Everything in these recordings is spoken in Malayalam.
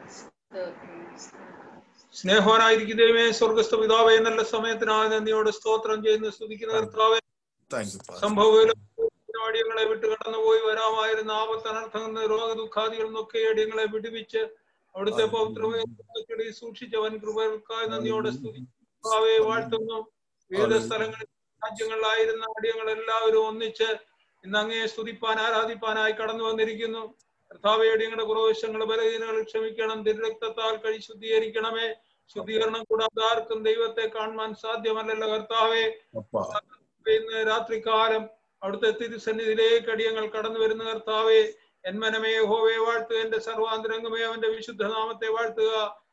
സ്നേഹവാനായിരിക്കും ദൈവമേ സ്വർഗസ്ഥ പിതാവേ നല്ല സമയത്തിനായി നന്ദിയോട് സ്തോത്രം ചെയ്യുന്നു സ്തുതിക്കുന്ന കർത്താവേ താങ്ക് യു പാസ്റ്റർ സംഭവ അടിയങ്ങളെ വിട്ട് കടന്നുപോയി വരാമായിരുന്ന ആപത്തനർത്ഥങ്ങൾ രോഗ ദുഃഖാദികളിൽ നിന്നൊക്കെ അടിയങ്ങളെ വിടുവിച്ച് അവിടുത്തെ പൗത്രമേ സൂക്ഷിച്ചവൻ കൃപകൾക്കായി നന്ദിയോടെ സ്തുതിക്കാവേ വാഴ്ത്തുന്നു വിവിധ സ്ഥലങ്ങളിൽ രാജ്യങ്ങളിലായിരുന്ന അടിയങ്ങൾ എല്ലാവരും ഒന്നിച്ച് ഇന്ന് അങ്ങയെ സ്തുതിപ്പാൻ ആരാധിപ്പാനായി കടന്നു വന്നിരിക്കുന്നു കർത്താവെ അടിയങ്ങളുടെ കുറവശങ്ങൾ ബലഹീനങ്ങൾ ക്ഷമിക്കണം തിരുരക്തത്താൽ കഴി ശുദ്ധീകരിക്കണമേ ശുദ്ധീകരണം കൂടാതെ ആർക്കും ദൈവത്തെ കാണുവാൻ സാധ്യമല്ലല്ലോ കർത്താവെ അപ്പാ ഇന്ന് രാത്രികാലം അവിടുത്തെ തിരുസന്നിധിയിലേക്ക് അടിയങ്ങൾ കടന്നു വരുന്ന കർത്താവെ എന്മനമേ ഹോവേ വാഴ്ത്തുക എന്റെ സർവാന്തരംഗമേ അവന്റെ വിശുദ്ധ നാമത്തെ വാഴ്ത്തുക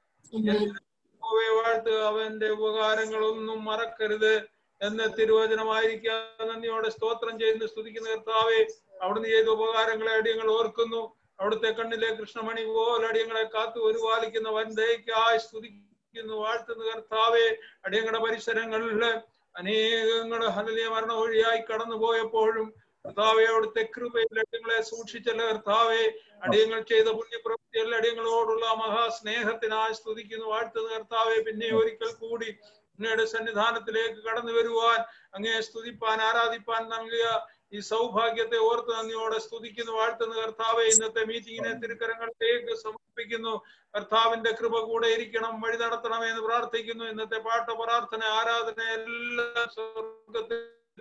ഹോവേ വാഴ്ത്തുക അവന്റെ ഉപകാരങ്ങളൊന്നും മറക്കരുത് എന്ന് തിരുവചനമായിരിക്കുക നന്ദിയോടെ സ്തോത്രം ചെയ്യുന്നു സ്തുതിക്കുന്ന കർത്താവെ അവിടുന്ന് ചെയ്ത ഉപകാരങ്ങളെ അടിയങ്ങൾ ഓർക്കുന്നു അവിടുത്തെ കണ്ണിലെ കൃഷ്ണമണി പോലെ അടിയങ്ങളെ കാത്തു ഒരുപാലിക്കുന്ന വൻദയ്ക്കായി സ്തുതിക്കുന്നു വാഴ്ത്തുന്ന കർത്താവെ അടിയങ്ങളുടെ പരിസരങ്ങളിൽ അനേകങ്ങളുടെ ഹനലിയ മരണ വഴിയായി കടന്നു പോയപ്പോഴും കർത്താവെ അവിടുത്തെ കൃപയിൽ അടിയങ്ങളെ സൂക്ഷിച്ചല്ല കർത്താവെ അടിയങ്ങൾ ചെയ്ത പുണ്യപ്രവൃത്തിയിൽ അടിയങ്ങളോടുള്ള മഹാസ്നേഹത്തിനായി സ്തുതിക്കുന്നു വാഴ്ത്തുന്ന കർത്താവെ പിന്നെ ഒരിക്കൽ കൂടി അങ്ങയുടെ സന്നിധാനത്തിലേക്ക് കടന്നു വരുവാൻ അങ്ങയെ സ്തുതിപ്പാൻ ആരാധിപ്പാൻ നൽകിയ ഈ സൗഭാഗ്യത്തെ ഓർത്ത് നന്ദിയോടെ സ്തുതിക്കുന്നു വാഴ്ത്തുന്ന കർത്താവെ ഇന്നത്തെ മീറ്റിങ്ങിനെ തിരുക്കരങ്ങളിലേക്ക് സമർപ്പിക്കുന്നു കർത്താവിന്റെ കൃപ കൂടെ ഇരിക്കണം വഴി നടത്തണമേ എന്ന് പ്രാർത്ഥിക്കുന്നു ഇന്നത്തെ പാട്ട പ്രാർത്ഥന ആരാധന എല്ലാം സ്വർഗത്തിൽ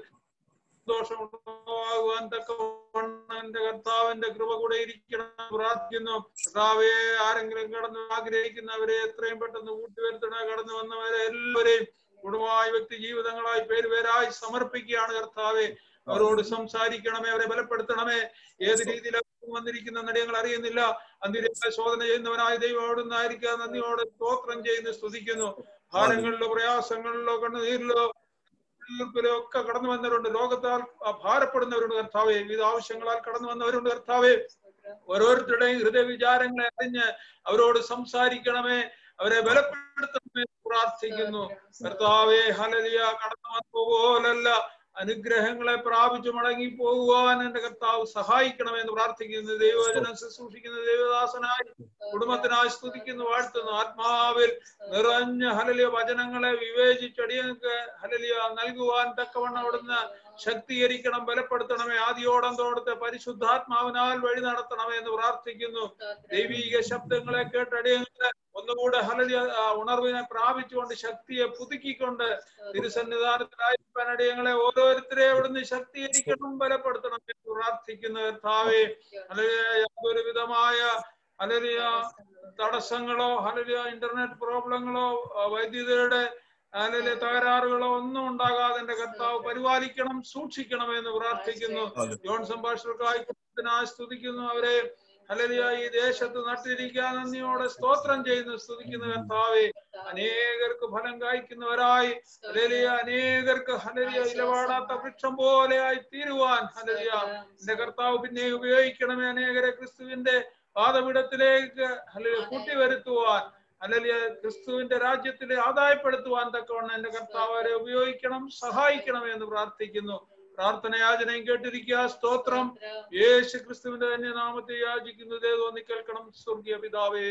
ദോഷമുണ്ടാകുവാൻ തക്കവണ്ണം എന്റെ കർത്താവിന്റെ കൃപ കൂടെ ഇരിക്കണം എന്ന് പ്രാർത്ഥിക്കുന്നു കർത്താവെ ആരെങ്കിലും കടന്ന് ആഗ്രഹിക്കുന്നവരെ എത്രയും പെട്ടെന്ന് കൂട്ടിവരുത്തണ കടന്നു വന്നവരെ എല്ലാവരെയും കുടുംബമായി വ്യക്തി ജീവിതങ്ങളായി പേരുപേരായി സമർപ്പിക്കുകയാണ് കർത്താവെ അവരോട് സംസാരിക്കണമേ അവരെ ബലപ്പെടുത്തണമേ ഏത് രീതിയിലാണ് വന്നിരിക്കുന്ന നടിയങ്ങൾ അറിയുന്നില്ല അന്തിരങ്ങളെ ശോധന ചെയ്യുന്നവനായ ദൈവം അവിടുന്ന് ആയിരിക്കുക നന്ദിയോടെ സ്തോത്രം ചെയ്യുന്നു സ്തുതിക്കുന്നു ഭാരങ്ങളിലോ പ്രയാസങ്ങളിലോ കണ്ണുനീരിലോ തീർപ്പിലോ ഒക്കെ കടന്നു വന്നവരുണ്ട് ലോകത്താൽ ഭാരപ്പെടുന്നവരുണ്ട് കർത്താവെ വിവിധ ആവശ്യങ്ങളാൽ കടന്നു വന്നവരുണ്ട് കർത്താവെ ഓരോരുത്തരുടെയും ഹൃദയ വിചാരങ്ങളെ അറിഞ്ഞ് അവരോട് സംസാരിക്കണമേ അവരെ ബലപ്പെടുത്തണമേ എന്ന് പ്രാർത്ഥിക്കുന്നു കർത്താവെ ഹലലിയ കടന്നു വന്ന പോലല്ല അനുഗ്രഹങ്ങളെ പ്രാപിച്ചു മടങ്ങി പോകുവാൻ എന്റെ കർത്താവ് സഹായിക്കണമെന്ന് പ്രാർത്ഥിക്കുന്നു ദൈവവചനം ശുശ്രൂഷിക്കുന്ന ദൈവദാസനായി കുടുംബത്തിനായി സ്തുതിക്കുന്നു വാഴ്ത്തുന്നു ആത്മാവിൽ നിറഞ്ഞ ഹലലിയ വചനങ്ങളെ വിവേചിച്ചടിയങ്ങൾക്ക് ഹലലിയ നൽകുവാൻ തക്കവണ്ണം അവിടുന്ന് ശക്തീകരിക്കണം ബലപ്പെടുത്തണമേ ആദ്യോടന്തോടത്തെ പരിശുദ്ധാത്മാവിനാൽ വഴി നടത്തണമേ എന്ന് പ്രാർത്ഥിക്കുന്നു ദൈവീക ശബ്ദങ്ങളെ കേട്ട് അടിയങ്ങളെ ഒന്നുകൂടെ ഹലലിയ ആ, ഉണർവിനെ പ്രാപിച്ചുകൊണ്ട് ശക്തിയെ പുതുക്കിക്കൊണ്ട് തിരുസന്നിധാനത്തിലായിരിക്കാൻ അടിയങ്ങളെ ഓരോരുത്തരെ അവിടുന്ന് ശക്തീകരിക്കണം ബലപ്പെടുത്തണം എന്ന് പ്രാർത്ഥിക്കുന്ന കർത്താവേ ഹല്ലേലൂയ, യാതൊരു വിധമായ ഹലലിയ തടസ്സങ്ങളോ ഹലലിയ ഇന്റർനെറ്റ് പ്രോബ്ലങ്ങളോ ആ, വൈദ്യുതിയുടെ ഹലലിയ തകരാറുകളോ ഒന്നും ഉണ്ടാകാതെ എന്റെ കർത്താവ് പരിപാലിക്കണം സൂക്ഷിക്കണം എന്ന് പ്രാർത്ഥിക്കുന്നു ജോൺ സംഭാഷണക്കായി കുടുംബത്തിനായി സ്തുതിക്കുന്നു അവരെ ഹലലിയ ഈ ദേശത്ത് നട്ടിരിക്കാൻ നന്ദിയോടെ സ്തോത്രം ചെയ്യുന്നു സ്തുതിക്കുന്ന കർത്താവെ അനേകർക്ക് ഫലം കായ്ക്കുന്നവരായി ഹലലിയ അനേകർക്ക് ഹലലിയ ഇലവാടാത്ത വൃക്ഷം പോലെയായി തീരുവാൻ ഹലലിയ എന്റെ കർത്താവ് പിന്നെ ഉപയോഗിക്കണമേ അനേകരെ ക്രിസ്തുവിന്റെ പാതപിടത്തിലേക്ക് ഹലലിയ കൂട്ടിവരുത്തുവാൻ ഹലലിയ ക്രിസ്തുവിന്റെ രാജ്യത്തിലെ ആദായപ്പെടുത്തുവാൻ തക്കവണ്ണം എന്റെ കർത്താവ് അവരെ ഉപയോഗിക്കണം സഹായിക്കണമേ എന്ന് പ്രാർത്ഥിക്കുന്നു പ്രാർത്ഥന യാചനയും കേട്ടിരിക്കുക സ്തോത്രം യേശു ക്രിസ്തുവിന്റെ തന്നെ നാമത്തെ യാചിക്കുന്നത് തോന്നി കേൾക്കണം സ്വർഗീയ പിതാവേ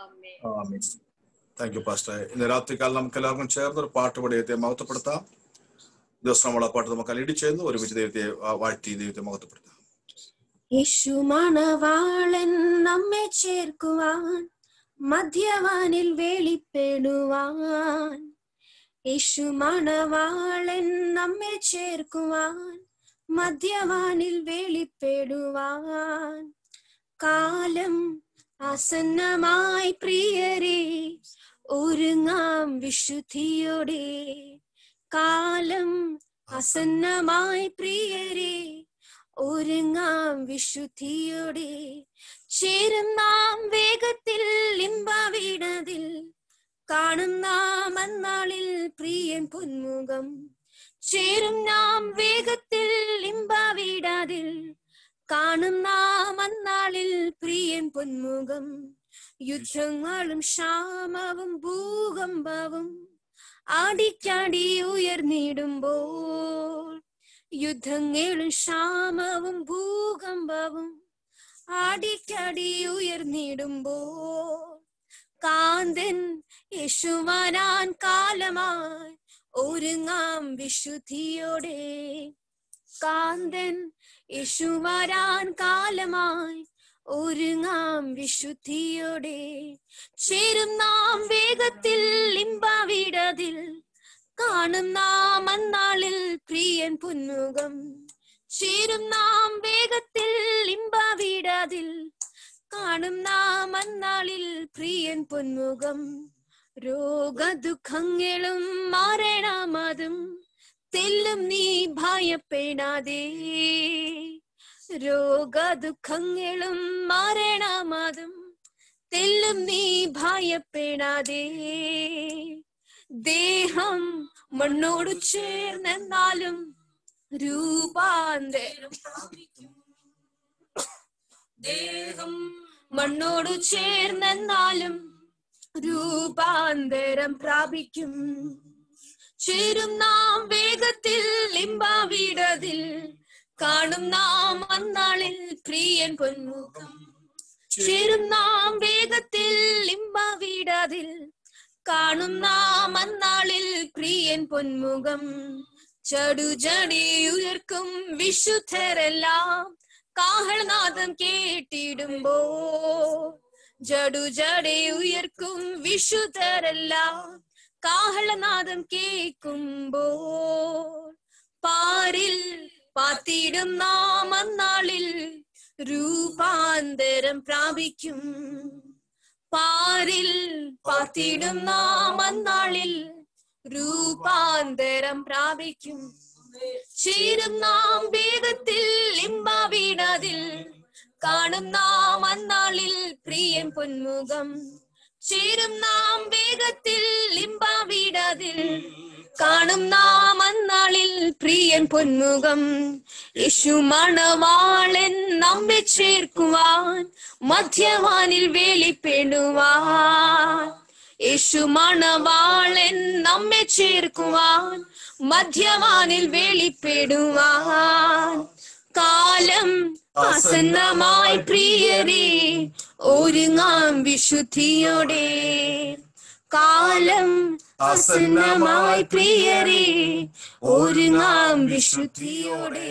താങ്ക് യു പാസ്റ്റർ ഇന്ന് രാത്രികാലം നമുക്ക് എല്ലാവർക്കും ചേർന്ന് ഒരു പാട്ട് പാടി ദൈവത്തെ മഹത്വപ്പെടുത്താം ദിവസം നമ്മൾ ആ പാട്ട് നമുക്ക് അലീഡ് ചെയ്യുന്നു ഒരുമിച്ച് ദൈവത്തെ ആ, വാഴ്ത്തി ദൈവത്തെ മഹത്വപ്പെടുത്താം യേശു മണവാളൻ നമ്മെ ചേർക്കുവാൻ മധ്യവാനിൽ വെളിപ്പെടുവാൻ യേശു മണവാളൻ നമ്മെ ചേർക്കുവാൻ മധ്യവാനിൽ വെളിപ്പെടുവാൻ കാലം ആസന്നമായി പ്രിയരെ ഒരുങ്ങാം വിശുദ്ധിയോടെ കാലം ആസന്നമായി പ്രിയരെ ഒരുങ്ങാം വിശുദ്ധിയോടെ ചേരും നാം വേഗത്തിൽ ഇമ്പവിടതിൽ കാണും നാം അന്നാളിൽ പ്രിയൻ പൊന്മുഖം ചേരും നാം വേഗത്തിൽ ഇമ്പവിടാതിൽ കാണും നാം അന്നാളിൽ പ്രിയൻ പൊന്മുഖം യുദ്ധങ്ങളും ക്ഷാമവും ഭൂകമ്പവും ആടിച്ചാടി ഉയർന്നിടുമ്പോൾ യുദ്ധങ്ങളും ക്ഷാമവും ഭൂകമ്പവും ആടിച്ചാടി ഉയർന്നിടുമ്പോൾ കാന്തൻ യേശുവരാൻ കാലമായി ഒരുങ്ങാം വിശുദ്ധിയോടെ കാന്തൻ യേശുവരാൻ കാലമായി ഒരുങ്ങാം വിശുദ്ധിയോടെ ചേരും നാം വേഗത്തിൽ ഇമ്പാവിടതിൽ കാണും നാം അന്നാളിൽ പ്രിയൻ പുന്മുഖം ചേരും നാം വേഗത്തിൽ ഇമ്പാവിടതിൽ കാണും നാം അന്നാളിൽ പ്രിയൻ പൊന്മുഖം രോഗദുഃഖങ്ങളും മാറണമതും തെല്ലും നീ ഭയപ്പെടാതെ രോഗദുഃഖങ്ങളും മാറണമതും തെല്ലും നീ ഭയപ്പെടാതെ ദേഹം മണ്ണോട് ചേർന്നെന്നാലും രൂപാന്തരം പ്രാപിക്കും ദേഹം മണ്ണോട് ചേർന്നെന്നാലും രൂപാന്തരം പ്രാപിക്കും ചേരും നാം വേഗത്തിൽ ലിംബാവിടതിൽ കാണും നാം അന്നാളിൽ പ്രിയൻ പൊന്മുഖം ചേരും നാം വേഗത്തിൽ ലിംബാവിടതിൽ കാണും നാം അന്നാളിൽ പ്രിയൻ പൊന്മുഖം ചടുചടി ഉയർക്കും വിശുദ്ധരെല്ലാം കാഹളനാദം കേട്ടിടുമ്പോ ജടുജടെ ഉയർക്കും വിശുദ്ധരെല്ലാം കാഹളനാദം കേൾക്കുമ്പോ പാരിൽ പാത്തിടും നാം അന്നാളിൽ രൂപാന്തരം പ്രാപിക്കും പാരിൽ പാത്തിടും നാം അന്നാളിൽ രൂപാന്തരം പ്രാപിക്കും ചേരും നാം വേഗത്തിൽ ഇമ്പാവീടതിൽ കാണും നാം അന്നാളിൽ പ്രിയൻ പൊന്മുഖം ചേരും നാം വേഗത്തിൽ ഇമ്പാവീടതിൽ കാണും നാം അന്നാളിൽ പ്രിയൻ പൊന്മുഖം യേശു മണവാളൻ നമ്മെ ചേർക്കുവാൻ മധ്യവാനിൽ വേളിപ്പെടുവാൻ യേശു മണവാളൻ നമ്മെ ചേർക്കുവാൻ മധ്യവാനിൽ വെളിപ്പെടുവാൻ കാലം ആസന്നമായി പ്രിയരെ ഒരുങ്ങാം വിശുദ്ധിയോടെ കാലം ആസന്നമായി പ്രിയരെ ഒരുങ്ങാം വിശുദ്ധിയോടെ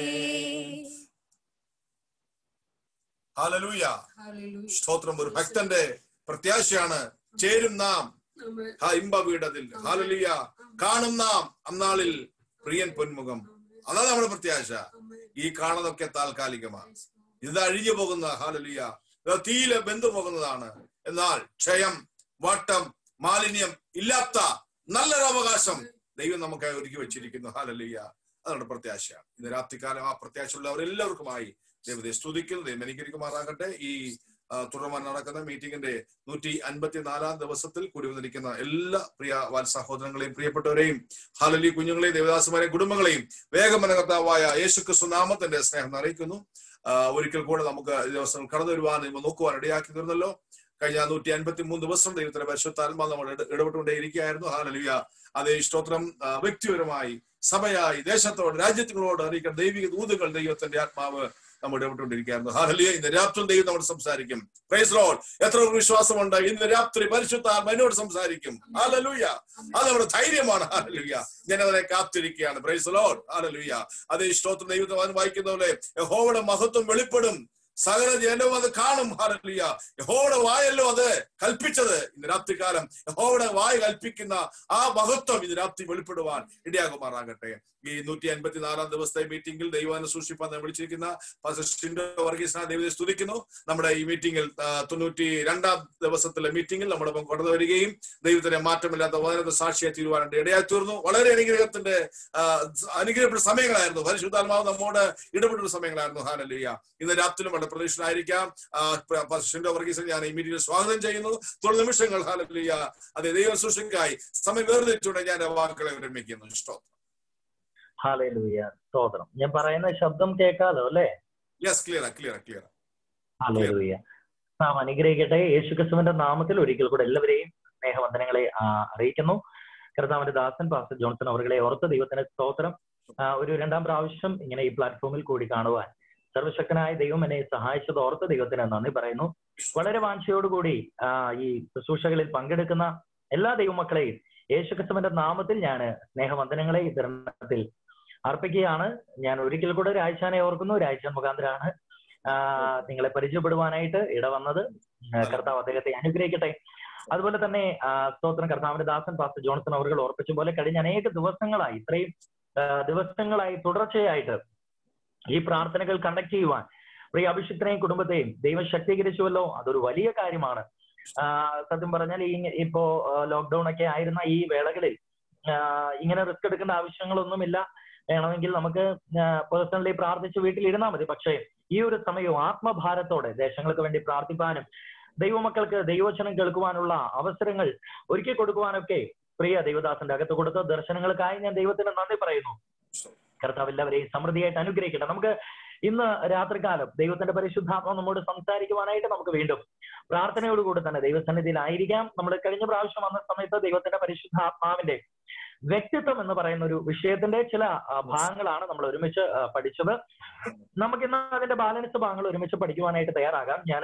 ഹാലലൂയ സ്തോത്രം ഒരു ഭക്തന്റെ പ്രത്യാശയാണ് ചേരും നാം ഹാ ഇമ്പ വീടതിൽ ഹാലലിയ കാണും നാം അന്നാളിൽ പ്രിയൻ പൊന്മുഖം അതാണ് നമ്മുടെ പ്രത്യാശ ഈ കാണുന്നതൊക്കെ താൽക്കാലികമാണ് ഇത് അഴിഞ്ഞു പോകുന്ന ഹാലലിയ ഇത് തീയില് ബന്ധു പോകുന്നതാണ് എന്നാൽ ക്ഷയം വട്ടം മാലിന്യം ഇല്ലാത്ത നല്ലൊരു അവകാശം ദൈവം നമുക്കായി ഒരുക്കി വെച്ചിരിക്കുന്നു ഹാലലിയ അതാണ് പ്രത്യാശയാണ് ഇന്ന് രാത്രികാലം ആ പ്രത്യാശയുള്ളവർ എല്ലാവർക്കുമായി ദൈവത്തെ സ്തുതിക്കുന്നു ദൈവം അനുകരിക്കുമാറാകട്ടെ ഈ ആ, തുടർന്ന് നടക്കുന്ന മീറ്റിംഗിന്റെ നൂറ്റി അൻപത്തിനാലാം ദിവസത്തിൽ കൂടി വന്നിരിക്കുന്ന എല്ലാ പ്രിയ വാൽ സഹോദരങ്ങളെയും പ്രിയപ്പെട്ടവരെയും ഹാലലി കുഞ്ഞുങ്ങളെയും ദേവദാസന്മാരെയും കുടുംബങ്ങളെയും വേഗമനകർത്താവായ യേശു ക്രിസ്തു നാമത്തിന്റെ സ്നേഹം അറിയിക്കുന്നു ആ, ഒരിക്കൽ കൂടെ നമുക്ക് ഈ ദിവസങ്ങൾ കടന്നു വരുവാൻ നമ്മൾ നോക്കുവാൻ ഇടയാക്കി തീർന്നല്ലോ കഴിഞ്ഞ നൂറ്റി അൻപത്തി മൂന്ന് ദിവസം ദൈവത്തിന്റെ പരിശുദ്ധാത്മാ നമ്മൾ ഇട- ഇടപെട്ടുകൊണ്ടേ ഇരിക്കുകയായിരുന്നു ഹാലലിയ അതേ സ്തോത്രം ആ, വ്യക്തിപരമായി സഭയായി ദേശത്തോട് രാജ്യത്തിനോട് അറിയിക്കുന്ന ദൈവിക ദൂതുകൾ ദൈവത്തിന്റെ ആത്മാവ് നമ്മൾ ഇടപെട്ടുകൊണ്ടിരിക്കുകയായിരുന്നു ഹാലലിയ ഇന്ന് രാത്രി ദൈവം നമ്മൾ സംസാരിക്കും പ്രൈസ് ലോൾ എത്ര പേർക്ക് വിശ്വാസമുണ്ട് ഇന്ന് രാത്രി പരിശുദ്ധാത്മ എന്നോട് സംസാരിക്കും ഹാലലൂയ അത് നമ്മുടെ ധൈര്യമാണ് ഹാലലൂയ ഞാൻ അതിനെ കാത്തിരിക്കുകയാണ് പ്രൈസ് ലോൾ ഹാലലൂയ അതേ സ്തോത്രം ദൈവത്തെ വായിക്കുന്ന പോലെ യഹോവയുടെ മഹത്വം വെളിപ്പെടും സകല ജനവും അത് കാണും ഹാലലിയ യഹോവയുടെ വായല്ലോ അത് കൽപ്പിച്ചത് ഇന്ന് രാത്രികാലം യഹോവയുടെ വായ കൽപ്പിക്കുന്ന ആ മഹത്വം ഇന്ന് രാത്രി വെളിപ്പെടുവാൻ ഇടയാകുമാറാകട്ടെ ഈ നൂറ്റി അൻപത്തിനാലാം ദിവസത്തെ മീറ്റിംഗിൽ ദൈവാന സൂക്ഷിപ്പാൻ ഞാൻ വിളിച്ചിരിക്കുന്ന പാസ്റ്റർ വർഗീസ് ദൈവത്തെ സ്തുതിക്കുന്നു നമ്മുടെ ഈ മീറ്റിംഗിൽ ആ, തൊണ്ണൂറ്റി രണ്ടാം ദിവസത്തിലെ മീറ്റിംഗിൽ നമ്മളൊപ്പം കടന്നു വരികയും ദൈവത്തിന്റെ മാറ്റമില്ലാത്ത വചനത്തെ സാക്ഷിയായി തീരുവാനുണ്ട് ഇടയായി തീർന്നു വളരെ അനുഗ്രഹത്തിന്റെ ആ, അനുഗ്രഹപ്പെട്ട സമയങ്ങളായിരുന്നു പരിശുദ്ധാത്മാവ് നമ്മോട് ഇടപെടുന്ന സമയങ്ങളായിരുന്നു ഹാനലിയ ഇന്ന് രാത്രിയിലും വളരെ പ്രതീക്ഷനായിരിക്കാം ഷിൻഡോ വർഗീസിനെ ഞാൻ ഈ മീറ്റിംഗിൽ സ്വാഗതം ചെയ്യുന്നു തുടർ നിമിഷങ്ങൾ ഹാനലിയ അതെ ദൈവ സൂക്ഷിക്കായി സമയം വേർതിരിച്ചുകൊണ്ട് ഞാൻ എൻ്റെ വാക്കുകളെ വിരമിക്കുന്നു ഇഷ്ടം ഹാലൂയ സ്തോത്രം ഞാൻ പറയുന്ന ശബ്ദം കേൾക്കാലോ അല്ലേ യെസ് ക്ലിയർ ക്ലിയർ ക്ലിയർ ഹാലൂയ നാം അനുഗ്രഹിക്കട്ടെ യേശുക്രിസ്തുവിന്റെ നാമത്തിൽ ഒരിക്കൽ കൂടെ എല്ലാവരെയും സ്നേഹവന്ദനങ്ങളെ ആ, അറിയിക്കുന്നു കർത്താവിന്റെ ദാസൻ പാസ്റ്റർ ജോൺസൺ അവരുടെ ഓർത്ത ദൈവത്തിന്റെ സ്തോത്രം ആ, ഒരു രണ്ടാം പ്രാവശ്യം ഇങ്ങനെ ഈ പ്ലാറ്റ്ഫോമിൽ കൂടി കാണുവാൻ സർവശക്തനായ ദൈവം എന്നെ സഹായിച്ചത് ഓർത്ത് ദൈവത്തിന് നന്ദി പറയുന്നു വളരെ വാഞ്ചയോടുകൂടി ആ, ഈ ശുശ്രൂഷകളിൽ പങ്കെടുക്കുന്ന എല്ലാ ദൈവമക്കളെയും യേശുക്രിസ്തുവിന്റെ നാമത്തിൽ ഞാൻ സ്നേഹവന്ദനങ്ങളെ ഈ തരുണത്തിൽ അർപ്പിക്കുകയാണ് ഞാൻ ഒരിക്കൽ കൂടെ രാഴ്ചാനെ ഓർക്കുന്നു രാഴ്ച മുഖാന്തരാണ് ആ, നിങ്ങളെ പരിചയപ്പെടുവാനായിട്ട് ഇടവന്നത് ആ, കർത്താവ് അദ്ദേഹത്തെ അനുഗ്രഹിക്കട്ടെ അതുപോലെ തന്നെ ആ, സ്തോത്രം കർത്താവിന്റെ ദാസൻ പാസ്റ്റർ ജോൺസൺ അവർ ഓർപ്പിച്ച പോലെ കഴിഞ്ഞ അനേക ദിവസങ്ങളായി ഇത്രയും ആ, ദിവസങ്ങളായി തുടർച്ചയായിട്ട് ഈ പ്രാർത്ഥനകൾ കണ്ടക്ട് ചെയ്യുവാൻ പ്രിയ അഭിഷിക്തനെയും കുടുംബത്തെയും ദൈവം ശക്തീകരിച്ചുവല്ലോ അതൊരു വലിയ കാര്യമാണ് ആ, സത്യം പറഞ്ഞാൽ ഈ ഇപ്പോ ലോക്ക്ഡൌൺ ഒക്കെ ആയിരുന്ന ഈ വേളകളിൽ ആ, ഇങ്ങനെ റിസ്ക് എടുക്കേണ്ട ആവശ്യങ്ങളൊന്നുമില്ല വേണമെങ്കിൽ നമുക്ക് പേഴ്സണലി പ്രാർത്ഥിച്ച് വീട്ടിലിരുന്നാൽ മതി പക്ഷേ ഈ ഒരു സമയവും ആത്മഭാരത്തോടെ ദേശങ്ങൾക്ക് വേണ്ടി പ്രാർത്ഥിപ്പാനും ദൈവമക്കൾക്ക് ദൈവവചനം കേൾക്കുവാനുള്ള അവസരങ്ങൾ ഒരുക്കി കൊടുക്കുവാനൊക്കെ പ്രിയ ദൈവദാസന്റെ അകത്ത് കൊടുത്ത ദർശനങ്ങൾക്കായി ഞാൻ ദൈവത്തിന് നന്ദി പറയുന്നു കർത്താവ് എല്ലാവരെയും സമൃദ്ധിയായിട്ട് അനുഗ്രഹിക്കട്ടെ നമുക്ക് ഇന്ന് രാത്രികാലം ദൈവത്തിന്റെ പരിശുദ്ധാത്മ നമ്മോട് സംസാരിക്കുവാനായിട്ട് നമുക്ക് വീണ്ടും പ്രാർത്ഥനയോടുകൂടി തന്നെ ദൈവസന്നിധിയിലായിരിക്കാം നമ്മൾ കഴിഞ്ഞ പ്രാവശ്യം വന്ന സമയത്ത് ദൈവത്തിന്റെ പരിശുദ്ധാത്മാവിന്റെ വ്യക്തിത്വം എന്ന് പറയുന്ന ഒരു വിഷയത്തിന്റെ ചില ആ, ഭാഗങ്ങളാണ് നമ്മൾ ഒരുമിച്ച് ആ, പഠിച്ചത് നമുക്കിന്ന് അതിന്റെ ബാലൻസ് ഭാഗങ്ങൾ ഒരുമിച്ച് പഠിക്കുവാനായിട്ട് തയ്യാറാകാം ഞാൻ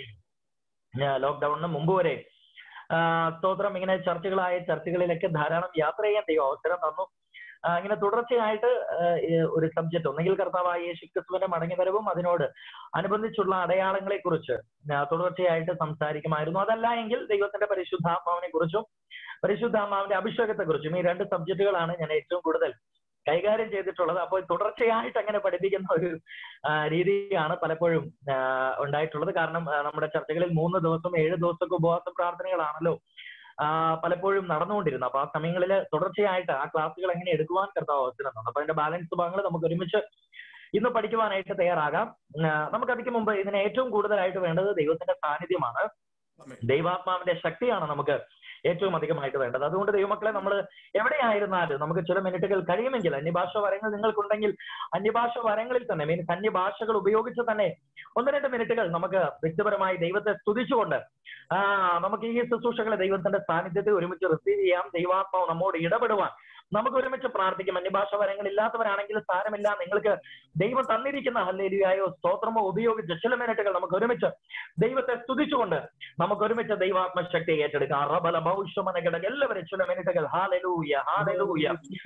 ലോക്ക്ഡൌണിന് മുമ്പ് വരെ ആ, സ്തോത്രം ഇങ്ങനെ ചർച്ചകളായ ചർച്ചകളിലൊക്കെ ധാരാളം യാത്ര ചെയ്യാൻ ദൈവം അവസരം തന്നു ആ, ഇങ്ങനെ തുടർച്ചയായിട്ട് ആ, ഈ ഒരു സബ്ജക്ട് ഒന്നെങ്കിൽ കർത്താവായ യേശു ക്രിസ്തുവിന്റെ മടങ്ങിവരവും അതിനോട് അനുബന്ധിച്ചുള്ള അടയാളങ്ങളെ കുറിച്ച് തുടർച്ചയായിട്ട് സംസാരിക്കുമായിരുന്നു അതല്ല എങ്കിൽ ദൈവത്തിന്റെ പരിശുദ്ധാത്മാവിനെ കുറിച്ചും പരിശുദ്ധാത്മാവിന്റെ അഭിഷേകത്തെ കുറിച്ചും ഈ രണ്ട് സബ്ജക്റ്റുകളാണ് ഞാൻ ഏറ്റവും കൂടുതൽ കൈകാര്യം ചെയ്തിട്ടുള്ളത് അപ്പോൾ തുടർച്ചയായിട്ട് അങ്ങനെ പഠിപ്പിക്കുന്ന ഒരു ആ, രീതിയാണ് പലപ്പോഴും ആ, ഉണ്ടായിട്ടുള്ളത് കാരണം ആ, നമ്മുടെ ചർച്ചകളിൽ മൂന്ന് ദിവസം ഏഴ് ദിവസമൊക്കെ ഉപവാസ പ്രാർത്ഥനകളാണല്ലോ ആ, പലപ്പോഴും നടന്നുകൊണ്ടിരുന്നത് അപ്പൊ ആ സമയങ്ങളിൽ തുടർച്ചയായിട്ട് ആ ക്ലാസ്സുകൾ എങ്ങനെ എടുക്കുവാൻ കർത്താവ് അവസരം തന്നു അപ്പൊ അതിന്റെ ബാലൻസ് ഭാഗങ്ങൾ നമുക്ക് ഒരുമിച്ച് ഇന്ന് പഠിക്കുവാനായിട്ട് തയ്യാറാകാം ആ, നമുക്ക് അതിക്ക് മുമ്പ് ഇതിന് ഏറ്റവും കൂടുതലായിട്ട് വേണ്ടത് ദൈവത്തിന്റെ സാന്നിധ്യമാണ് ആമേൻ. ദൈവാത്മാവിന്റെ ശക്തിയാണ് നമുക്ക് ഏറ്റവും അധികമായിട്ട് വേണ്ടത് അതുകൊണ്ട് ദൈവമക്കളെ നമ്മൾ എവിടെയായിരുന്നാലും നമുക്ക് ചില മിനിറ്റുകൾ കഴിയുമെങ്കിൽ അന്യഭാഷ വരങ്ങൾ നിങ്ങൾക്കുണ്ടെങ്കിൽ അന്യഭാഷ വരങ്ങളിൽ തന്നെ മീൻസ് അന്യഭാഷകൾ ഉപയോഗിച്ച് തന്നെ ഒന്ന് രണ്ട് മിനിറ്റുകൾ നമുക്ക് വ്യക്തിപരമായി ദൈവത്തെ സ്തുതിച്ചുകൊണ്ട് ആ നമുക്ക് ഈ ശുശ്രൂഷകളെ ദൈവത്തിന്റെ സാന്നിധ്യത്തെ ഒരുമിച്ച് റിസീവ് ചെയ്യാം ദൈവാത്മാവ് നമ്മോട് ഇടപെടുവാൻ നമുക്ക് ഒരുമിച്ച് പ്രാർത്ഥിക്കും അന്യഭാഷ വരങ്ങൾ ഇല്ലാത്തവരാണെങ്കിൽ സാരമില്ല നിങ്ങൾക്ക് ദൈവം തന്നിരിക്കുന്ന ഹല്ലേലിയായോ സ്തോത്രമോ ഉപയോഗിച്ച് ചില മിനിറ്റുകൾ നമുക്ക് ഒരുമിച്ച് ദൈവത്തെ സ്തുതിച്ചുകൊണ്ട് നമുക്ക് ഒരുമിച്ച് ദൈവാത്മ ശക്തി ഏറ്റെടുക്കാം റബല ഭൗഷ്യമന കിടക്ക് എല്ലാവരും ചില മിനിറ്റുകൾ hallelujah hallelujah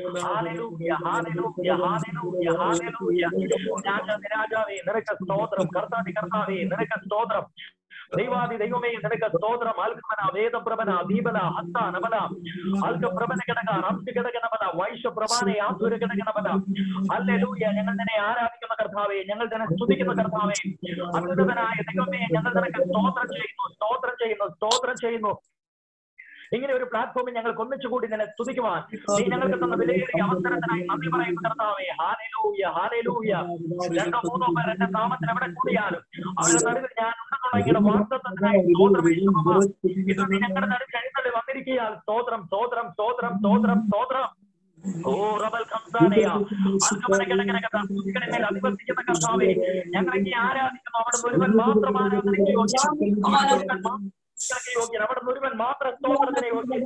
hallelujah hallelujah hallelujah hallelujah രാജാ രാജാവേ നിനക്ക് സ്തോത്രം കർത്താതി കർത്താവേ നിനക്ക് സ്തോത്രം ദൈവാദി ദൈവമേ നിനക്ക് സ്തോത്രം ആൽക്കമന വേദപ്രഭന ദീപന ഹസ്ത നബല ആൽക്കപ്രഭന കിടക റംസ് കിടകനബല വൈശ്വപ്രഭാനെ ആസുര കിടകനബല അല്ലെലൂയ ഞങ്ങൾ നിന്നെ ആരാധിക്കുന്ന കർത്താവേ ഞങ്ങൾ നിന്നെ സ്തുതിക്കുന്ന കർത്താവേ അത്യുതനായ ദൈവമേ ഞങ്ങൾ നിനക്ക് സ്തോത്രം ചെയ്യുന്നു സ്തോത്രം ചെയ്യുന്നു സ്തോത്രം ചെയ്യുന്നു ഇങ്ങനെ ഒരു പ്ലാറ്റ്ഫോമിൽ ഞങ്ങൾക്ക് ഒന്നിച്ചുകൂടി നിന്നെ സ്തുതിക്കുവാൻ നീ ഞങ്ങൾക്ക് തന്ന വിലയേറിയ അവസരത്തിനായി നന്ദി പറയുന്ന കർത്താവേ ഹാലേലൂയ ഹാലേലൂയ രണ്ടോ മൂന്നോ പേർ എന്റെ നാമത്തിൽ എവിടെ കൂടിയാലും അവരുടെ നടുവിൽ ഞാൻ ഉണ്ടെന്നുള്ള ഇങ്ങനെ വാർത്തത്തിനായി സ്തോത്രം യേശുവാ. ഇത് നീ ഞങ്ങളുടെ നടുവിൽ എഴുന്നള്ളി വന്നിരിക്കുകയാൽ സ്തോത്രം സ്തോത്രം സ്തോത്രം സ്തോത്രം സ്തോത്രം ഓ റബൽ ഖംസാനയ മേൽ അധിവസിക്കുന്ന കർത്താവേ ഞങ്ങളെ നീ ആരാധിക്കുന്നു അവിടെ ഒരുവൻ മാത്രം ആരാധനയ്ക്ക് യോഗ്യൻ അവിടെ ഒരുവൻ മാത്രം യോഗ്യൻ അവിടെ ഒരുവൻ മാത്രം സ്തോത്രത്തിന് യോഗ്യൻ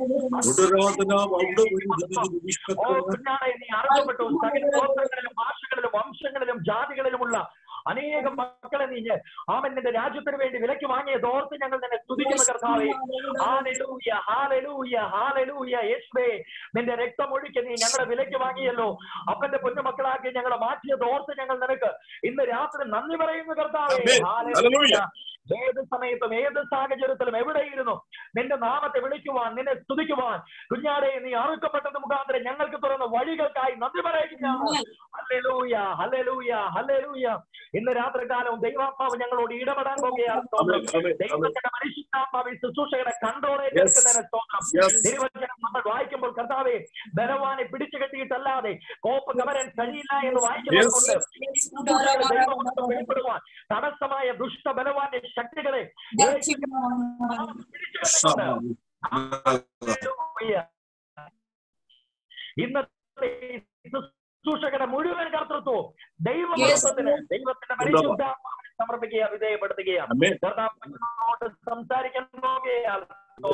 ഓ കുഞ്ഞാടെ നീ അറിയപ്പെട്ടു സകല ഗോത്രങ്ങളിലും ഭാഷകളിലും വംശങ്ങളിലും ജാതികളിലുമുള്ള അനേകം മക്കളെ നീ ആമൻ നിന്റെ രാജ്യത്തിന് വേണ്ടി വിലക്ക് വാങ്ങിയ ദോർത്ത് ഞങ്ങൾ നിന്നെ സ്തുതിക്കുന്ന കർത്താവേ ഹാലലൂയ ഹാലലൂയ ഹാലലൂയ യേശുവേ നിന്റെ രക്തമൊഴുക്കി നീ ഞങ്ങളെ വിലക്ക് വാങ്ങിയല്ലോ അപ്പന്റെ പൊന്നുമക്കളാക്കി ഞങ്ങളെ മാറ്റിയ ദോർത്ത് ഞങ്ങൾ നിനക്ക് ഇന്ന് രാത്രി നന്ദി പറയുന്നു കർത്താവേ ആമേൻ. ഹാലലൂയ ഏത് സമയത്തും ഏത് സാഹചര്യത്തിലും എവിടെയിരുന്നു നിന്റെ നാമത്തെ വിളിക്കുവാൻ നിന്നെ സ്തുതിക്കുവാൻ കുഞ്ഞാടെ നീ അറുക്കപ്പെട്ടത് മുഖാന്തരം ഞങ്ങൾക്ക് തുറന്ന വഴികൾക്കായി നന്ദി പറയുകയാണ് ഹല്ലേലൂയ ഹല്ലേലൂയ ഹല്ലേലൂയ ഇന്ന് രാത്രികാലവും ദൈവാത്മാവ് ഞങ്ങളോട് ഇടപെടാൻ പോകുകയാണ് സ്തോത്രം ദൈവത്തിന്റെ പരിശുദ്ധാത്മാവ് ഈ ശുശ്രൂഷയുടെ കൺട്രോളേറ്റ് എടുക്കുന്നതിന് സ്തോത്രം Yes. തിരുവചനം നമ്മൾ വായിക്കുമ്പോൾ കർത്താവെ ബലവാനെ പിടിച്ചു കെട്ടിയിട്ടല്ലാതെ കോപ്പ് കവരാൻ കഴിയില്ല എന്ന് വായിക്കുന്നത് കൊണ്ട് ഈ ശുശ്രൂഷയുടെ ദൈവമഹത്വം വെളിപ്പെടുവാൻ തടസ്സമായ ദുഷ്ട ബലവാന്റെ ശക്തികളെ പിടിച്ചുകെട്ടുന്നുണ്ട് ഹല്ലേലൂയ. ഇന്നത്തെ ഈ ശുശ്രൂഷകരുടെ മുഴുവൻ കർത്തൃത്വവും ദൈവമഹത്വത്തിന് ദൈവത്തിന്റെ പരിശുദ്ധാത്മാവിനെ സമർപ്പിക്കുക വിധേയപ്പെടുത്തുകയാണ് ആമേൻ. കർത്താവിനോട് സംസാരിക്കാൻ പോകുകയാണ്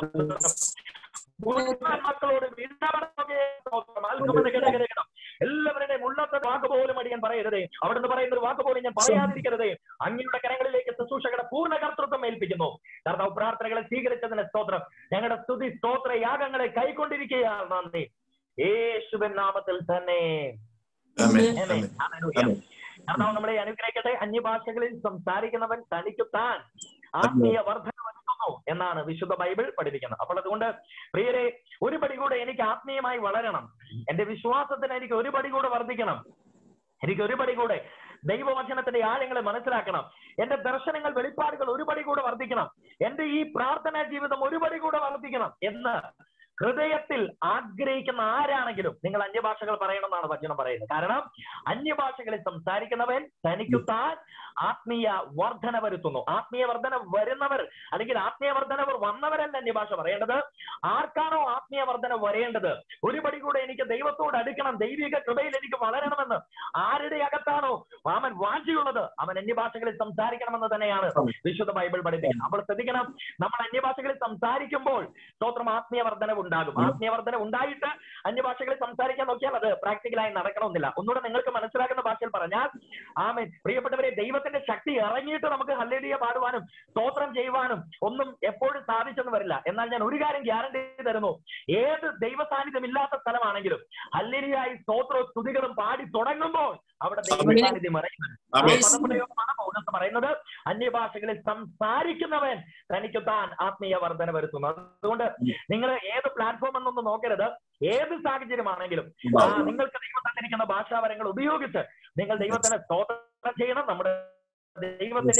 മുഴുവൻ മക്കളോട് ഇടപെടുകയാണ് എല്ലാവരുടെയും ഉള്ളത്തെ വാക്ക് പോലും അടിയാൻ പറയരുതേ അവിടുന്ന് പറയുന്ന ഒരു വാക്ക് പോലും ഞാൻ പറയാതിരിക്കരുതേ അങ്ങയുടെ കരങ്ങളിലേക്ക് ശുശ്രൂഷകരുടെ പൂർണ്ണ കർത്തൃത്വം ഏൽപ്പിക്കുന്നു ഏൽപ്പിക്കുന്നു കർത്താവ് പ്രാർത്ഥനകളെ സ്വീകരിച്ചതിന് സ്തോത്രം ഞങ്ങളുടെ സ്തുതി സ്തോത്ര യാഗങ്ങളെ കൈക്കൊണ്ടിരിക്കുകയാണ് നന്ദി യേശുവിൻ നാമത്തിൽ തന്നെ ആമേൻ ആമേൻ. Amen hallelujah. ആമേൻ. കർത്താവ് നമ്മളെ അനുഗ്രഹിക്കട്ടെ അന്യഭാഷകളിൽ സംസാരിക്കുന്നവൻ തനിക്ക് താൻ ആത്മീയ വർധന വരുത്തുന്നു എന്നാണ് വിശുദ്ധ ബൈബിൾ പഠിപ്പിക്കുന്നത് അപ്പോൾ അതുകൊണ്ട് പ്രിയരെ ഒരു പടി കൂടെ എനിക്ക് ആത്മീയമായി വളരണം എന്റെ വിശ്വാസത്തിന് എനിക്ക് ഒരു പടി കൂടെ വർദ്ധിക്കണം എനിക്ക് ഒരു പടി കൂടെ ദൈവവചനത്തിന്റെ ആഴങ്ങളെ മനസ്സിലാക്കണം എന്റെ ദർശനങ്ങൾ വെളിപ്പാടുകൾ ഒരു പടി കൂടെ വർദ്ധിക്കണം എന്റെ ഈ പ്രാർത്ഥനാ ജീവിതം ഒരു പടി കൂടെ വർദ്ധിക്കണം എന്ന് ഹൃദയത്തിൽ ആഗ്രഹിക്കുന്ന ആരാണെങ്കിലും നിങ്ങൾ അന്യഭാഷകൾ പറയണമെന്നാണ് വചനം പറയുന്നത് കാരണം അന്യഭാഷകളിൽ സംസാരിക്കുന്നവൻ തനിക്കു താൻ ആത്മീയ വർധന വരുത്തുന്നു ആത്മീയ വർധന വരുന്നവർ അല്ലെങ്കിൽ ആത്മീയ വർധന വന്നവരല്ല അന്യഭാഷ പറയേണ്ടത് ആർക്കാണോ ആത്മീയ വർധന വരേണ്ടത് ഒരു പടി കൂടെ എനിക്ക് ദൈവത്തോട് അടുക്കണം ദൈവിക കൃപയിൽ എനിക്ക് വളരണമെന്ന് ആരുടെ അകത്താണോ അവൻ വാഞ്ചിയുള്ളത് അവൻ അന്യഭാഷകളിൽ സംസാരിക്കണമെന്ന് തന്നെയാണ് വിശുദ്ധ ബൈബിൾ പഠിപ്പിക്കുന്നത് അപ്പോൾ ശ്രദ്ധിക്കണം നമ്മൾ അന്യഭാഷകളിൽ സംസാരിക്കുമ്പോൾ സ്തോത്രം ആത്മീയ വർധന ഉണ്ടാകും ആത്മീയ വർധന ഉണ്ടായിട്ട് അന്യഭാഷകളിൽ സംസാരിക്കാൻ നോക്കിയാൽ അത് പ്രാക്ടിക്കലായി നടക്കണമെന്നില്ല ഒന്നുകൂടെ നിങ്ങൾക്ക് മനസ്സിലാക്കുന്ന ഭാഷയിൽ പറഞ്ഞാൽ ആമേൻ പ്രിയപ്പെട്ടവരെ ദൈവത്തിന്റെ ശക്തി ഇറങ്ങിയിട്ട് നമുക്ക് ഹല്ലേലിയ പാടുവാനും സ്തോത്രം ചെയ്യുവാനും ഒന്നും എപ്പോഴും സാധിച്ചെന്ന് വരില്ല എന്നാൽ ഞാൻ ഒരു കാര്യം ഗ്യാരണ്ടി തരുന്നു ഏത് ദൈവ സാന്നിധ്യം ഇല്ലാത്ത സ്ഥലമാണെങ്കിലും ഹല്ലേലിയായി സ്തോത്രവും സ്തുതികളും പാടി തുടങ്ങുമ്പോൾ അവിടെ ദൈവ ആമേൻ. സാന്നിധ്യം ഇറങ്ങുന്നത് ആ ആമേൻ പദപ്രയോഗമാണ് പൗലോസ് പറയുന്നത് അന്യഭാഷകളിൽ സംസാരിക്കുന്നവൻ തനിക്ക് താൻ ആത്മീയ വർധന വരുത്തുന്നു അതുകൊണ്ട് നിങ്ങൾ ഏത് പ്ലാറ്റ്ഫോം എന്നൊന്നും നോക്കരുത് ഏത് സാഹചര്യമാണെങ്കിലും ആ, നിങ്ങൾക്ക് ദൈവം തന്നിരിക്കുന്ന ഭാഷാവരങ്ങൾ ഉപയോഗിച്ച് നിങ്ങൾ ദൈവത്തിന് സ്തോത്രം ചെയ്യണം നമ്മുടെ ദൈവത്തിന്റെ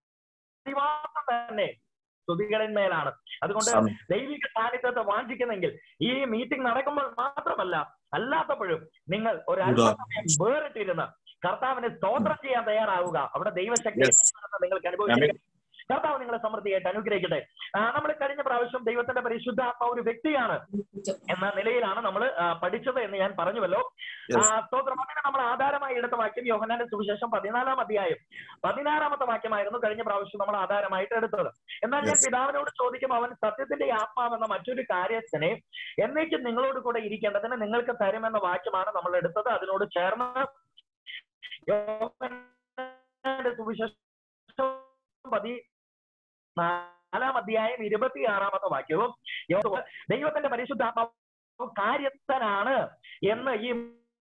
അതിവാസം തന്നെ സ്തുതികളിന്മേലാണ് അതുകൊണ്ട് ആമേൻ. ദൈവിക സാന്നിധ്യത്തെ വാഞ്ചിക്കുന്നെങ്കിൽ ഈ മീറ്റിംഗ് നടക്കുമ്പോൾ മാത്രമല്ല അല്ലാത്തപ്പോഴും നിങ്ങൾ ഒരു അല്പസമയം വേറിട്ടിരുന്ന് കർത്താവിനെ സ്തോത്രം ചെയ്യാൻ തയ്യാറാവുക അവിടെ ദൈവശക്തി Yes. നിങ്ങൾക്ക് അനുഭവിക്കാം കർത്താവ് നിങ്ങളെ സമൃദ്ധിയായിട്ട് അനുഗ്രഹിക്കട്ടെ നമ്മൾ കഴിഞ്ഞ പ്രാവശ്യം ദൈവത്തിന്റെ പരിശുദ്ധാത്മ ഒരു വ്യക്തിയാണ് എന്ന നിലയിലാണ് നമ്മൾ പഠിച്ചത് എന്ന് ഞാൻ പറഞ്ഞുവല്ലോ Yes. ആ, സ്തോത്രം അങ്ങനെ നമ്മൾ ആധാരമായി എടുത്ത വാക്യം യോഹന്നാന്റെ സുവിശേഷം പതിനാലാം അധ്യായം പതിനാറാമത്തെ വാക്യമായിരുന്നു കഴിഞ്ഞ പ്രാവശ്യം നമ്മൾ ആധാരമായിട്ട് എടുത്തത് എന്നാൽ ഞാൻ Yes. പിതാവിനോട് ചോദിക്കും അവൻ സത്യത്തിന്റെ ആത്മാവെന്ന മറ്റൊരു കാര്യത്തിനെ എന്നേക്കും നിങ്ങളോട് കൂടെ ഇരിക്കേണ്ടതിന് നിങ്ങൾക്ക് തരുമെന്ന വാക്യമാണ് നമ്മൾ എടുത്തത് അതിനോട് ചേർന്ന് യോഹന്നാന്റെ സുവിശേഷം പതി നാലാം അധ്യായം ഇരുപത്തിയാറാമത്തെ വാക്യവും യോ- ദൈവത്തിന്റെ പരിശുദ്ധാത്മാവ് കാര്യസ്ഥനാണ് എന്ന് ഈ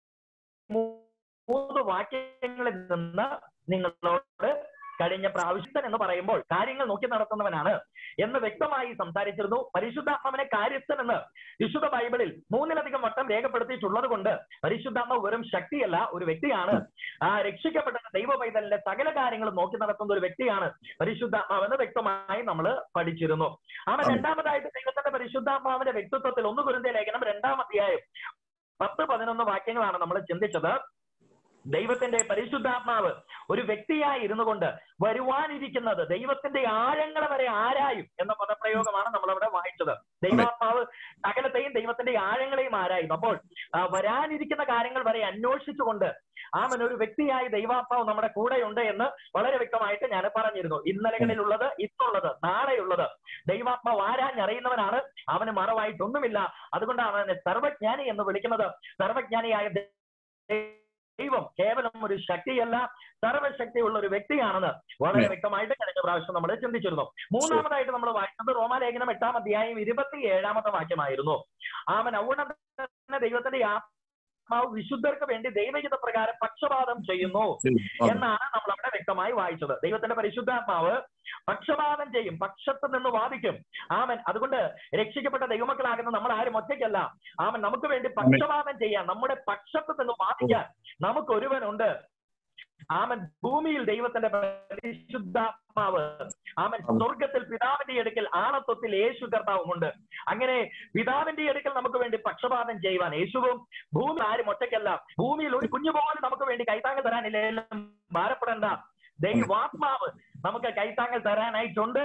മൂന്ന് വാക്യങ്ങളിൽ നിന്ന് നിങ്ങളോട് കഴിഞ്ഞ പ്രാവശ്യത്തൻ എന്ന് പറയുമ്പോൾ കാര്യങ്ങൾ നോക്കി നടത്തുന്നവനാണ് എന്ന് വ്യക്തമായി സംസാരിച്ചിരുന്നു പരിശുദ്ധാത്മാവിനെ കാര്യസ്ഥൻ എന്ന് വിശുദ്ധ ബൈബിളിൽ മൂന്നിലധികം വട്ടം രേഖപ്പെടുത്തിയിട്ടുള്ളത് കൊണ്ട് പരിശുദ്ധാത്മാവ് വെറും ശക്തിയല്ല ഒരു വ്യക്തിയാണ് ആ രക്ഷിക്കപ്പെട്ട ദൈവ പൈതലിന്റെ സകല കാര്യങ്ങളും നോക്കി നടത്തുന്ന ഒരു വ്യക്തിയാണ് പരിശുദ്ധാത്മാവെന്ന് വ്യക്തമായി നമ്മൾ പഠിച്ചിരുന്നു അവൻ ആമേൻ. രണ്ടാമതായിട്ട് ദൈവത്തിന്റെ പരിശുദ്ധാത്മാവിന്റെ വ്യക്തിത്വത്തിൽ ഒന്ന് കുരുന്ത ലേഖനം രണ്ടാം അധ്യായം പത്ത് പതിനൊന്ന് വാക്യങ്ങളാണ് നമ്മൾ ചിന്തിച്ചത് ദൈവത്തിന്റെ പരിശുദ്ധാത്മാവ് ഒരു വ്യക്തിയായി ഇരുന്നു കൊണ്ട് വരുവാനിരിക്കുന്നത് ദൈവത്തിന്റെ ആഴങ്ങൾ വരെ ആരായും എന്ന പദപ്രയോഗമാണ് നമ്മൾ അവിടെ വായിച്ചത് ദൈവാത്മാവ് സകലത്തെയും ദൈവത്തിന്റെ ആഴങ്ങളെയും ആരായും അപ്പോൾ ആ, വരാനിരിക്കുന്ന കാര്യങ്ങൾ വരെ അന്വേഷിച്ചുകൊണ്ട് ആമൻ ഒരു വ്യക്തിയായി ദൈവാത്മാവ് നമ്മുടെ കൂടെയുണ്ട് എന്ന് വളരെ വ്യക്തമായിട്ട് ഞാൻ പറഞ്ഞിരുന്നു ഇന്നലകളിലുള്ളത് ഇന്നുള്ളത് നാളെയുള്ളത് ദൈവാത്മാവ് ആരാഞ്ഞറിയുന്നവനാണ് അവന് മറവായിട്ടൊന്നുമില്ല അതുകൊണ്ടാണ് അവനെ സർവജ്ഞാനി എന്ന് വിളിക്കുന്നത് സർവജ്ഞാനിയായ ദൈവം കേവലം ഒരു ശക്തിയല്ല സർവശക്തിയുള്ള ഒരു വ്യക്തിയാണെന്ന് വളരെ വ്യക്തമായിട്ട് കഴിഞ്ഞ പ്രാവശ്യം നമ്മൾ ചിന്തിച്ചിരുന്നു മൂന്നാമതായിട്ട് നമ്മൾ വായിച്ചത് റോമാലേഖനം എട്ടാം അധ്യായം ഇരുപത്തി ഏഴാമത്തെ വാക്യമായിരുന്നു അവൻ ഔണം തന്നെ ദൈവത്തിന്റെ ആത്മാവ് വിശുദ്ധർക്ക് വേണ്ടി ദൈവഹിത പ്രകാരം പക്ഷപാതം ചെയ്യുന്നു എന്നാണ് നമ്മൾ അവിടെ വ്യക്തമായി വായിച്ചത് ദൈവത്തിന്റെ പരിശുദ്ധാത്മാവ് പക്ഷപാതം ചെയ്യും പക്ഷത്ത് നിന്ന് വാദിക്കും ആമൻ അതുകൊണ്ട് രക്ഷിക്കപ്പെട്ട ദൈവമക്കളാകുന്ന നമ്മൾ ആരും ഒറ്റയ്ക്കല്ല ആമൻ നമുക്ക് വേണ്ടി പക്ഷപാതം ചെയ്യാൻ നമ്മുടെ പക്ഷത്ത് നിന്ന് വാദിക്കാൻ നമുക്ക് ഒരുവനുണ്ട് ആമൻ ഭൂമിയിൽ ദൈവത്തിന്റെ പരിശുദ്ധാത്മാവ് ആമൻ സ്വർഗത്തിൽ പിതാവിന്റെ അടുക്കൽ ആണത്വത്തിൽ യേശു കർത്താവുമുണ്ട് അങ്ങനെ പിതാവിന്റെ അടുക്കൽ നമുക്ക് വേണ്ടി പക്ഷപാതം ചെയ്യുവാൻ യേശുവും ഭൂമി ആരും ഒറ്റയ്ക്കല്ല ഭൂമിയിൽ ഒരു കുഞ്ഞു പോലും നമുക്ക് വേണ്ടി കൈത്താങ്ങൽ തരാനില്ല എല്ലാം ഭാരപ്പെടേണ്ട ദൈവാത്മാവ് നമുക്ക് കൈത്താങ്ങൽ തരാനായിട്ടുണ്ട്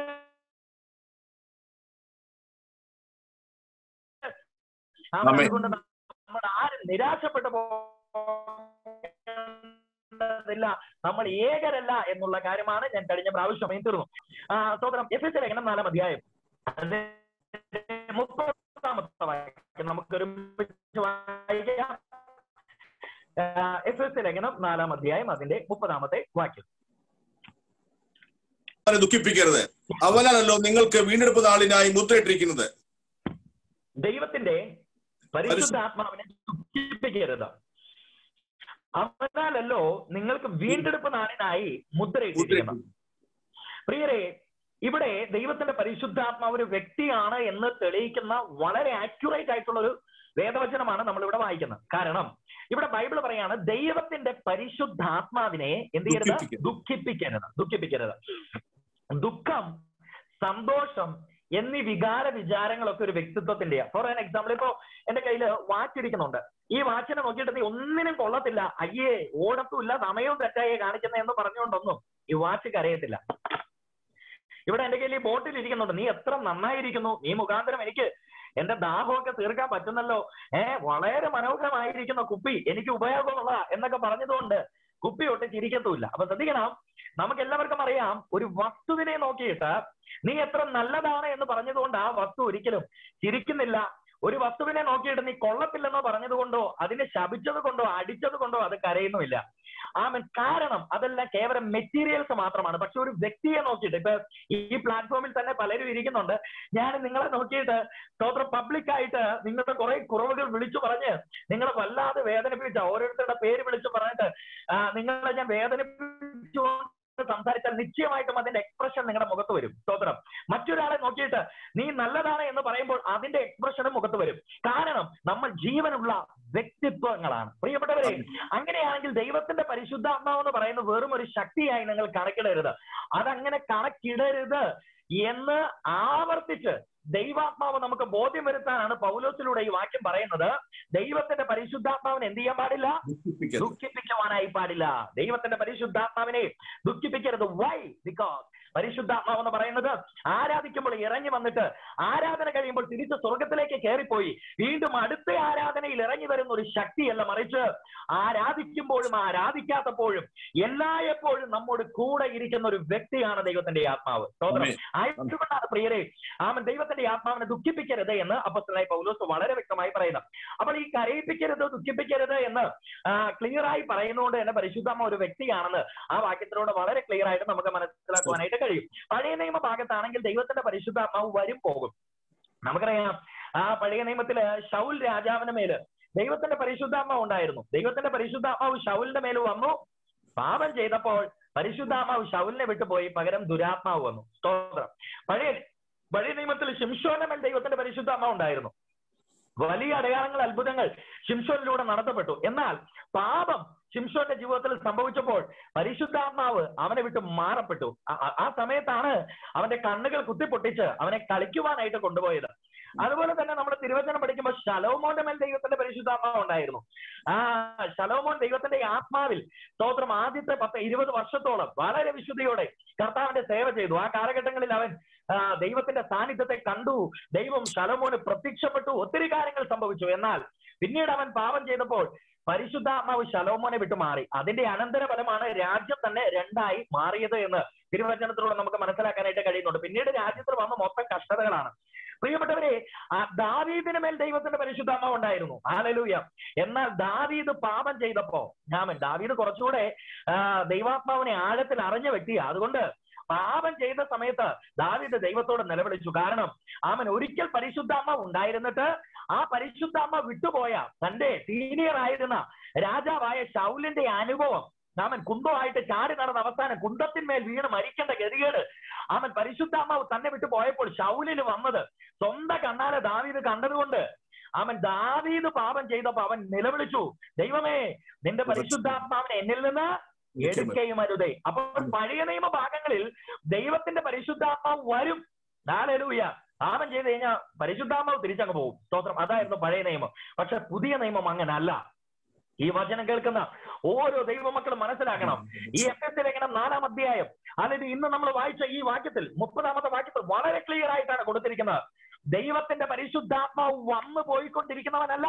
ആമൻ. ആമേൻ. അതുകൊണ്ട് നമ്മൾ ആരും നിരാശപ്പെട്ടു പോകേണ്ടതില്ല നമ്മൾ ഏകരല്ല എന്നുള്ള കാര്യമാണ് ഞാൻ കഴിഞ്ഞ പ്രാവശ്യം തീർന്നു ആ സോദരം എഫ് എസ് ലേഖനം നാലാം അധ്യായം അതിന്റെ മുപ്പതാമത്തെ വാക്യം നമുക്കൊരു വായിക്കാം എഫ് എസ് ലേഖനം നാലാം അധ്യായം അതിന്റെ മുപ്പതാമത്തെ വാക്യം അവരെ ദുഃഖിപ്പിക്കരുത് അവനാണല്ലോ നിങ്ങൾക്ക് വീണ്ടെടുപ്പ് നാളിനായി മുദ്രയിട്ടിരിക്കുന്നത് ദൈവത്തിന്റെ പരിശുദ്ധാത്മാവിനെ ദുഃഖിപ്പിക്കരുത് അവനാലല്ലോ നിങ്ങൾക്ക് വീണ്ടെടുപ്പ് നാളിനായി മുദ്രയിട്ടിരിക്കുന്നത് പ്രിയരെ ഇവിടെ ദൈവത്തിന്റെ പരിശുദ്ധാത്മാവ് ഒരു വ്യക്തിയാണ് എന്ന് തെളിയിക്കുന്ന വളരെ ആക്യുറേറ്റ് ആയിട്ടുള്ള ഒരു വേദവചനമാണ് നമ്മൾ ഇവിടെ വായിക്കുന്നത് കാരണം ഇവിടെ ബൈബിൾ പറയാണ് ദൈവത്തിന്റെ പരിശുദ്ധാത്മാവിനെ എന്ത് ചെയ്യരുത് ദുഃഖിപ്പിക്കരുത്. ദുഃഖിപ്പിക്കരുത് ദുഃഖിപ്പിക്കരുത് ദുഃഖം സന്തോഷം എന്നീ വികാര വിചാരങ്ങളൊക്കെ ഒരു വ്യക്തിത്വത്തിന്റെ ഫോർ ആൻ എക്സാമ്പിൾ ഇപ്പോ എന്റെ കയ്യിൽ വാച്ച് ഇരിക്കുന്നുണ്ട് ഈ വാച്ചിനെ നോക്കിയിട്ട് നീ ഒന്നിനും കൊള്ളത്തില്ല അയ്യേ ഓടത്തുമില്ല സമയവും തെറ്റായി കാണിക്കുന്ന എന്ന് പറഞ്ഞുകൊണ്ടൊന്നും ഈ വാച്ച് കരയത്തില്ല ഇവിടെ എന്റെ കയ്യിൽ ഈ ബോട്ടിൽ ഇരിക്കുന്നുണ്ട് നീ എത്ര നന്നായിരിക്കുന്നു നീ മുഖാന്തരം എനിക്ക് എന്റെ ദാഹമൊക്കെ തീർക്കാൻ പറ്റുന്നല്ലോ ഏഹ് വളരെ മനോഹരമായിരിക്കുന്ന കുപ്പി എനിക്ക് ഉപയോഗമുള്ള എന്നൊക്കെ പറഞ്ഞതുകൊണ്ട് കുപ്പി ഒട്ട് ചിരിക്കത്തുമില്ല അപ്പൊ ശ്രദ്ധിക്കണം നമുക്ക് എല്ലാവർക്കും അറിയാം ഒരു വസ്തുവിനെ നോക്കിയിട്ട് നീ എത്ര നല്ലതാണ് എന്ന് പറഞ്ഞതുകൊണ്ട് ആ വസ്തു ഒരിക്കലും ചിരിക്കുന്നില്ല ഒരു വസ്തുവിനെ നോക്കിയിട്ട് നീ കൊള്ളത്തില്ലെന്നോ പറഞ്ഞതുകൊണ്ടോ അതിനെ ശപിച്ചത് കൊണ്ടോ അടിച്ചത് കൊണ്ടോ അത് കരയുന്നുമില്ല ആമൻ കാരണം അതെല്ലാം കേവലം മെറ്റീരിയൽസ് മാത്രമാണ് പക്ഷെ ഒരു വ്യക്തിയെ നോക്കിയിട്ട് ഇപ്പൊ ഈ പ്ലാറ്റ്ഫോമിൽ തന്നെ പലരും ഇരിക്കുന്നുണ്ട് ഞാൻ നിങ്ങളെ നോക്കിയിട്ട് സ്തോത്രം പബ്ലിക് ആയിട്ട് നിങ്ങളുടെ കുറെ കുറവുകൾ വിളിച്ചു പറഞ്ഞ് നിങ്ങളെ വല്ലാതെ വേദനിപ്പിച്ച ഓരോരുത്തരുടെ പേര് വിളിച്ചു പറഞ്ഞിട്ട് ആ, നിങ്ങളെ ഞാൻ വേദനിപ്പിച്ചു സംസാരിച്ചാൽ നിശ്ചയമായിട്ടും അതിന്റെ എക്സ്പ്രഷൻ നിങ്ങളുടെ മുഖത്ത് വരും സ്തോത്രം മറ്റൊരാളെ നോക്കിയിട്ട് നീ നല്ലതാണ് എന്ന് പറയുമ്പോൾ അതിന്റെ എക്സ്പ്രഷനും മുഖത്ത് വരും കാരണം നമ്മൾ ജീവനുള്ള വ്യക്തിത്വങ്ങളാണ് പ്രിയപ്പെട്ടവരെ അങ്ങനെയാണെങ്കിൽ ദൈവത്തിന്റെ പരിശുദ്ധാത്മാവ് എന്ന് പറയുന്നത് വെറും ഒരു ശക്തിയായി നിങ്ങൾ കണക്കിടരുത് അതങ്ങനെ കണക്കിടരുത് എന്ന് ആവർത്തിച്ച് ദൈവാത്മാവ് നമുക്ക് ബോധ്യം വരുത്താനാണ് പൗലോസിലൂടെ ഈ വാക്യം പറയുന്നത് ദൈവത്തിന്റെ പരിശുദ്ധാത്മാവിനെ എന്ത് ചെയ്യാൻ പാടില്ല ദുഃഖിപ്പിക്കരുത് ദുഃഖിപ്പിക്കുവാനായി പാടില്ല ദൈവത്തിന്റെ പരിശുദ്ധാത്മാവിനെ ദുഃഖിപ്പിക്കരുത് വൈ ബിക്കോസ് പരിശുദ്ധാത്മാവ് എന്ന് പറയുന്നത് ആരാധിക്കുമ്പോൾ ഇറങ്ങി വന്നിട്ട് ആരാധന കഴിയുമ്പോൾ തിരിച്ച് സ്വർഗത്തിലേക്ക് കയറിപ്പോയി വീണ്ടും അടുത്ത ആരാധനയിൽ ഇറങ്ങി വരുന്ന ഒരു ശക്തിയല്ല മറിച്ച് ആരാധിക്കുമ്പോഴും ആരാധിക്കാത്തപ്പോഴും എല്ലായ്പ്പോഴും നമ്മോട് കൂടെ ഇരിക്കുന്ന ഒരു വ്യക്തിയാണ് ദൈവത്തിന്റെ ആത്മാവ് സ്തോത്രം ആമേൻ. ആയതുകൊണ്ടാണ് പ്രിയരെ ആമൻ ദൈവത്തിന്റെ ആത്മാവിനെ ദുഃഖിപ്പിക്കരുത് എന്ന് അപ്പസ്തനായി പൗലോസ് വളരെ വ്യക്തമായി പറയുന്നത് അപ്പോൾ ഈ കരയിപ്പിക്കരുത് ദുഃഖിപ്പിക്കരുത് എന്ന് ക്ലിയർ ആയി പറയുന്നതുകൊണ്ട് തന്നെ പരിശുദ്ധമ്മ ഒരു വ്യക്തിയാണെന്ന് ആ വാക്യത്തിലൂടെ വളരെ ക്ലിയർ ആയിട്ട് നമുക്ക് മനസ്സിലാക്കുവാനായിട്ട് കഴിയും പഴയ നിയമ ഭാഗത്താണെങ്കിൽ ദൈവത്തിന്റെ പരിശുദ്ധാത്മാവ് വരും പോകും നമുക്കറിയാം ആ പഴയ നിയമത്തില് ഷൗൽ രാജാവിന് മേല് ദൈവത്തിന്റെ പരിശുദ്ധാത്മാവ് ഉണ്ടായിരുന്നു ദൈവത്തിന്റെ പരിശുദ്ധാത്മാവ് ഷൗലിന്റെ മേൽ വന്നു പാപം ചെയ്തപ്പോൾ പരിശുദ്ധാത്മാവ് ഷൗലിനെ വിട്ടുപോയി പകരം ദുരാത്മാവ് വന്നു സ്തോത്രം പഴയ പഴയ നിയമത്തിൽ ശിംഷോന്റെ മേൽ ദൈവത്തിന്റെ പരിശുദ്ധാത്മാവ് ഉണ്ടായിരുന്നു വലിയ അടയാളങ്ങൾ അത്ഭുതങ്ങൾ ശിംഷോനിലൂടെ നടത്തപ്പെട്ടു എന്നാൽ പാപം ശിംഷോന്റെ ജീവിതത്തിൽ സംഭവിച്ചപ്പോൾ പരിശുദ്ധാത്മാവ് അവനെ വിട്ട് മാറപ്പെട്ടു ആ- ആ- ആ സമയത്താണ് അവന്റെ കണ്ണുകൾ കുത്തിപ്പൊട്ടിച്ച് അവനെ കളിക്കുവാനായിട്ട് കൊണ്ടുപോയത് അതുപോലെ തന്നെ നമ്മൾ തിരുവചനം പഠിക്കുമ്പോൾ ശലോമോന്റെ മേൽ ദൈവത്തിന്റെ പരിശുദ്ധാത്മാവ് ഉണ്ടായിരുന്നു ആ ശലോമോൻ ദൈവത്തിന്റെ ആത്മാവിൽ സ്തോത്രം ആദ്യത്തെ പത്ത് ഇരുപത് വർഷത്തോളം വളരെ വിശുദ്ധിയോടെ കർത്താവിന്റെ സേവ ചെയ്തു ആ കാലഘട്ടങ്ങളിൽ അവൻ ആ, ദൈവത്തിന്റെ സാന്നിധ്യത്തെ കണ്ടു ദൈവം ശലോമോന് പ്രത്യക്ഷപ്പെട്ടു ഒത്തിരി കാര്യങ്ങൾ സംഭവിച്ചു എന്നാൽ പിന്നീട് അവൻ പാപം ചെയ്തപ്പോൾ പരിശുദ്ധാത്മാവ് ശലോമോനെ വിട്ടു മാറി അതിന്റെ അനന്തരഫലമാണ് രാജ്യം തന്നെ രണ്ടായി മാറിയത് എന്ന് തിരുവചനത്തിലൂടെ നമുക്ക് മനസ്സിലാക്കാനായിട്ട് കഴിയുന്നുണ്ട് പിന്നീട് രാജ്യത്തിൽ വന്ന മൊത്തം കഷ്ടതകളാണ് പ്രിയപ്പെട്ടവരെ ആ ദാവീദിന് മേൽ ദൈവത്തിന്റെ പരിശുദ്ധാത്മാവ് ഉണ്ടായിരുന്നു ആലലൂയ എന്നാൽ ദാവീദ് പാപം ചെയ്തപ്പോ ഞാൻ ദാവീദ് കുറച്ചുകൂടെ ആ, ദൈവാത്മാവിനെ ആഴത്തിൽ അറിഞ്ഞ വ്യക്തിയാ അതുകൊണ്ട് പാപം ചെയ്ത സമയത്ത് ദാവീദ് ദൈവത്തോട് നിലവിളിച്ചു കാരണം അവൻ ഒരിക്കൽ പരിശുദ്ധാത്മാവ് ഉണ്ടായിരുന്നിട്ട് ആ പരിശുദ്ധാത്മ വിട്ടുപോയ തന്റെ സീനിയർ ആയിരുന്ന രാജാവായ ഷൗലിന്റെ അനുഭവം അവൻ കുന്തമായിട്ട് ചാടി നടന്ന അവസാനം കുന്തത്തിന്മേൽ വീണ് മരിക്കേണ്ട ഗതികേട് അവൻ പരിശുദ്ധാത്മാവ് തന്നെ വിട്ടു പോയപ്പോൾ ഷൗലിന് വന്നത് സ്വന്തം കണ്ണാലെ ദാവീദ് കണ്ടതുകൊണ്ട് അവൻ ദാവീദ് പാപം ചെയ്തപ്പോ അവൻ നിലവിളിച്ചു ദൈവമേ നിന്റെ പരിശുദ്ധാത്മാവിനെ എന്നിൽ നിന്ന് എടുക്കുകയും അരുതേ അപ്പോൾ പഴയ നിയമ ഭാഗങ്ങളിൽ ദൈവത്തിന്റെ പരിശുദ്ധാത്മാവ് വരും നാലൂയ പാപം ചെയ്ത് കഴിഞ്ഞാൽ പരിശുദ്ധാത്മാവ് തിരിച്ചങ്ങ് പോകും സ്തോത്രം അതായിരുന്നു പഴയ നിയമം പക്ഷെ പുതിയ നിയമം അങ്ങനല്ല ഈ വചനം കേൾക്കുന്ന ഓരോ ദൈവമക്കളും മനസ്സിലാക്കണം ഈ എഫ് എസ് ലേഖനം നാലാം അധ്യായം അതായത് ഇന്ന് നമ്മൾ വായിച്ച ഈ വാക്യത്തിൽ മുപ്പതാമത്തെ വാക്യത്തിൽ വളരെ ക്ലിയർ ആയിട്ടാണ് കൊടുത്തിരിക്കുന്നത് ദൈവത്തിന്റെ പരിശുദ്ധാത്മാവ് വന്നു പോയിക്കൊണ്ടിരിക്കുന്നവനല്ല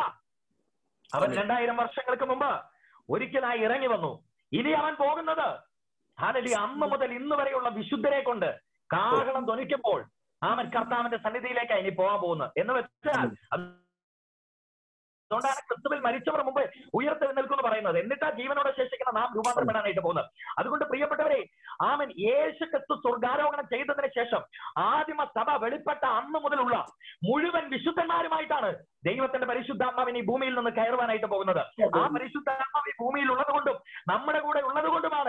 അവൻ അതെ. രണ്ടായിരം വർഷങ്ങൾക്ക് മുമ്പ് ഒരിക്കലായി ഇറങ്ങി വന്നു ഇനി അവൻ പോകുന്നത് ഹാലലി അന്ന് മുതൽ ഇന്ന് വരെയുള്ള വിശുദ്ധരെ കൊണ്ട് കാഹളം ധ്വനിക്കുമ്പോൾ അവൻ കർത്താവിന്റെ സന്നിധിയിലേക്കാണ് ഇനി പോകാൻ പോകുന്നത് എന്ന് വെച്ചാൽ അത് അതുകൊണ്ടാണ് ക്രിസ്തുവിൽ മരിച്ചവർ മുമ്പ് ഉയർത്തെഴുന്നേൽക്കും എന്ന് പറയുന്നത് എന്നിട്ടാ ജീവനോടെ ശേഷിക്കുന്ന നാം രൂപാന്തരപ്പെടാനായിട്ട് പോകുന്നത് അതുകൊണ്ട് പ്രിയപ്പെട്ടവരെ ആമൻ യേശു ക്രിസ്തു സ്വർഗാരോഹണം ചെയ്തതിന് ശേഷം ആദിമ സഭ വെളിപ്പെട്ട അന്ന് മുതലുള്ള മുഴുവൻ വിശുദ്ധന്മാരുമായിട്ടാണ് ദൈവത്തിന്റെ പരിശുദ്ധാത്മാവിന് ഈ ഭൂമിയിൽ നിന്ന് കയറുവാനായിട്ട് പോകുന്നത് ആ പരിശുദ്ധാത്മാവ് ഈ ഭൂമിയിൽ ഉള്ളത് കൊണ്ടും നമ്മുടെ കൂടെ ഉള്ളത് കൊണ്ടുമാണ്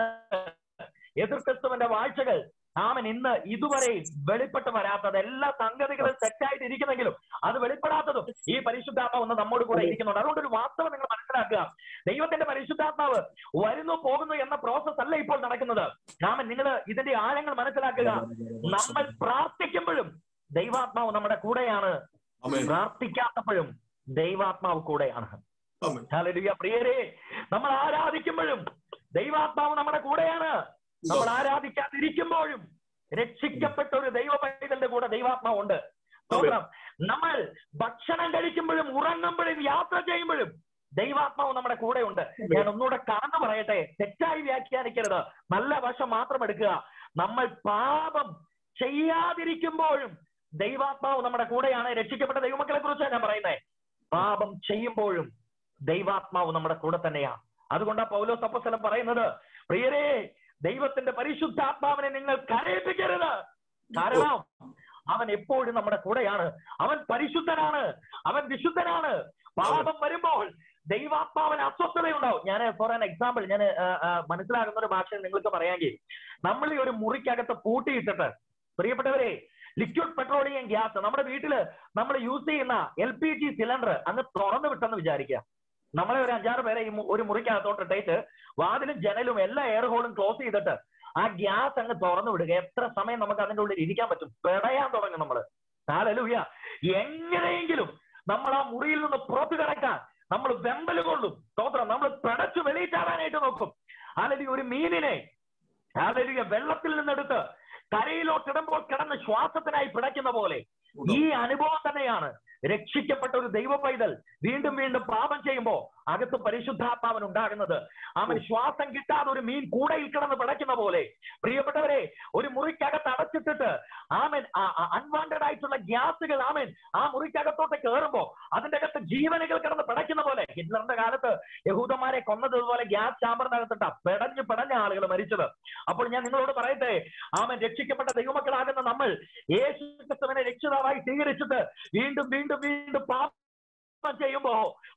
എതിർ ക്രിസ്തുവിന്റെ വാഴ്ചകൾ ആമൻ ഇന്ന് ഇതുവരെ വെളിപ്പെട്ട് വരാത്തത് എല്ലാ സംഗതികളും തെറ്റായിട്ട് ഇരിക്കുന്നെങ്കിലും അത് വെളിപ്പെടാത്തതും ഈ പരിശുദ്ധാത്മാവ് ഒന്ന് നമ്മോട് കൂടെ ഇരിക്കുന്നുണ്ട് അതുകൊണ്ട് ഒരു വാസ്തവം നിങ്ങൾ മനസ്സിലാക്കുക ദൈവത്തിന്റെ പരിശുദ്ധാത്മാവ് വരുന്നു പോകുന്നു എന്ന പ്രോസസ് അല്ല ഇപ്പോൾ നടക്കുന്നത് ആമൻ നിങ്ങൾ ഇതിന്റെ ആഴങ്ങൾ മനസ്സിലാക്കുക നമ്മൾ പ്രാർത്ഥിക്കുമ്പോഴും ദൈവാത്മാവ് നമ്മുടെ കൂടെയാണ് ആമേൻ പ്രാർത്ഥിക്കാത്തപ്പോഴും ദൈവാത്മാവ് കൂടെയാണ് ആമേൻ ഹല്ലേലൂയ പ്രിയരെ നമ്മൾ ആരാധിക്കുമ്പോഴും ദൈവാത്മാവ് നമ്മുടെ കൂടെയാണ് നമ്മൾ ആരാധിക്കാതിരിക്കുമ്പോഴും രക്ഷിക്കപ്പെട്ട ഒരു ദൈവ പൈതലിന്റെ കൂടെ ദൈവാത്മാവ് ഉണ്ട് സ്തോത്രം നമ്മൾ ഭക്ഷണം കഴിക്കുമ്പോഴും ഉറങ്ങുമ്പോഴും യാത്ര ചെയ്യുമ്പോഴും ദൈവാത്മാവ് നമ്മുടെ കൂടെ ഉണ്ട് ഞാൻ ഒന്നുകൂടെ കടന്നു പറയട്ടെ തെറ്റായി വ്യാഖ്യാനിക്കരുത് നല്ല വശം മാത്രം എടുക്കുക നമ്മൾ പാപം ചെയ്യാതിരിക്കുമ്പോഴും ദൈവാത്മാവ് നമ്മുടെ കൂടെയാണ് രക്ഷിക്കപ്പെട്ട ദൈവമക്കളെ കുറിച്ചാണ് ഞാൻ പറയുന്നത് പാപം ചെയ്യുമ്പോഴും ദൈവാത്മാവ് നമ്മുടെ കൂടെ തന്നെയാണ് അതുകൊണ്ടാണ് പൗലോസ് അപ്പസ്വലം പറയുന്നത് പ്രിയരേ ദൈവത്തിന്റെ പരിശുദ്ധാത്മാവിനെ നിങ്ങൾ കരയിപ്പിക്കരുത് കാരണം അവൻ എപ്പോഴും നമ്മുടെ കൂടെയാണ് അവൻ പരിശുദ്ധനാണ് അവൻ വിശുദ്ധനാണ് പാപം വരുമ്പോൾ ദൈവാത്മാവിന് അസ്വസ്ഥതയുണ്ടാവും ഞാൻ ഫോർ ആൻ എക്സാമ്പിൾ ഞാൻ മനസ്സിലാകുന്ന ഒരു ഭാഷ നിങ്ങൾക്ക് പറയാമെങ്കിൽ നമ്മൾ ഈ ഒരു മുറിക്കകത്ത് പൂട്ടിയിട്ടിട്ട് പ്രിയപ്പെട്ടവരെ ലിക്വിഡ് പെട്രോളിയം ഗ്യാസ് നമ്മുടെ വീട്ടില് നമ്മൾ യൂസ് ചെയ്യുന്ന എൽ പി ജി സിലിണ്ടർ അങ്ങ് തുറന്നു വിട്ടെന്ന് വിചാരിക്കുക നമ്മളെ ഒരു അഞ്ചാറ് പേരെ ഈ മു- ഒരു മുറിക്കകത്തോട്ട് ഇട്ടേറ്റ് വാതിലും ജനലും എല്ലാ എയർ ഹോളും ക്ലോസ് ചെയ്തിട്ട് ആ ഗ്യാസ് അങ്ങ് തുറന്നു വിടുക എത്ര സമയം നമുക്ക് അതിന്റെ ഉള്ളിൽ ഇരിക്കാൻ പറ്റും പെടയാൻ തുടങ്ങും നമ്മള് നാലലുയ എങ്ങനെയെങ്കിലും നമ്മൾ ആ മുറിയിൽ നിന്ന് പുറത്തു കിടക്കാൻ നമ്മൾ വെമ്പല് കൊള്ളും സ്തോത്രം നമ്മൾ പിടച്ചു വെളിയിൽ ചാടാനായിട്ട് നോക്കും അല്ലെങ്കിൽ ഒരു മീനിനെ അല്ലെങ്കിൽ വെള്ളത്തിൽ നിന്നെടുത്ത് കരയിലോട്ടിടുമ്പോൾ കിടന്ന് ശ്വാസത്തിനായി പിടയ്ക്കുന്ന പോലെ ഈ അനുഭവം തന്നെയാണ് രക്ഷിക്കപ്പെട്ട ഒരു ദൈവ പൈതൽ വീണ്ടും വീണ്ടും പാപം ചെയ്യുമ്പോ അകത്ത് പരിശുദ്ധാത്മാവൻ ഉണ്ടാകുന്നത് അവൻ ശ്വാസം കിട്ടാതെ ഒരു മീൻ കൂടയിൽ കിടന്ന് പിടയ്ക്കുന്ന പോലെ പ്രിയപ്പെട്ടവരെ ഒരു മുറിക്കകത്ത് അടച്ചിട്ടിട്ട് ആമൻ അൺവാണ്ടഡ് ആയിട്ടുള്ള ഗ്യാസുകൾ ആമൻ ആ മുറിക്കകത്തോട്ട് കയറുമ്പോ അതിന്റെ അകത്ത് ജീവനുകൾ കിടന്ന് പിടയ്ക്കുന്ന പോലെ ഹിറ്റ്ലറിന്റെ കാലത്ത് യഹൂദന്മാരെ കൊന്നതുപോലെ ഗ്യാസ് ചാമ്പറിനകത്തിട്ട പെടഞ്ഞു പെടഞ്ഞ ആളുകൾ മരിച്ചത് അപ്പോൾ ഞാൻ നിങ്ങളോട് പറയട്ടെ ആമൻ രക്ഷിക്കപ്പെട്ട ദൈവമക്കളാകുന്ന നമ്മൾ യേശു ക്രിസ്തുവിനെ രക്ഷിതാവായി സ്വീകരിച്ചിട്ട് വീണ്ടും വീണ്ടും വീണ്ടും പാപം ചെയ്യുമ്പോ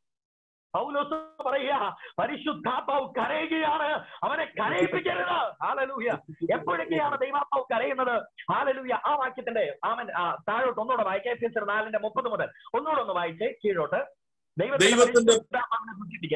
പൗലോസ് പറയുക പരിശുദ്ധാത്മാവ് കരയുകയാണ് അവനെ കരയിപ്പിക്കരുത് ഹാലലൂയ എപ്പോഴൊക്കെയാണ് ദൈവാത്മാവ് കരയുന്നത് ഹാലലൂയ ആ വാക്യത്തിന്റെ ആമൻ ആ, താഴോട്ട് ഒന്നുകൂടെ വായിക്കാം എഫേസ്യർ നാലിന്റെ മുപ്പത് മുതൽ ഒന്നുകൂടെ ഒന്ന് വായിച്ചേ കീഴോട്ട് ദൈവത്തിന്റെ- പരിശുദ്ധാത്മാവിനെ സൂക്ഷിപ്പിക്കുക.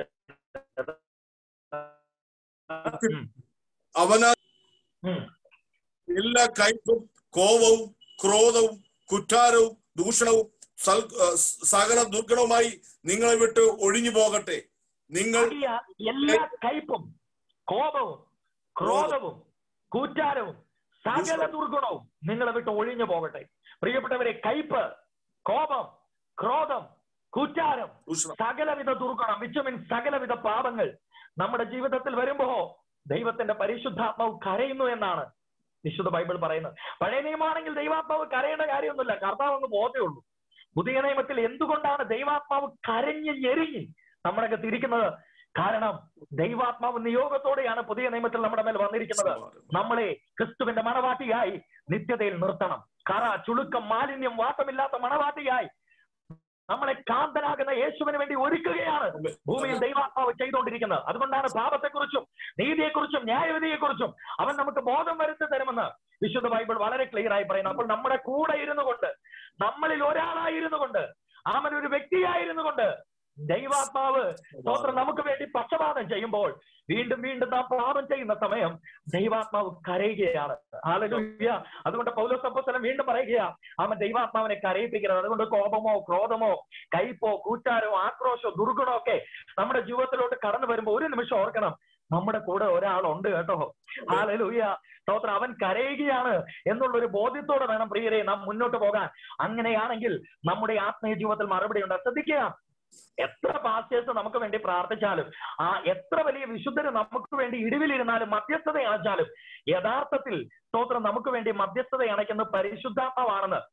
ഉം, അവനാ ഉം. എല്ലാ കയ്പും കോപവും ക്രോധവും കുറ്റാരവും ദൂഷണവും സൽ- ആ, സകല ദുർഗണവുമായി നിങ്ങളെ വിട്ട് ഒഴിഞ്ഞു പോകട്ടെ നിങ്ങൾ ആകിയാൽ എല്ലാ കയ്പും കോപവും ക്രോധവും കൂറ്റാരവും സകല ദുർഗുണവും നിങ്ങളെ വിട്ട് ഒഴിഞ്ഞു പോകട്ടെ പ്രിയപ്പെട്ടവരെ കയ്പ് കോപം ക്രോധം കൂറ്റാരം ദൂഷണം സകലവിധ ദുർഗുണം വിച്ചമിൻ സകലവിധ പാപങ്ങൾ നമ്മുടെ ജീവിതത്തിൽ വരുമ്പോ ദൈവത്തിന്റെ പരിശുദ്ധാത്മാവ് കരയുന്നു എന്നാണ് വിശുദ്ധ ബൈബിൾ പറയുന്നത് പഴയ നിയമമാണെങ്കിൽ ദൈവാത്മാവ് കരയേണ്ട കാര്യമൊന്നുമില്ല കർത്താവ് അങ്ങ് പോകത്തേ ഉള്ളൂ പുതിയ നിയമത്തിൽ എന്തുകൊണ്ടാണ് ദൈവാത്മാവ് കരഞ്ഞ് ഞെരിഞ്ഞ് നമ്മുടെ തിരിക്കുന്നത് കാരണം ദൈവാത്മാവ് നിയോഗത്തോടെയാണ് പുതിയ നിയമത്തിൽ നമ്മുടെ മേൽ വന്നിരിക്കുന്നത് നമ്മളെ ക്രിസ്തുവിന്റെ മണവാട്ടിയായി നിത്യതയിൽ നിർത്തണം കറ ചുളുക്കം മാലിന്യം വാസമില്ലാത്ത മണവാട്ടിയായി നമ്മളെ കാന്തനാകുന്ന യേശുവിന് വേണ്ടി ഒരുക്കുകയാണ് ഭൂമിയിൽ ദൈവാത്മാവ് ചെയ്തുകൊണ്ടിരിക്കുന്നത് അതുകൊണ്ടാണ് പാപത്തെക്കുറിച്ചും നീതിയെക്കുറിച്ചും ന്യായവിധിയെക്കുറിച്ചും അവൻ നമുക്ക് ബോധം വരുത്തി തരുമെന്ന് വിശുദ്ധ ബൈബിൾ വളരെ ക്ലിയർ ആയി പറയുന്നു അപ്പോൾ നമ്മുടെ കൂടെ ഇരുന്നു കൊണ്ട് നമ്മളിൽ ഒരാളായിരുന്നു കൊണ്ട് അവൻ ഒരു വ്യക്തിയായിരുന്നു കൊണ്ട് ദൈവാത്മാവ് സ്തോത്രം നമുക്ക് വേണ്ടി പക്ഷപാതം ചെയ്യുമ്പോൾ വീണ്ടും വീണ്ടും നാം പാപം ചെയ്യുന്ന സമയം ദൈവാത്മാവ് കരയുകയാണ് ഹാലലൂയ അതുകൊണ്ട് പൗലോസ് അപ്പോസ്തലൻ വീണ്ടും പറയുക അവൻ ദൈവാത്മാവിനെ കരയിപ്പിക്കുന്നത് അതുകൊണ്ട് കോപമോ ക്രോധമോ കയ്പോ കൂറ്റാരോ ആക്രോശോ ദുർഗുണോ ഒക്കെ നമ്മുടെ ജീവിതത്തിലോട്ട് കടന്നു വരുമ്പോ ഒരു നിമിഷം ഓർക്കണം നമ്മുടെ കൂടെ ഒരാളുണ്ട് കേട്ടോ ഹാലലൂയ സ്തോത്രം അവൻ കരയുകയാണ് എന്നുള്ള ഒരു ബോധ്യത്തോടെ വേണം പ്രിയരെ നാം മുന്നോട്ട് പോകാൻ അങ്ങനെയാണെങ്കിൽ നമ്മുടെ ആത്മീയ ജീവിതത്തിൽ മറുപടി ഉണ്ട് ശ്രദ്ധിക്കുക എത്ര പാസ്റ്റേഴ്സ് നമുക്ക് വേണ്ടി പ്രാർത്ഥിച്ചാലും ആ എത്ര വലിയ വിശുദ്ധര് നമുക്ക് വേണ്ടി ഇടിവിലിരുന്നാലും മധ്യസ്ഥത അണച്ചാലും യഥാർത്ഥത്തിൽ സ്തോത്രം നമുക്ക് വേണ്ടി മധ്യസ്ഥത അണയ്ക്കുന്ന പരിശുദ്ധാത്മാവാണെന്ന്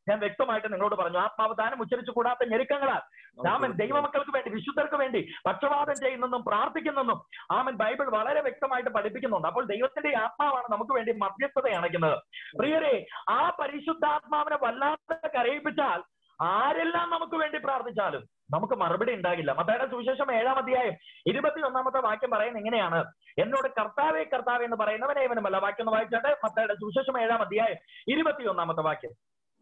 ഞാൻ വ്യക്തമായിട്ട് നിങ്ങളോട് പറഞ്ഞു ആത്മാവ് താനും ഉച്ചരിച്ചു കൂടാത്ത ഞെരുക്കങ്ങളാൽ രാമൻ ദൈവമക്കൾക്ക് വേണ്ടി വിശുദ്ധർക്ക് വേണ്ടി പക്ഷപാതം ചെയ്യുന്നെന്നും പ്രാർത്ഥിക്കുന്നെന്നും ആമൻ ബൈബിൾ വളരെ വ്യക്തമായിട്ട് പഠിപ്പിക്കുന്നുണ്ട് അപ്പോൾ ദൈവത്തിന്റെ ആത്മാവാണ് നമുക്ക് വേണ്ടി മധ്യസ്ഥത അണയ്ക്കുന്നത് പ്രിയരെ ആ പരിശുദ്ധാത്മാവിനെ വല്ലാതെ കരയിപ്പിച്ചാൽ ആരെല്ലാം നമുക്ക് വേണ്ടി പ്രാർത്ഥിച്ചാലും നമുക്ക് മറുപടി ഉണ്ടാകില്ല മത്തായുടെ സുവിശേഷം ഏഴാം അധ്യായം ഇരുപത്തി ഒന്നാമത്തെ വാക്യം പറയുന്നത് എങ്ങനെയാണ് എന്നോട് കർത്താവേ കർത്താവേ എന്ന് പറയുന്നവനെ ഇവനുമല്ല വാക്യം ഒന്ന് വായിച്ചാട്ടെ മത്തായുടെ സുവിശേഷം ഏഴാം അധ്യായം ഇരുപത്തി ഒന്നാമത്തെ വാക്യം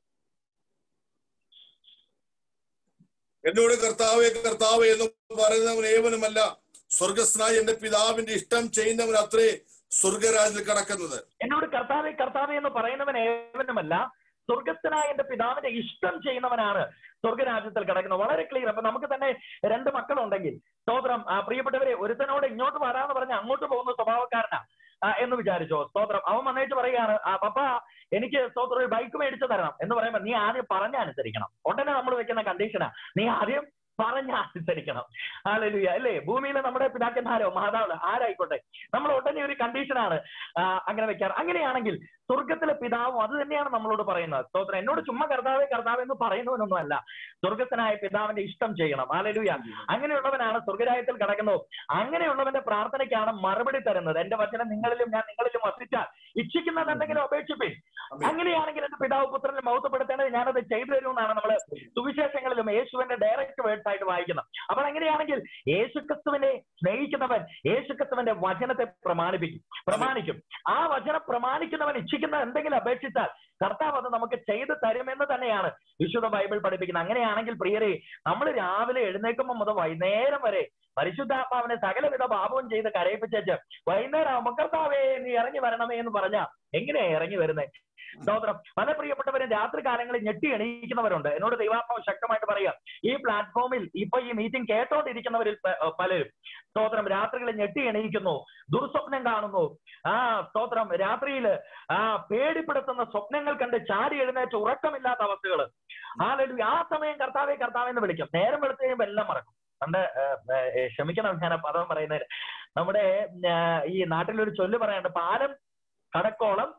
എന്നോട് കർത്താവേ കർത്താവേ എന്ന് പറയുന്നവൻ ഏവനുമല്ല സ്വർഗസ്നായ എന്റെ പിതാവിന്റെ ഇഷ്ടം ചെയ്യുന്നവൻ അത്രേ സ്വർഗരാജിൽ കടക്കുന്നത് എന്നോട് കർത്താവെ കർത്താവെ എന്ന് പറയുന്നവൻ ഏവനുമല്ല സ്വർഗസ്ഥനായ എന്റെ പിതാവിന്റെ ഇഷ്ടം ചെയ്യുന്നവനാണ് സ്വർഗരാജ്യത്തിൽ കിടക്കുന്നത് വളരെ ക്ലിയർ അപ്പൊ നമുക്ക് തന്നെ രണ്ട് മക്കളുണ്ടെങ്കിൽ സ്തോത്രം ആ, പ്രിയപ്പെട്ടവരെ ഒരുത്തനോട് ഇങ്ങോട്ട് വരാന്ന് പറഞ്ഞ് അങ്ങോട്ട് പോകുന്ന സ്വഭാവക്കാരനാ ആ, എന്ന് വിചാരിച്ചോ സ്തോത്രം അവൻ വന്നേച്ച് പറയുകയാണ് ആ പപ്പ എനിക്ക് സ്തോത്രം ഒരു ബൈക്ക് മേടിച്ചു തരണം എന്ന് പറയുമ്പോൾ നീ ആദ്യം പറഞ്ഞ അനുസരിക്കണം ഉടനെ നമ്മൾ വെക്കുന്ന കണ്ടീഷനാ നീ ആദ്യം പറഞ്ഞ അനുസരിക്കണം ഹാലലുയ അല്ലേ ഭൂമിയിൽ നമ്മുടെ പിതാക്കന്മാരോ മാതാവോ ആരായിക്കോട്ടെ നമ്മൾ ഉടനെ ഒരു കണ്ടീഷനാണ് ആ, അങ്ങനെ വെക്കാറ് അങ്ങനെയാണെങ്കിൽ സ്വർഗത്തിലെ പിതാവും അത് തന്നെയാണ് നമ്മളോട് പറയുന്നത് സ്തോത്രം എന്നോട് ചുമ്മാ കർത്താവേ കർത്താവ് എന്ന് പറയുന്നവനൊന്നുമല്ല സ്വർഗസ്ഥനായ പിതാവിന്റെ ഇഷ്ടം ചെയ്യണം ഹാലലുയ അങ്ങനെയുള്ളവനാണ് സ്വർഗരായത്തിൽ കിടക്കുന്നത് അങ്ങനെയുള്ളവന്റെ പ്രാർത്ഥനയ്ക്കാണ് മറുപടി തരുന്നത് എന്റെ വചനം നിങ്ങളിലും ഞാൻ നിങ്ങളിലും വസിച്ചാൽ ഇച്ഛിക്കുന്നത് എന്തെങ്കിലും അപേക്ഷിപ്പിൻ അങ്ങനെയാണെങ്കിൽ എന്റെ പിതാവ് പുത്രനെ മൗത്തപ്പെടുത്തേണ്ടത് ഞാനത് ചെയ്തു തരുമെന്നാണ് നമ്മൾ സുവിശേഷങ്ങളിലും യേശുവിന്റെ ഡയറക്റ്റ് വേർഡ്സ് ആയിട്ട് വായിക്കുന്നത് അപ്പോൾ അങ്ങനെയാണെങ്കിൽ യേശുക്രിസ്തുവിനെ സ്നേഹിക്കുന്നവൻ യേശുക്രിസ്തുവിന്റെ വചനത്തെ പ്രമാണിപ്പിക്കും പ്രമാണിക്കും ആ വചനം പ്രമാണിക്കുന്നവൻ ഇച്ഛിക്കുന്ന എന്തെങ്കിലും അപേക്ഷിച്ചാൽ കർത്താവ് അത് നമുക്ക് ചെയ്തു തരുമെന്ന് തന്നെയാണ് വിശുദ്ധ ബൈബിൾ പഠിപ്പിക്കുന്നത് അങ്ങനെയാണെങ്കിൽ പ്രിയരെ നമ്മൾ രാവിലെ എഴുന്നേൽക്കുമ്പോൾ മുതൽ വൈകുന്നേരം വരെ പരിശുദ്ധാത്മാവിനെ സകലവിധ പാപവും ചെയ്ത് കരയിപ്പിച്ചേച്ച് വൈകുന്നേരം ആവുമ്പോൾ കർത്താവേ നീ ഇറങ്ങി വരണമേ എന്ന് പറഞ്ഞാ എങ്ങനെയാ ഇറങ്ങി വരുന്നത് സ്തോത്രം പല പ്രിയപ്പെട്ടവരും രാത്രി കാലങ്ങളിൽ ഞെട്ടി എണീക്കുന്നവരുണ്ട് എന്നോട് ദൈവാത്മാവ് ശക്തമായിട്ട് പറയാം ഈ പ്ലാറ്റ്ഫോമിൽ ഇപ്പൊ ഈ മീറ്റിംഗ് കേട്ടോണ്ടിരിക്കുന്നവരിൽ പ- ഏർ പലരും സ്തോത്രം രാത്രികളിൽ ഞെട്ടി എണീക്കുന്നു ദുർസ്വപ്നം കാണുന്നു ആ സ്തോത്രം രാത്രിയില് ആ പേടിപ്പെടുത്തുന്ന സ്വപ്നങ്ങൾ കണ്ട് ചാടി എഴുന്നേറ്റ് ഉറക്കമില്ലാത്ത അവസ്ഥകൾ ആളുകൾ ആ സമയം കർത്താവെ കർത്താവെ എന്ന് വിളിക്കും നേരം വെളുത്ത് കഴിയുമ്പോൾ എല്ലാം മറക്കും പണ്ട് ഏർ, ഏർ, ക്ഷമിക്കണം ഞാൻ ആ പദം പറയുന്നത് നമ്മുടെ ഏർ, ഈ നാട്ടിലൊരു ചൊല്ല് പറയാനുണ്ട് പാലം കടക്കോളം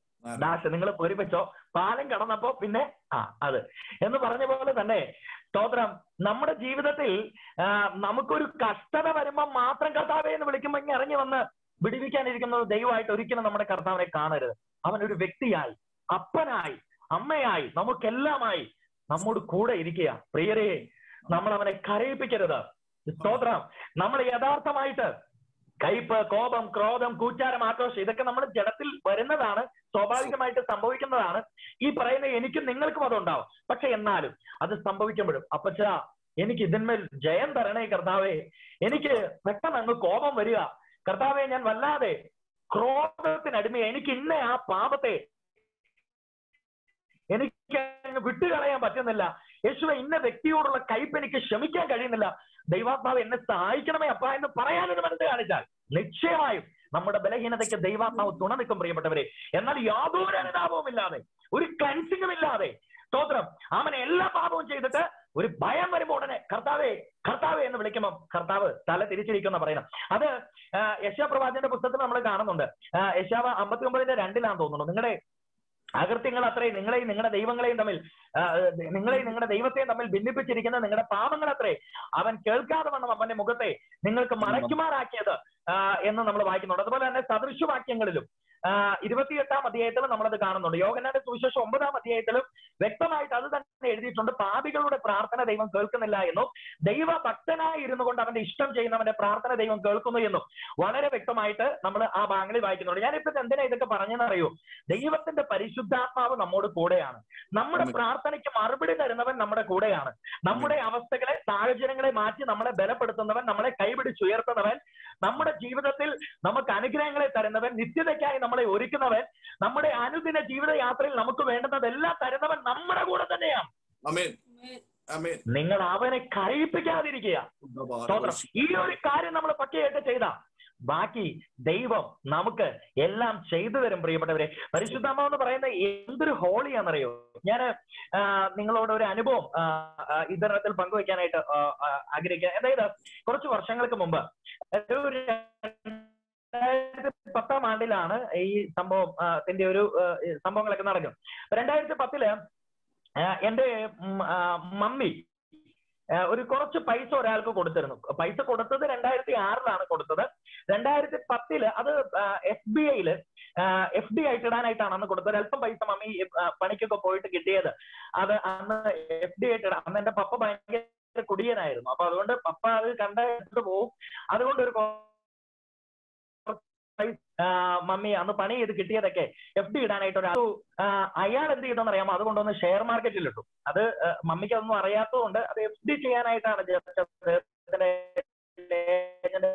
ഡാഷ് നിങ്ങൾ പൊരിപ്പിച്ചോ പാലം കടന്നപ്പോ പിന്നെ ആ അത് എന്ന് പറഞ്ഞ പോലെ തന്നെ സ്തോത്രം നമ്മുടെ ജീവിതത്തിൽ ആ, നമുക്കൊരു കഷ്ടത വരുമ്പോ മാത്രം കർത്താവെ എന്ന് വിളിക്കുമ്പോ ഇങ്ങനെ ഇറങ്ങി വന്ന് വിടിവിക്കാനിരിക്കുന്നത് ദൈവമായിട്ട് ഒരിക്കലും നമ്മുടെ കർത്താവിനെ കാണരുത് അവൻ ഒരു വ്യക്തിയായി അപ്പനായി അമ്മയായി നമുക്കെല്ലാമായി നമ്മോട് കൂടെ ഇരിക്കുക പ്രിയരെ നമ്മൾ അവനെ കരയിപ്പിക്കരുത് സ്തോത്രം നമ്മൾ യഥാർത്ഥമായിട്ട് കയ്പ് കോപം ക്രോധം കൂച്ചാരം ആക്രോശം ഇതൊക്കെ നമ്മൾ ജഡത്തിൽ വരുന്നതാണ് സ്വാഭാവികമായിട്ട് സംഭവിക്കുന്നതാണ് ഈ പറയുന്ന എനിക്കും നിങ്ങൾക്കും അതുണ്ടാവും പക്ഷെ എന്നാലും അത് സംഭവിക്കുമ്പോഴും അപ്പച്ച എനിക്ക് ഇതിന്മേൽ ജയം തരണേ കർത്താവേ എനിക്ക് പെട്ടെന്ന് അങ്ങ് കോപം വരിക കർത്താവെ ഞാൻ വല്ലാതെ ക്രോധത്തിനടിമ എനിക്ക് ഇന്ന ആ പാപത്തെ എനിക്ക് അങ്ങ് വിട്ടുകളയാൻ പറ്റുന്നില്ല യേശുവെ ഇന്ന വ്യക്തിയോടുള്ള കയ്പ് എനിക്ക് ക്ഷമിക്കാൻ കഴിയുന്നില്ല ദൈവാത്മാവ് എന്നെ സഹായിക്കണമേ അപ്പ എന്ന് പറയാനൊരു മനസ്സ് കാണിച്ചാൽ നിശ്ചയമായും നമ്മുടെ ബലഹീനതയ്ക്ക് ദൈവാത്മാവ് തുണ നിൽക്കും പ്രിയപ്പെട്ടവരെ എന്നാൽ യാതൊരു അനുതാപവും ഇല്ലാതെ ഒരു ക്ലൻസിംഗും ഇല്ലാതെ സ്തോത്രം അവനെ എല്ലാ പാപവും ചെയ്തിട്ട് ഒരു ഭയം വരുമ്പോ ഉടനെ കർത്താവേ കർത്താവേ എന്ന് വിളിക്കുമ്പോൾ കർത്താവ് തല തിരിച്ചിരിക്കുന്ന പറയുന്നത് അത് യശാപ്രവാചന്റെ പുസ്തകത്തിൽ നമ്മൾ കാണുന്നുണ്ട് ആ, യശാവ് അമ്പത്തി ഒമ്പതിന്റെ രണ്ടിലാന്ന് തോന്നുന്നു നിങ്ങളുടെ അകൃത്യങ്ങൾ അത്രയും നിങ്ങളെയും നിങ്ങളുടെ ദൈവങ്ങളെയും തമ്മിൽ ആ, നിങ്ങളെയും നിങ്ങളുടെ ദൈവത്തെയും തമ്മിൽ ഭിന്നിപ്പിച്ചിരിക്കുന്ന നിങ്ങളുടെ പാപങ്ങൾ അത്രേ അവൻ കേൾക്കാതെ വണ്ണം അവന്റെ മുഖത്തെ നിങ്ങൾക്ക് മറയ്ക്കുമാറാക്കിയത് ആ, എന്ന് നമ്മൾ വായിക്കുന്നുണ്ട് അതുപോലെ തന്നെ സദൃശവാക്യങ്ങളിലും ആ, ഇരുപത്തിയെട്ടാം അധ്യായത്തിലും നമ്മളത് കാണുന്നുണ്ട് യോഗനാന്റെ സുവിശേഷം ഒമ്പതാം അധ്യായത്തിലും വ്യക്തമായിട്ട് അത് തന്നെ എഴുതിയിട്ടുണ്ട് പാപികളുടെ പ്രാർത്ഥന ദൈവം കേൾക്കുന്നില്ല എന്നും ദൈവ ഭക്തനായി ഇരുന്നു കൊണ്ട് അവന്റെ ഇഷ്ടം ചെയ്യുന്നവന്റെ പ്രാർത്ഥന ദൈവം കേൾക്കുന്നു എന്നും വളരെ വ്യക്തമായിട്ട് നമ്മൾ ആ ഭാഗങ്ങളിൽ വായിക്കുന്നുണ്ട് ഞാനിപ്പോ ഇത് എന്തിനാ ഇതൊക്കെ പറഞ്ഞെന്നറിയോ ദൈവത്തിന്റെ പരിശുദ്ധാത്മാവ് നമ്മോട് കൂടെയാണ് നമ്മുടെ ആമേൻ. പ്രാർത്ഥനയ്ക്ക് മറുപടി തരുന്നവൻ നമ്മുടെ കൂടെയാണ് നമ്മുടെ അവസ്ഥകളെ സാഹചര്യങ്ങളെ മാറ്റി നമ്മളെ ബലപ്പെടുത്തുന്നവൻ നമ്മളെ കൈപിടിച്ചുയർത്തുന്നവൻ നമ്മുടെ ജീവിതത്തിൽ നമുക്ക് അനുഗ്രഹങ്ങളെ തരുന്നവൻ നിത്യതയ്ക്കായി നമ്മളെ ഒരുക്കുന്നവൻ നമ്മുടെ അനുദിന ജീവിത യാത്രയിൽ നമുക്ക് വേണ്ടുന്നതെല്ലാം തരുന്നവൻ നമ്മുടെ കൂടെ തന്നെയാണ് അമേൻ അമേൻ നിങ്ങൾ അവനെ കരയിപ്പിക്കാതിരിക്കുക സ്തോത്രം ഈ ഒരു കാര്യം നമ്മൾ പക്കയായിട്ട് ചെയ്ത ബാക്കി ദൈവം നമുക്ക് എല്ലാം ചെയ്തു തരും പ്രിയപ്പെട്ടവരെ പരിശുദ്ധാമ എന്ന് പറയുന്ന എന്തൊരു ഹോളിയാണെന്നറിയോ ഞാൻ നിങ്ങളോട് ഒരു അനുഭവം ആ, ആ, ഇതിനകത്തിൽ പങ്കുവെക്കാനായിട്ട് ആ, ആ, ആഗ്രഹിക്കുക അതായത് കുറച്ച് വർഷങ്ങൾക്ക് മുമ്പ് ഒരു രണ്ടായിരത്തി പത്താം ആണ്ടിലാണ് ഈ സംഭവം ആ, ത്തിന്റെ ഒരു ആ, ഈ സംഭവങ്ങളൊക്കെ നടക്കും രണ്ടായിരത്തി പത്തില് ആ, എന്റെ ഉം, ആ, മമ്മി ആ, ഒരു കുറച്ച് പൈസ ഒരാൾക്ക് കൊടുത്തിരുന്നു പൈസ കൊടുത്തത് രണ്ടായിരത്തി ആറിലാണ് കൊടുത്തത് രണ്ടായിരത്തി പത്തില് അത് എസ് ബി ഐയില് എഫ് ഡി ആയിട്ട് ഇടാനായിട്ടാണ് അന്ന് കൊടുത്തത് അല്പം പൈസ മമ്മി ആ, പണിക്കൊക്കെ പോയിട്ട് കിട്ടിയത് അത് അന്ന് എഫ് ഡി ആയിട്ട് ഇടാം അന്ന് എന്റെ പപ്പ ഭയങ്കര കുടിയനായിരുന്നു അപ്പൊ അതുകൊണ്ട് പപ്പ അത് കണ്ടിട്ട് പോവും അതുകൊണ്ട് ഒരു കൊ- പൈസ, ആ, മമ്മി അന്ന് പണി ചെയ്ത് കിട്ടിയതൊക്കെ എഫ് ഡി ഇടാനായിട്ട് ഒരു ആ, അയാൾ എന്ത് ചെയ്തെന്ന് അറിയാമോ അതുകൊണ്ടൊന്ന് ഷെയർ മാർക്കറ്റിൽ ഇട്ടു അത് ആ, മമ്മിക്ക് അതൊന്നും അറിയാത്തതുകൊണ്ട് അത് എഫ് ഡി ചെയ്യാനായിട്ടാണ് just അദ്ദേഹത്തിന്റെ agent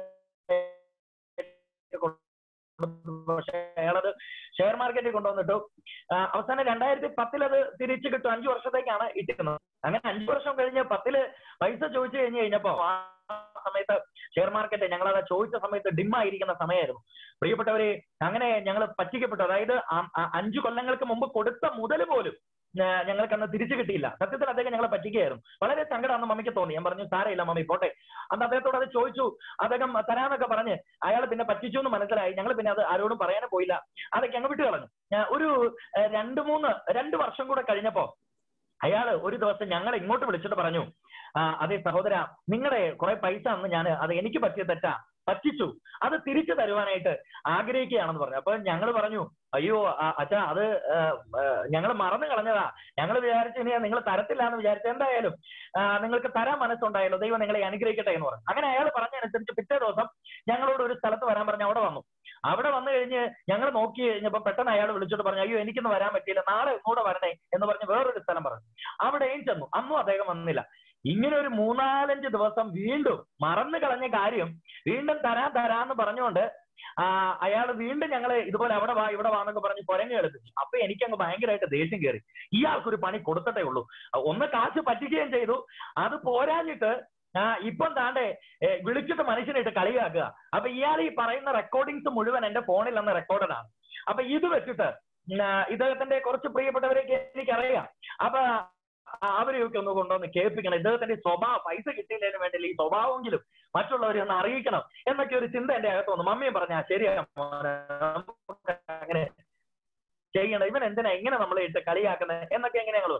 പക്ഷേ അയാളത് ഷെയർ മാർക്കറ്റിൽ കൊണ്ടുവന്നിട്ടു ആ, അവസാനം രണ്ടായിരത്തി പത്തിൽ അത് തിരിച്ചു കിട്ടും അഞ്ചു വർഷത്തേക്കാണ് ഇട്ടിരുന്നത് അങ്ങനെ അഞ്ചു വർഷം കഴിഞ്ഞ് പത്തില് പൈസ ചോദിച്ചു കഴിഞ്ഞു കഴിഞ്ഞപ്പോ ആ സമയത്ത് ഷെയർ മാർക്കറ്റ് ഞങ്ങൾ അത് ചോദിച്ച സമയത്ത് ഡിം ആയിരിക്കുന്ന സമയമായിരുന്നു പ്രിയപ്പെട്ടവരെ അങ്ങനെ ഞങ്ങൾ പറ്റിക്കപ്പെട്ടു അതായത് ആ- ആ അഞ്ചു കൊല്ലങ്ങൾക്ക് മുമ്പ് കൊടുത്ത മുതൽ പോലും ആ, ഞങ്ങൾക്ക് അന്ന് തിരിച്ചു കിട്ടിയില്ല സത്യത്തിൽ അദ്ദേഹം ഞങ്ങളെ പറ്റിക്കുകയായിരുന്നു വളരെ സങ്കടം അന്ന് മമ്മിക്ക് തോന്നി ഞാൻ പറഞ്ഞു സാരയില്ല മമ്മി പോട്ടെ അന്ന് അദ്ദേഹത്തോട് അത് ചോദിച്ചു അദ്ദേഹം തരാന്നൊക്കെ പറഞ്ഞ് അയാൾ പിന്നെ പറ്റിച്ചു എന്ന് മനസ്സിലായി ഞങ്ങൾ പിന്നെ അത് ആരോടും പറയാനും പോയില്ല അതൊക്കെ അങ്ങ് വിട്ടു കളഞ്ഞു ആ, ഒരു ആ, രണ്ട് മൂന്ന് രണ്ട് വർഷം കൂടെ കഴിഞ്ഞപ്പോ അയാള് ഒരു ദിവസം ഞങ്ങളെ ഇങ്ങോട്ട് വിളിച്ചിട്ട് പറഞ്ഞു ആ, അതെ സഹോദര നിങ്ങളുടെ കുറെ പൈസ അന്ന് ഞാൻ അത് എനിക്ക് പറ്റിയ തെറ്റാ പറ്റിച്ചു അത് തിരിച്ചു തരുവാനായിട്ട് ആഗ്രഹിക്കുകയാണെന്ന് പറഞ്ഞു അപ്പൊ ഞങ്ങൾ പറഞ്ഞു അയ്യോ ആ, അച്ഛാ അത് ഞങ്ങൾ മറന്നു കളഞ്ഞതാ ഞങ്ങൾ വിചാരിച്ചു ഇനി നിങ്ങൾ തരത്തില്ല എന്ന് വിചാരിച്ചു എന്തായാലും ആ, നിങ്ങൾക്ക് തരാൻ മനസ്സുണ്ടായല്ലോ ദൈവം നിങ്ങളെ അനുഗ്രഹിക്കട്ടെ എന്ന് പറഞ്ഞു അങ്ങനെ അയാൾ പറഞ്ഞതനുസരിച്ച് പിറ്റേ ദിവസം ഞങ്ങളോട് ഒരു സ്ഥലത്ത് വരാൻ പറഞ്ഞു അവിടെ വന്നു അവിടെ വന്നു കഴിഞ്ഞ് ഞങ്ങൾ നോക്കി കഴിഞ്ഞപ്പോ പെട്ടെന്ന് അയാൾ വിളിച്ചിട്ട് പറഞ്ഞു അയ്യോ എനിക്കൊന്ന് വരാൻ പറ്റിയില്ല നാളെ ഒന്നുകൂടെ വരണേ എന്ന് പറഞ്ഞ് വേറൊരു സ്ഥലം പറഞ്ഞു അവിടെയും ചെന്നു അന്നും അദ്ദേഹം വന്നില്ല ഇങ്ങനെ ഒരു മൂന്നാലഞ്ച് ദിവസം വീണ്ടും മറന്നു കളഞ്ഞ കാര്യം വീണ്ടും തരാൻ തരാന്ന് പറഞ്ഞുകൊണ്ട് ആ അയാൾ വീണ്ടും ഞങ്ങള് ഇതുപോലെ അവിടെ വാ ഇവിടെ വാന്നൊക്കെ പറഞ്ഞ് കുരങ്ങ് കളിപ്പിച്ചു അപ്പൊ എനിക്കങ്ങ് ഭയങ്കരമായിട്ട് ദേഷ്യം കയറി ഇയാൾക്കൊരു പണി കൊടുത്തിട്ടേ ഉള്ളൂ ഒന്ന് കാശ് പറ്റിക്കുകയും ചെയ്തു അത് പോരാഞ്ഞിട്ട് ആ ഇപ്പം താണ്ടെ ഏ, വിളിച്ചിട്ട് മനുഷ്യനായിട്ട് കളിയാക്കുക അപ്പൊ ഇയാൾ ഈ പറയുന്ന റെക്കോർഡിങ്സ് മുഴുവൻ എന്റെ ഫോണിൽ അന്ന് റെക്കോർഡഡ് ആണ് അപ്പൊ ഇത് വെച്ചിട്ട് ആ, ഇദ്ദേഹത്തിന്റെ കുറച്ച് പ്രിയപ്പെട്ടവരെയൊക്കെ എനിക്കറിയാം അപ്പൊ അവരെയൊക്കെ ഒന്ന് കൊണ്ടുവന്ന് കേൾപ്പിക്കണം ഇദ്ദേഹത്തിന്റെ സ്വഭാവം പൈസ കിട്ടിയില്ലതിന് വേണ്ടി ഈ സ്വഭാവമെങ്കിലും മറ്റുള്ളവരെ ഒന്ന് അറിയിക്കണം എന്നൊക്കെ ഒരു ചിന്ത എന്റെ അകത്ത് വന്നു മമ്മിയും പറഞ്ഞ ശരിയാ മോനെ, നമുക്ക് അങ്ങനെ ചെയ്യണം ഇവൻ എന്തിനാ ഇങ്ങനെ നമ്മളെ ഇട്ട് കളിയാക്കുന്നത് എന്നൊക്കെ എങ്ങനെ ഞങ്ങൾ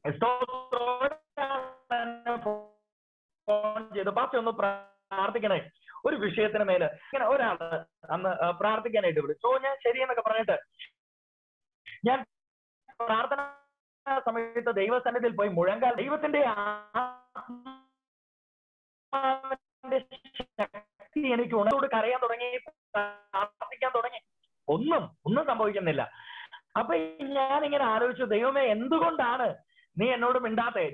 ഫോൺ ചെയ്തു പാസ്റ്റർ ഒന്ന് പ്രാർത്ഥിക്കണേ ഒരു വിഷയത്തിന് മേല് ഇങ്ങനെ ഒരാള് അന്ന് ആ, പ്രാർത്ഥിക്കാനായിട്ട് വിളിച്ചു ഓ ഞാൻ ശരിയെന്നൊക്കെ പറഞ്ഞിട്ട് ഞാൻ പ്രാർത്ഥന സമയത്ത് ദൈവസന്നിധിയിൽ പോയി മുഴങ്കാൽ ദൈവത്തിന്റെ ആത്മാവിന്റെ ശക്തി എനിക്ക് ഉണർന്നോട് കരയാൻ തുടങ്ങി പ്രാർത്ഥിക്കാൻ തുടങ്ങി ഒന്നും ഒന്നും സംഭവിക്കുന്നില്ല അപ്പൊ ഞാൻ ഇങ്ങനെ ആലോചിച്ചു ദൈവമേ എന്തുകൊണ്ടാണ് നീ എന്നോട് മിണ്ടാത്തെ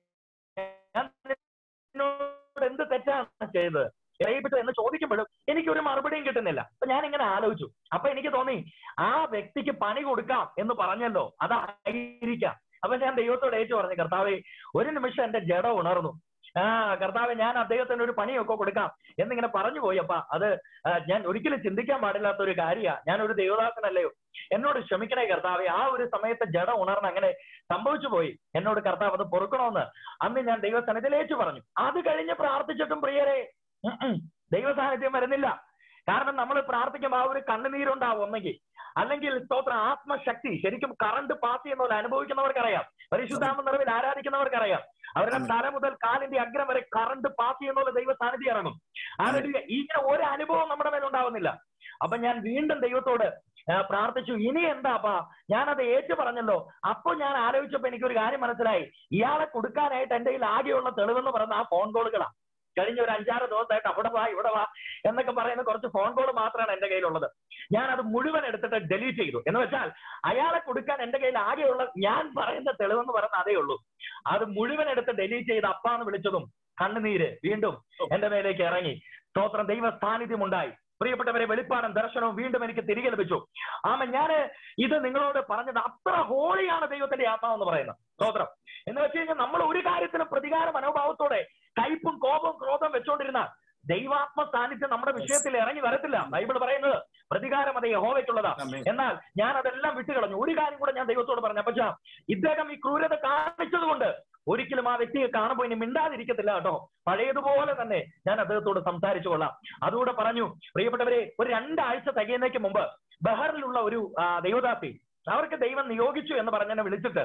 ഞാൻ നിന്നോട് എന്ത് തെറ്റാണ് ചെയ്തത് ഇടയിൽപ്പെട്ട് എന്ന് ചോദിക്കുമ്പോഴും എനിക്ക് ഒരു മറുപടിയും കിട്ടുന്നില്ല അപ്പൊ ഞാൻ ഇങ്ങനെ ആലോചിച്ചു അപ്പൊ എനിക്ക് തോന്നി ആ വ്യക്തിക്ക് പണി കൊടുക്കാം എന്ന് പറഞ്ഞല്ലോ അതായിരിക്കാം അപ്പൊ ഞാൻ ദൈവത്തോട് ഏറ്റു പറഞ്ഞു കർത്താവെ ഒരു നിമിഷം എന്റെ ജഡ ഉണർന്നു ആ കർത്താവെ ഞാൻ അദ്ദേഹത്തിന് ഒരു പണിയൊക്കെ കൊടുക്കാം എന്നിങ്ങനെ പറഞ്ഞു പോയി അപ്പ അത് ആ, ഞാൻ ഒരിക്കലും ചിന്തിക്കാൻ പാടില്ലാത്ത ഒരു കാര്യമാണ് ഞാൻ ഒരു ദൈവദാസനല്ലയോ എന്നോട് ക്ഷമിക്കണേ കർത്താവെ ആ ഒരു സമയത്ത് ജഡ ഉണർന്ന് അങ്ങനെ സംഭവിച്ചു പോയി എന്നോട് കർത്താവ് അത് പൊറുക്കണമെന്ന് അന്ന് ഞാൻ ദൈവസന്നിധിയിലേച്ചു പറഞ്ഞു അത് കഴിഞ്ഞ് പ്രാർത്ഥിച്ചിട്ടും പ്രിയരെ ഉം ഉം, ദൈവ സാന്നിധ്യം വരുന്നില്ല കാരണം നമ്മൾ പ്രാർത്ഥിക്കുമ്പോൾ ആ ഒരു കണ്ണുനീരുണ്ടാവും ഒന്നെങ്കിൽ അല്ലെങ്കിൽ സ്തോത്ര ആത്മശക്തി ശരിക്കും കറണ്ട് പാസ് ചെയ്യുന്ന പോലെ അനുഭവിക്കുന്നവർക്കറിയാം പരിശുദ്ധാമ നിറവിൽ ആരാധിക്കുന്നവർക്കറിയാം അവരുടെ ആമേൻ. തല മുതൽ കാലിന്റെ അഗ്രം വരെ കറണ്ട് പാസ് ചെയ്യുന്ന പോലെ ദൈവ സാന്നിധ്യം ഇറങ്ങും ആരുടെ ഇങ്ങനെ ഒരു അനുഭവം നമ്മുടെ മേൽ ഉണ്ടാവുന്നില്ല അപ്പൊ ഞാൻ വീണ്ടും ദൈവത്തോട് ആ, പ്രാർത്ഥിച്ചു ഇനി എന്താപ്പാ ഞാനത് ഏറ്റു പറഞ്ഞല്ലോ അപ്പൊ ഞാൻ ആലോചിച്ചപ്പോ എനിക്കൊരു കാര്യം മനസ്സിലായി ഇയാളെ കൊടുക്കാനായിട്ട് എന്റെ കയ്യിൽ ആകെയുള്ള തെളിവെന്ന് പറയുന്ന ആ ഫോൺ കോളുകളാ കഴിഞ്ഞ ഒരു അഞ്ചാറ് ദിവസമായിട്ട് അവിടെ വാ ഇവിടെ വാ എന്നൊക്കെ പറയുന്ന കുറച്ച് ഫോൺ കോൾ മാത്രമാണ് എന്റെ കയ്യിലുള്ളത് ഞാൻ അത് മുഴുവൻ എടുത്തിട്ട് ഡെലീറ്റ് ചെയ്തു എന്ന് വെച്ചാൽ അയാളെ കൊടുക്കാൻ എന്റെ കയ്യിൽ ആകെയുള്ള ഞാൻ പറയുന്ന തെളിവെന്ന് പറയുന്ന അതേ ഉള്ളൂ അത് മുഴുവൻ എടുത്ത് ഡെലീറ്റ് ചെയ്ത് അപ്പാന്ന് വിളിച്ചതും കണ്ണുനീര് വീണ്ടും എന്റെ മേലേക്ക് ഇറങ്ങി സ്തോത്രം ദൈവ സാന്നിധ്യം ഉണ്ടായി പ്രിയപ്പെട്ടവരെ വെളിപ്പാടും ദർശനവും വീണ്ടും എനിക്ക് തിരികെ ലഭിച്ചു ആമ ഞാന് ഇത് നിങ്ങളോട് പറഞ്ഞത് അത്ര ഹോളിയാണ് ദൈവത്തിന്റെ ആത്മാവെന്ന് പറയുന്നത് സ്തോത്രം എന്ന് വെച്ച് കഴിഞ്ഞാൽ നമ്മൾ ഒരു കാര്യത്തിനും പ്രതികാര മനോഭാവത്തോടെ കയ്പും കോപവും ക്രോധം വെച്ചോണ്ടിരുന്ന ദൈവാത്മ സാന്നിധ്യം നമ്മുടെ വിഷയത്തിൽ ഇറങ്ങി വരത്തില്ല ബൈബിൾ പറയുന്നത് പ്രതികാരം അത് യഹോവയ്ക്കുള്ളതാ ആമേൻ. എന്നാൽ ഞാൻ അതെല്ലാം വിട്ടുകളഞ്ഞു ഒരു കാര്യം കൂടെ ഞാൻ ദൈവത്തോട് പറഞ്ഞു പക്ഷേ ഇദ്ദേഹം ഈ ക്രൂരത കാണിച്ചതുകൊണ്ട് ഒരിക്കലും ആ വ്യക്തിയെ കാണുമ്പോൾ ഇനി മിണ്ടാതിരിക്കത്തില്ല കേട്ടോ പഴയതുപോലെ തന്നെ ഞാൻ അദ്ദേഹത്തോട് സംസാരിച്ചു കൊള്ളാം അതുകൂടെ പറഞ്ഞു പ്രിയപ്പെട്ടവരെ ഒരു രണ്ടാഴ്ച തികയുന്നേക്ക് മുമ്പ് ബഹറിലുള്ള ഒരു ആ, ദൈവദാസി അവർക്ക് ദൈവം നിയോഗിച്ചു എന്ന് പറഞ്ഞെന്നെ വിളിച്ചിട്ട്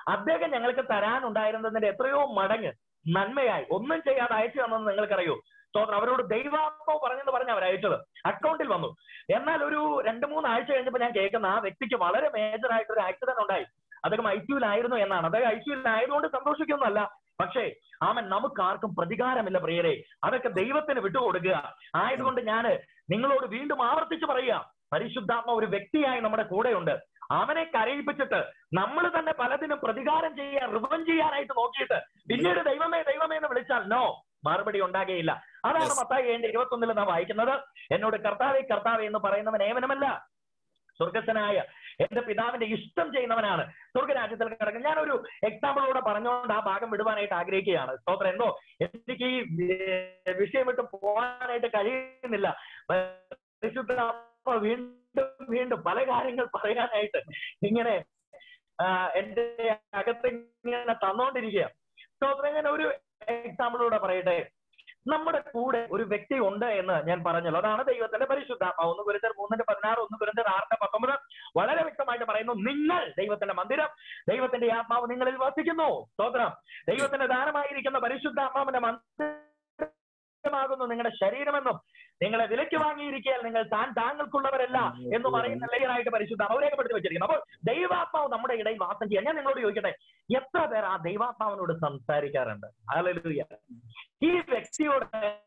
അദ്ദേഹം ഞങ്ങൾക്ക് തരാനുണ്ടായിരുന്നതിന്റെ എത്രയോ മടങ്ങ് നന്മയായി ഒന്നും ചെയ്യാതെ അയച്ചു തന്നെന്ന് നിങ്ങൾക്കറിയോ സ്തോത്രം അവരോട് ദൈവാത്മാവ് പറഞ്ഞെന്ന് പറഞ്ഞ് അവർ അയച്ചത് അക്കൗണ്ടിൽ വന്നു എന്നാൽ ഒരു രണ്ട് മൂന്ന് ആഴ്ച കഴിഞ്ഞപ്പോൾ ഞാൻ കേൾക്കുന്ന ആ വ്യക്തിക്ക് വളരെ മേജർ ആയിട്ട് ഒരു ആക്സിഡന്റ് ഉണ്ടായി അദ്ദേഹം ഐ സിയുലായിരുന്നു എന്നാണ് അദ്ദേഹം ഐ സിയുലായതുകൊണ്ട് സന്തോഷിക്കുന്നല്ല പക്ഷേ ആമൻ നമുക്ക് ആർക്കും പ്രതികാരമില്ല പ്രിയരെ അതൊക്കെ ദൈവത്തിന് വിട്ടുകൊടുക്കുക ആയതുകൊണ്ട് ഞാൻ നിങ്ങളോട് വീണ്ടും ആവർത്തിച്ച് പറയുക പരിശുദ്ധാത്മ ഒരു വ്യക്തിയായി നമ്മുടെ കൂടെയുണ്ട് അവനെ കരയിപ്പിച്ചിട്ട് നമ്മൾ തന്നെ പലതിനും പ്രതികാരം ചെയ്യാൻ റിവൻ ചെയ്യാനായിട്ട് നോക്കിയിട്ട് പിന്നീട് ദൈവമേ ദൈവമേ എന്ന് വിളിച്ചാൽ നോ മറുപടി ഉണ്ടാകുകയില്ല അതാണ് Yes. മത്തായി ഏഴ് ഇരുപത്തൊന്നിൽ നാം വായിക്കുന്നത് എന്നോട് കർത്താവേ കർത്താവേ എന്ന് പറയുന്നവൻ ഏവനമല്ല സ്വർഗസ്ഥനായ എന്റെ പിതാവിന്റെ ഇഷ്ടം ചെയ്യുന്നവനാണ് സ്വർഗരാജ്യത്തിൽ കിടക്കുന്നത് ഞാനൊരു എക്സാമ്പിളോടെ പറഞ്ഞുകൊണ്ട് ആ ഭാഗം വിടുവാനായിട്ട് ആഗ്രഹിക്കുകയാണ് സ്തോത്രം എന്തോ എനിക്ക് ഈ വി- വിഷയം വിട്ട് പോകാനായിട്ട് കഴിയുന്നില്ല പരിശുദ്ധ ആത്മാവ് വീണ്ടും വീണ്ടും പല കാര്യങ്ങൾ പറയാനായിട്ട് ഇങ്ങനെ ആ, എന്റെ അകത്ത് ഇങ്ങനെ തന്നോണ്ടിരിക്കുക സ്തോത്രം ഞാൻ ഒരു എക്സാമ്പിളൂടെ പറയട്ടെ നമ്മുടെ കൂടെ ഒരു വ്യക്തി ഉണ്ട് എന്ന് ഞാൻ പറഞ്ഞല്ലോ അതാണ് ദൈവത്തിന്റെ പരിശുദ്ധാത്മാവ് ഒന്ന് കുരുത്തർ മൂന്നിന്റെ പതിനാറ് ഒന്ന് കുരുത്തർ ആറിന്റെ പത്തൊമ്പത് വളരെ വ്യക്തമായിട്ട് പറയുന്നു നിങ്ങൾ ദൈവത്തിന്റെ മന്ദിരം ദൈവത്തിന്റെ ആത്മാവ് നിങ്ങളിൽ വസിക്കുന്നു സ്തോത്രം ദൈവത്തിന്റെ ദാനമായിരിക്കുന്ന പരിശുദ്ധാത്മാവിന്റെ മന്ദിരമാകുന്നു നിങ്ങളുടെ ശരീരമെന്നും നിങ്ങളെ വിലയ്ക്ക് വാങ്ങിയിരിക്കാൻ നിങ്ങൾ താൻ താങ്കൾക്കുള്ളവരല്ല എന്ന് പറയുന്ന ലെയറായിട്ട് പരിശുദ്ധാത്മാവ് രേഖപ്പെടുത്തി വെച്ചിരിക്കുന്നു അപ്പോൾ ദൈവാത്മാവ് നമ്മുടെ ഇടയിൽ വാസം ചെയ്യാൻ ഞാൻ നിങ്ങളോട് ചോദിക്കട്ടെ എത്ര പേർ ആ ദൈവാത്മാവിനോട് സംസാരിക്കാറുണ്ട് ഹല്ലേലൂയ ഈ വ്യക്തിയോട്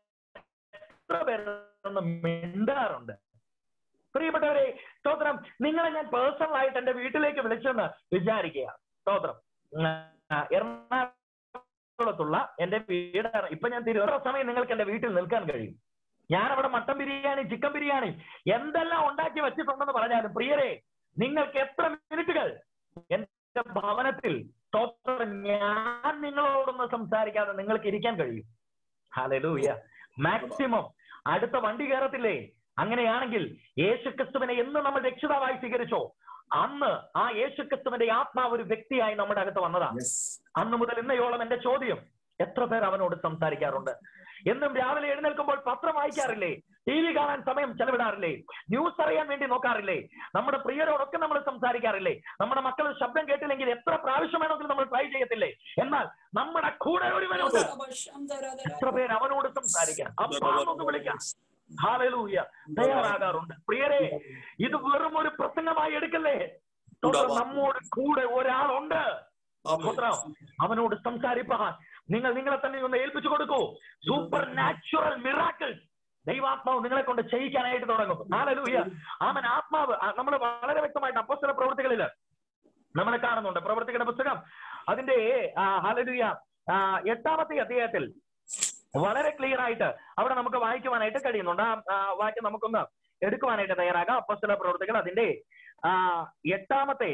എത്ര പേരൊന്ന് മിണ്ടാറുണ്ട് പ്രിയപ്പെട്ടവരെ സ്തോത്രം നിങ്ങളെ ഞാൻ പേഴ്സണൽ ആയിട്ട് എന്റെ വീട്ടിലേക്ക് വിളിച്ചെന്ന് വിചാരിക്കുക സ്തോത്രം ഉം, ആ, എറണാകുളത്തുള്ള എന്റെ വീട് ഇപ്പൊ ഞാൻ തിരുവനന്തപുരം സമയം നിങ്ങൾക്ക് എന്റെ വീട്ടിൽ നിൽക്കാൻ കഴിയും ഞാൻ അവിടെ മട്ടൻ ബിരിയാണി ചിക്കൻ ബിരിയാണി എന്തെല്ലാം ഉണ്ടാക്കി വെച്ചിട്ടുണ്ടെന്ന് പറഞ്ഞാലും പ്രിയരെ നിങ്ങൾക്ക് എത്ര മിനിറ്റുകൾ എന്റെ ഭവനത്തിൽ സ്തോത്രം ഞാൻ നിങ്ങളോടൊന്ന് സംസാരിക്കാതെ നിങ്ങൾക്ക് ഇരിക്കാൻ കഴിയും ഹല്ലേലൂയ മാക്സിമം അടുത്ത വണ്ടി കയറത്തില്ലേ അങ്ങനെയാണെങ്കിൽ യേശുക്രിസ്തുവിനെ എന്ന് നമ്മൾ രക്ഷിതാവായി സ്വീകരിച്ചോ അന്ന് ആ യേശുക്രിസ്തുവിന്റെ ആത്മാവ് ഒരു വ്യക്തിയായി നമ്മുടെ അകത്ത് വന്നതാ അന്ന് മുതൽ ഇന്നയോളം എന്റെ ചോദ്യം എത്ര പേർ അവനോട് സംസാരിക്കാറുണ്ട് എന്നും രാവിലെ എഴുന്നേൽക്കുമ്പോൾ പത്രം വായിക്കാറില്ലേ ടി വി കാണാൻ സമയം ചെലവിടാറില്ലേ ന്യൂസ് അറിയാൻ വേണ്ടി നോക്കാറില്ലേ നമ്മുടെ പ്രിയരോടൊക്കെ നമ്മൾ സംസാരിക്കാറില്ലേ നമ്മുടെ മക്കൾ ശബ്ദം കേട്ടില്ലെങ്കിൽ എത്ര പ്രാവശ്യം വേണമെങ്കിലും നമ്മൾ ട്രൈ ചെയ്യത്തില്ലേ എന്നാൽ നമ്മുടെ കൂടെ ഒരുവനുണ്ട് എത്ര പേര് അവനോട് സംസാരിക്കാൻ അപ്പാന്നൊന്ന് വിളിക്കാം ഹാലലൂയ തയ്യാറാകാറുണ്ട് പ്രിയരെ ഇത് വെറും ഒരു പ്രസംഗമായി എടുക്കല്ലേ സ്തോത്രം, നമ്മോട് കൂടെ ഒരാളുണ്ട് സ്തോത്രം. അവനോട് സംസാരിപ്പാൻ നിങ്ങൾ നിങ്ങളെ തന്നെ ഒന്ന് ഏൽപ്പിച്ചു കൊടുക്കൂ സൂപ്പർ നാച്ചുറൽ മിറാക്കിൾസ് ദൈവാത്മാവ് നിങ്ങളെ കൊണ്ട് ചെയ്യിക്കാനായിട്ട് തുടങ്ങും ഹാലലൂയ അവൻ ആത്മാവ് നമ്മൾ വളരെ വ്യക്തമായിട്ട് അപ്പസ്തല പ്രവൃത്തികളില് നമ്മൾ കാണുന്നുണ്ട് പ്രവൃത്തികളുടെ പുസ്തകം അതിന്റെ ഹാലലൂയ എട്ടാമത്തെ അധ്യായത്തിൽ വളരെ ക്ലിയർ ആയിട്ട് അവിടെ നമുക്ക് വായിക്കുവാനായിട്ട് കഴിയുന്നുണ്ട് ആ ആ, വാക്യം നമുക്കൊന്ന് എടുക്കുവാനായിട്ട് തയ്യാറാകാം അപ്പസ്തല പ്രവൃത്തികൾ അതിന്റെ ആ, എട്ടാമത്തെ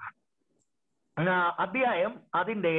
ആ, അധ്യായം അതിന്റെ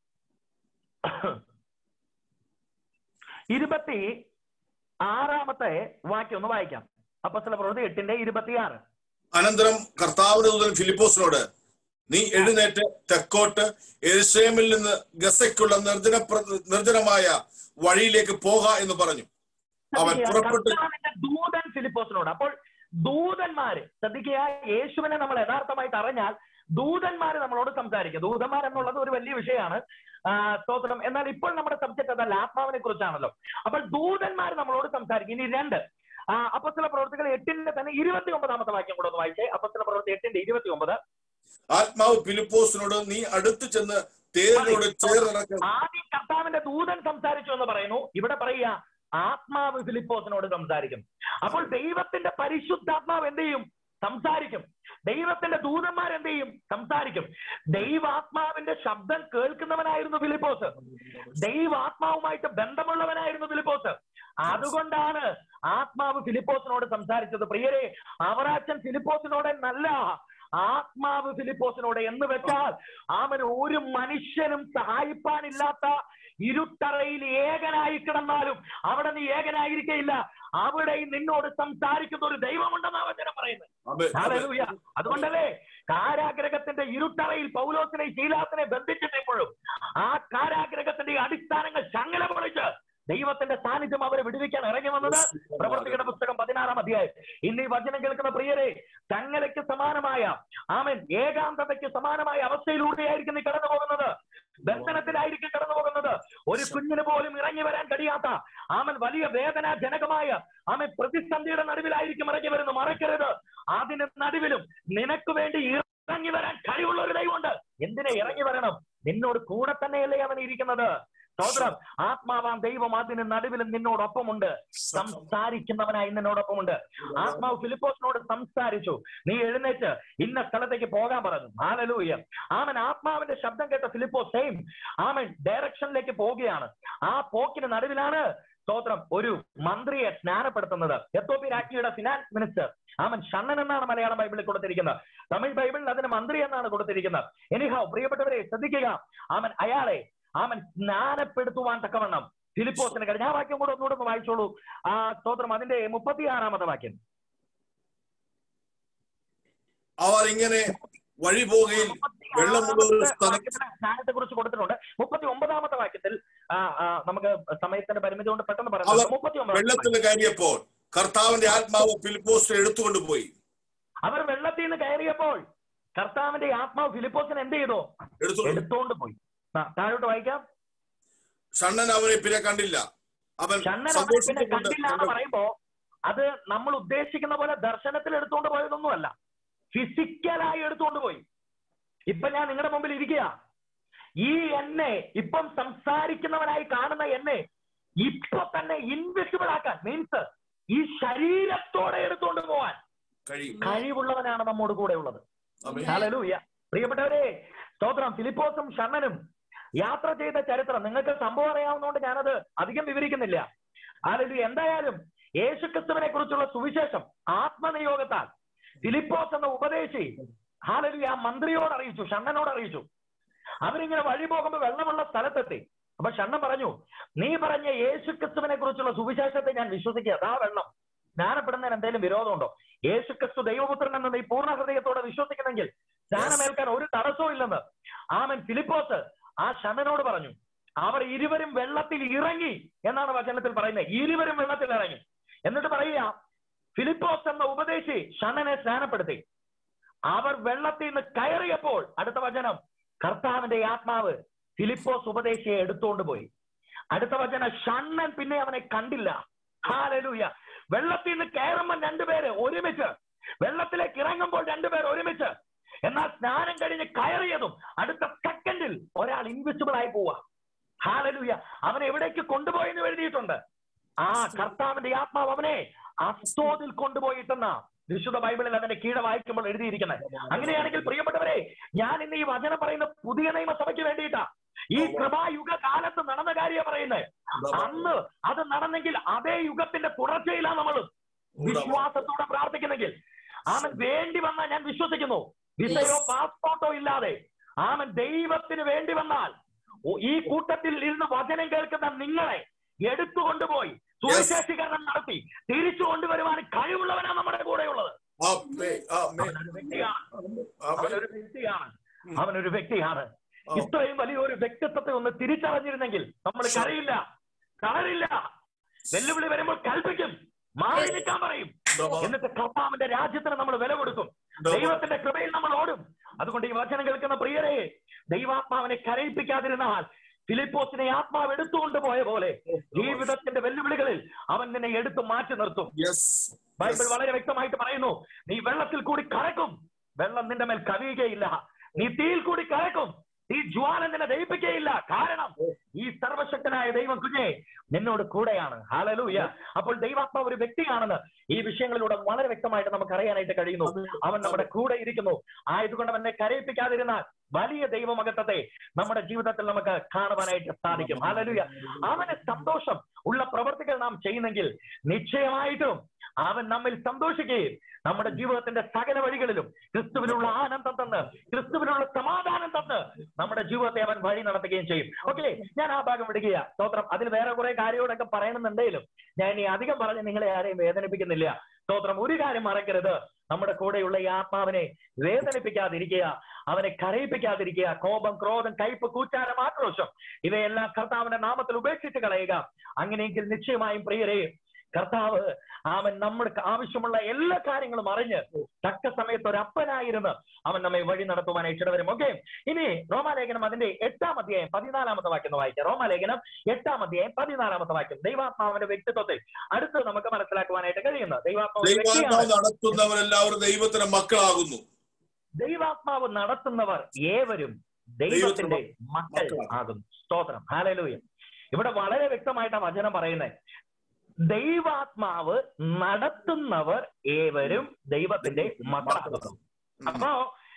ഇരുപത്തി ആറാമത്തെ വാക്യം ഒന്ന് വായിക്കാം അപ്പസ്തല പ്രവൃത്തി എട്ടിന്റെ ഇരുപത്തിയാറ് അനന്തരം കർത്താവിന്റെ ദൂതൻ ഫിലിപ്പോസിനോട് നീ എഴുന്നേറ്റ് തെക്കോട്ട് എരുസലേമിൽ നിന്ന് ഗസയ്ക്കുള്ള നിർജ്ജന നിർജ്ജനമായ വഴിയിലേക്ക് പോക എന്ന് പറഞ്ഞു അവൻ ശ്രദ്ധിക്കുക, പുറപ്പെട്ടു കർത്താവിന്റെ ദൂതൻ ഫിലിപ്പോസിനോട് അപ്പോൾ ദൂതന്മാര് ശ്രദ്ധിക്കുക യേശുവിനെ നമ്മൾ യഥാർത്ഥമായിട്ട് അറിഞ്ഞാൽ ദൂതന്മാര് നമ്മളോട് സംസാരിക്കും ദൂതന്മാർ എന്നുള്ളത് ഒരു വലിയ വിഷയമാണ് ആ, സ്തോത്രം എന്നാൽ ഇപ്പോൾ നമ്മുടെ സബ്ജക്ട് അതല്ല ആത്മാവിനെ കുറിച്ചാണല്ലോ അപ്പോൾ ദൂതന്മാർ നമ്മളോട് സംസാരിക്കും ഇനി രണ്ട് ആ അപ്പസ്തല പ്രവർത്തികൾ എട്ടിന്റെ തന്നെ ഇരുപത്തി ഒമ്പതാമത്തെ വാക്യം കൂടെ ഒന്ന് വായിച്ചേ അപ്പസ്തല പ്രവർത്തി എട്ടിന്റെ ഇരുപത്തി ഒമ്പത് ആത്മാവ് ഫിലിപ്പോസിനോട് നീ അടുത്തു ചെന്ന് തേരിനോട് ചേർന്നിറക്ക ആദ്യം കർത്താവിന്റെ ദൂതൻ സംസാരിച്ചു എന്ന് പറയുന്നു ഇവിടെ പറയുക ആത്മാവ് ഫിലിപ്പോസിനോട് സംസാരിക്കും അപ്പോൾ ദൈവത്തിന്റെ പരിശുദ്ധാത്മാവ് എന്ത് ചെയ്യും സംസാരിക്കും ദൈവത്തിന്റെ ദൂതന്മാർ എന്ത് ചെയ്യും സംസാരിക്കും ദൈവാത്മാവിന്റെ ശബ്ദം കേൾക്കുന്നവനായിരുന്നു ഫിലിപ്പോസ് ദൈവാത്മാവുമായിട്ട് ബന്ധമുള്ളവനായിരുന്നു ഫിലിപ്പോസ് അതുകൊണ്ടാണ് ആത്മാവ് ഫിലിപ്പോസിനോട് സംസാരിച്ചത് പ്രിയരെ അവറാച്ചൻ ഫിലിപ്പോസിനോട് നല്ല ആത്മാവ് ഫിലിപ്പോസിനോട് എന്ന് വെച്ചാൽ അവന് ഒരു മനുഷ്യനും സഹായിപ്പാനില്ലാത്ത ഇരുട്ടറയിൽ ഏകനായി കിടന്നാലും അവിടെ നീ ഏകനായിരിക്കയില്ല അവിടെ നിന്നോട് സംസാരിക്കുന്ന ഒരു ദൈവമുണ്ടെന്നാണ് വചനം പറയുന്നത് ഹല്ലേലൂയ. അതുകൊണ്ടല്ലേ കാരാഗ്രഹത്തിന്റെ ഇരുട്ടറയിൽ പൗലോസിനെ ശീലാസിനെ ബന്ധിച്ചിട്ടിപ്പോഴും ആ കാരാഗ്രഹത്തിന്റെ അടിസ്ഥാനങ്ങൾ ചങ്ങല പൊളിച്ച് ദൈവത്തിന്റെ സാന്നിധ്യം അവരെ വിടുവിക്കാൻ ഇറങ്ങി വന്നത് പ്രവർത്തികളുടെ പുസ്തകം പതിനാറാം അധ്യായം ഇന്ന് ഈ വചനം കേൾക്കുന്ന പ്രിയരെ ചങ്ങലയ്ക്ക് സമാനമായ ആമൻ ഏകാന്തതയ്ക്ക് സമാനമായ അവസ്ഥയിലൂടെയായിരിക്കും നീ കടന്നു ഒരു കുഞ്ഞിന് പോലും ഇറങ്ങി വരാൻ കഴിയാത്ത ആമൻ വലിയ വേദനാജനകമായ ആമൻ പ്രതിസന്ധിയുടെ നടുവിലായിരിക്കും ഇറങ്ങി വരുന്നു മറക്കരുത് അതിന് നടുവിലും നിനക്ക് വേണ്ടി ഇറങ്ങി വരാൻ കഴിവുള്ള ഒരു ദൈവമുണ്ട് എന്തിനെ ഇറങ്ങി വരണം നിന്നോട് കൂടെ തന്നെയല്ലേ അവൻ ഇരിക്കുന്നത് സ്തോത്രം ആത്മാവാം ദൈവം അതിന് നടുവിലും നിന്നോടൊപ്പമുണ്ട് സംസാരിക്കുന്നവനായി നിന്നോടൊപ്പമുണ്ട് ആത്മാവ് ഫിലിപ്പോസിനോട് സംസാരിച്ചു നീ എഴുന്നേറ്റ് ഇന്ന സ്ഥലത്തേക്ക് പോകാൻ പറഞ്ഞു ആലലൂയ ആമൻ ആത്മാവിന്റെ ശബ്ദം കേട്ട ഫിലിപ്പോസ് സെയിം ആമൻ ഡയറക്ഷനിലേക്ക് പോവുകയാണ് ആ പോക്കിന് നടുവിലാണ് സ്തോത്രം ഒരു മന്ത്രിയെ സ്നാനപ്പെടുത്തുന്നത് എത്തോപ്പി രാജ്ഞിയുടെ ഫിനാൻസ് മിനിസ്റ്റർ ആമൻ ഷണ്ണൻ എന്നാണ് മലയാളം ബൈബിളിൽ കൊടുത്തിരിക്കുന്നത് തമിഴ് ബൈബിളിൽ അതിന് മന്ത്രി എന്നാണ് കൊടുത്തിരിക്കുന്നത് എനിഹാവ് പ്രിയപ്പെട്ടവരെ ശ്രദ്ധിക്കുക ആമൻ അയാളെ ആമൻ സ്നാനപ്പെടുത്തുവാൻ തക്കവണ്ണം ഫിലിപ്പോസിന് കഴിഞ്ഞ ആ വാക്യം കൂടെ ഒന്നുകൂടെ ഒന്ന് വായിച്ചോളൂ ആ സ്തോത്രം അതിന്റെ മുപ്പത്തിയാറാമത്തെ വാക്യം അവർ ഇങ്ങനെ വഴി പോകയിൽ വെള്ളമുള്ള ഒരു സ്ഥലം സ്നാനത്തെ കുറിച്ച് കൊടുത്തിട്ടുണ്ട് മുപ്പത്തി ഒമ്പതാമത്തെ വാക്യത്തിൽ ആ, ആ, നമുക്ക് സമയത്തിന്റെ പരിമിതി കൊണ്ട് പെട്ടെന്ന് അവർ പറയാം മുപ്പത്തി വെള്ളത്തിൽ കയറിയപ്പോൾ കർത്താവിന്റെ ആത്മാവ് ഫിലിപ്പോസിനെ എടുത്തുകൊണ്ട് പോയി അവർ വെള്ളത്തിൽ നിന്ന് കയറിയപ്പോൾ കർത്താവിന്റെ ആത്മാവ് ഫിലിപ്പോസിന് എന്ത് ചെയ്തു എടുത്തുകൊണ്ട് എടുത്തോണ്ട് പോയി ആ, താഴോട്ട് വായിക്കാം ഷണ്ണൻ അവനെ പിന്നെ കണ്ടില്ല അവൻ ഷണ്ണൻ അവനെ പിന്നെ സന്തോഷത്തോടെ കണ്ടില്ല എന്ന് പറയുമ്പോ അത് നമ്മൾ ഉദ്ദേശിക്കുന്ന പോലെ ദർശനത്തിൽ എടുത്തുകൊണ്ട് പോയതൊന്നുമല്ല ഫിസിക്കലായി എടുത്തുകൊണ്ട് പോയി ഇപ്പൊ ഞാൻ നിങ്ങളുടെ മുമ്പിൽ ഇരിക്കുക ഈ എന്നെ ഇപ്പം സംസാരിക്കുന്നവനായി കാണുന്ന എന്നെ ഇപ്പൊ തന്നെ ഇൻവിസിബിൾ ആക്കാൻ മീൻസ് ഈ ശരീരത്തോടെ എടുത്തുകൊണ്ട് പോവാൻ കഴിയും കഴിവുള്ളവനാണ് നമ്മോട് കൂടെ ഉള്ളത് ആമേൻ. ഹല്ലേലൂയ പ്രിയപ്പെട്ടവരെ സ്തോത്രം ഫിലിപ്പോസും ഷണ്ണനും യാത്ര ചെയ്ത ചരിത്രം നിങ്ങൾക്ക് സംഭവം അറിയാവുന്നതുകൊണ്ട് ഞാനത് അധികം വിവരിക്കുന്നില്ല ഹല്ലേലൂയ എന്തായാലും യേശുക്രിസ്തുവിനെ കുറിച്ചുള്ള സുവിശേഷം ആത്മനിയോഗത്താൽ ഫിലിപ്പോസ് എന്ന ഉപദേശി ഹാലലു ആ മന്ത്രിയോട് അറിയിച്ചു ഷണ്ണനോട് അറിയിച്ചു അവരിങ്ങനെ വഴി പോകുമ്പോൾ വെള്ളമുള്ള സ്ഥലത്തെത്തി അപ്പൊ ഷണ്ണൻ പറഞ്ഞു നീ പറഞ്ഞ യേശുക്രിസ്തുവിനെ കുറിച്ചുള്ള സുവിശേഷത്തെ ഞാൻ വിശ്വസിക്കുക അതാ വെള്ളം സ്നാനപ്പെടുന്നതിന് എന്തെങ്കിലും വിരോധമുണ്ടോ യേശുക്രിസ്തു ദൈവപുത്രൻ എന്ന് നീ പൂർണ്ണ ഹൃദയത്തോടെ വിശ്വസിക്കുന്നെങ്കിൽ സ്നാനമേൽക്കാൻ ഒരു തടസ്സവും ഇല്ലെന്ന് ആമൻ ഫിലിപ്പോസ് ആ ഷണ്ണനോട് പറഞ്ഞു അവർ ഇരുവരും വെള്ളത്തിൽ ഇറങ്ങി എന്നാണ് വചനത്തിൽ പറയുന്നത് ഇരുവരും വെള്ളത്തിൽ ഇറങ്ങി എന്നിട്ട് പറയുക ഫിലിപ്പോസ് എന്ന ഉപദേശി ഷണ്ണനെ സ്നാനപ്പെടുത്തി അവർ വെള്ളത്തിൽ നിന്ന് കയറിയപ്പോൾ അടുത്ത വചനം കർത്താവിന്റെ ആത്മാവ് ഫിലിപ്പോസ് ഉപദേശിയെ എടുത്തുകൊണ്ട് പോയി അടുത്ത വചനം ഷണ്ണൻ പിന്നെ അവനെ കണ്ടില്ല ഹാലലൂയ വെള്ളത്തിൽ നിന്ന് കയറുമ്പോൾ രണ്ടുപേര് ഒരുമിച്ച് വെള്ളത്തിലേക്ക് ഇറങ്ങുമ്പോൾ രണ്ടുപേർ ഒരുമിച്ച് എന്നാൽ സ്നാനം കഴിഞ്ഞ് കയറിയതും അടുത്ത സെക്കൻഡിൽ ഒരാൾ ഇൻവിസിബിൾ ആയി പോവുക ഹാലലൂയ അവനെ എവിടേക്ക് കൊണ്ടുപോയെന്ന് എഴുതിയിട്ടുണ്ട് ആ കർത്താവിന്റെ ആത്മാവ് അവനെ അസ്തോതിൽ കൊണ്ടുപോയിട്ടെന്ന വിശുദ്ധ ബൈബിളിൽ അതിന്റെ കീഴെ വായിക്കുമ്പോൾ എഴുതിയിരിക്കുന്നത് അങ്ങനെയാണെങ്കിൽ പ്രിയപ്പെട്ടവരെ ഞാൻ ഇന്ന് ഈ വചനം പറയുന്ന പുതിയ നിയമസഭയ്ക്ക് വേണ്ടിയിട്ടാ ഈ കൃപായുഗ കാലത്ത് നടന്ന കാര്യം പറയുന്നത് അന്ന് അത് നടന്നെങ്കിൽ അതേ യുഗത്തിന്റെ തുടർച്ചയിലാണ് നമ്മൾ വിശ്വാസത്തോടെ പ്രാർത്ഥിക്കുന്നെങ്കിൽ ആമൻ വേണ്ടി വന്നാൽ ഞാൻ വിശ്വസിക്കുന്നു വിസയോ പാസ്പോർട്ടോ ഇല്ലാതെ ആമൻ ദൈവത്തിന് വേണ്ടി വന്നാൽ ഓ- ഈ കൂട്ടത്തിൽ ഇരുന്ന് വചനം കേൾക്കുന്ന നിങ്ങളെ എടുത്തുകൊണ്ടുപോയി സുവിശേഷീകരണം നടത്തി തിരിച്ചു കൊണ്ടുവരുവാൻ കഴിവുള്ളവനാണ് നമ്മുടെ കൂടെയുള്ളത് ആമേൻ. ആമേൻ. അവനൊരു വ്യക്തിയാണ് ആമേൻ. അവനൊരു വ്യക്തിയാണ് അവനൊരു വ്യക്തിയാണ് ഇത്രയും വലിയൊരു വ്യക്തിത്വത്തെ ഒന്ന് തിരിച്ചറിഞ്ഞിരുന്നെങ്കിൽ നമ്മൾ കരയില്ല കളറില്ല വെല്ലുവിളി വരുമ്പോൾ കൽപ്പിക്കും മാറി നിൽക്കാൻ പറയും എന്നിട്ട് കർത്താവിന്റെ രാജ്യത്തിന് നമ്മൾ വില കൊടുക്കും ദൈവത്തിന്റെ കൃപയിൽ നമ്മൾ ഓടും അതുകൊണ്ട് ഈ വചനം കേൾക്കുന്ന പ്രിയരെ ദൈവാത്മാവിനെ കരയിപ്പിക്കാതിരുന്നാൽ ഫിലിപ്പോസിനെ ആത്മാവ് എടുത്തുകൊണ്ട് പോയ പോലെ ജീവിതത്തിന്റെ വെല്ലുവിളികളിൽ അവൻ നിന്നെ എടുത്തു മാറ്റി നിർത്തും Yes. ബൈബിൾ വളരെ വ്യക്തമായിട്ട് പറയുന്നു നീ വെള്ളത്തിൽ കൂടി കറക്കും വെള്ളം നിന്റെ മേൽ കവിയുകയില്ല നീ തീയിൽ കൂടി കറക്കും ഈ ജ്വാല നിന്നെ ദഹിപ്പിക്കുകയില്ല കാരണം ഈ സർവശക്തനായ ദൈവം കുഞ്ഞെ നിന്നോട് കൂടെയാണ് ഹാലലൂയ അപ്പോൾ ദൈവാത്മാവ് ഒരു വ്യക്തിയാണെന്ന് ഈ വിഷയങ്ങളിലൂടെ വളരെ വ്യക്തമായിട്ട് നമുക്ക് അറിയാനായിട്ട് കഴിയുന്നു അവൻ നമ്മുടെ കൂടെ ഇരിക്കുന്നു ആയതുകൊണ്ട് അവനെ കരയിപ്പിക്കാതിരുന്നാൽ വലിയ ദൈവമകത്വത്തെ നമ്മുടെ ജീവിതത്തിൽ നമുക്ക് കാണുവാനായിട്ട് സാധിക്കും ഹാലലൂയ അവന് സന്തോഷം ഉള്ള പ്രവർത്തികൾ നാം ചെയ്യുന്നെങ്കിൽ നിശ്ചയമായിട്ടും അവൻ നമ്മിൽ സന്തോഷിക്കുകയും നമ്മുടെ ജീവിതത്തിന്റെ സകല വഴികളിലും ക്രിസ്തുവിനുള്ള ആനന്ദം തന്ന് ക്രിസ്തുവിനുള്ള സമാധാനം തന്ന് നമ്മുടെ ജീവിതത്തെ അവൻ വഴി നടത്തുകയും ചെയ്യും ഓക്കെ ഞാൻ ആ ഭാഗം വിടുകയാ സ്തോത്രം അതിൽ വേറെ കുറെ കാര്യങ്ങളൊക്കെ പറയണമെന്നുണ്ടെങ്കിലും ഞാൻ ഇനി അധികം പറഞ്ഞ് നിങ്ങളെ ആരെയും വേദനിപ്പിക്കുന്നില്ല സ്തോത്രം ഒരു കാര്യം മറക്കരുത് നമ്മുടെ കൂടെയുള്ള ഈ ആത്മാവിനെ വേദനിപ്പിക്കാതിരിക്കുക അവനെ കരയിപ്പിക്കാതിരിക്കുക കോപം ക്രോധം കയ്പ് കൂറ്റാരം ആക്രോശം ഇവയെല്ലാം കർത്താവിന്റെ നാമത്തിൽ ഉപേക്ഷിച്ച് കളയുക അങ്ങനെയെങ്കിൽ നിശ്ചയമായും പ്രിയരെ കർത്താവ് അവൻ നമ്മുടെ ആവശ്യമുള്ള എല്ലാ കാര്യങ്ങളും അറിഞ്ഞ് തക്ക സമയത്ത് ഒരു അപ്പനായിരുന്ന് അവൻ നമ്മെ വഴി നടത്തുവാനായിട്ട് ഇടവരും ഓക്കെ ഇനി റോമാലേഖനം അതിന്റെ എട്ടാം അധ്യായം പതിനാലാമത്തെ വാക്യം ഒന്ന് വായിക്കാം റോമാലേഖനം എട്ടാം അധ്യായം പതിനാലാമത്തെ വാക്യം ദൈവാത്മാവിന്റെ വ്യക്തിത്വത്തെ അടുത്ത് നമുക്ക് മനസ്സിലാക്കുവാനായിട്ട് കഴിയുന്നത് ദൈവാത്മാവ് ഒരു ദൈവാത്മാവ് വ്യക്തിയാണ് നടത്തുന്നവരെല്ലാവരും ദൈവത്തിന്റെ മക്കളാകുന്നു ദൈവാത്മാവ് നടത്തുന്നവർ ഏവരും ദൈവത്തിന്റെ മക്കൾ ആകുന്നു സ്തോത്രം ഹാലലൂയ ഇവിടെ വളരെ വ്യക്തമായിട്ട് ആ വചനം പറയുന്നത് ദൈവാത്മാവ് നടത്തുന്നവർ ഏവരും ദൈവത്തിന്റെ മക്കളാകുന്നു അപ്പോ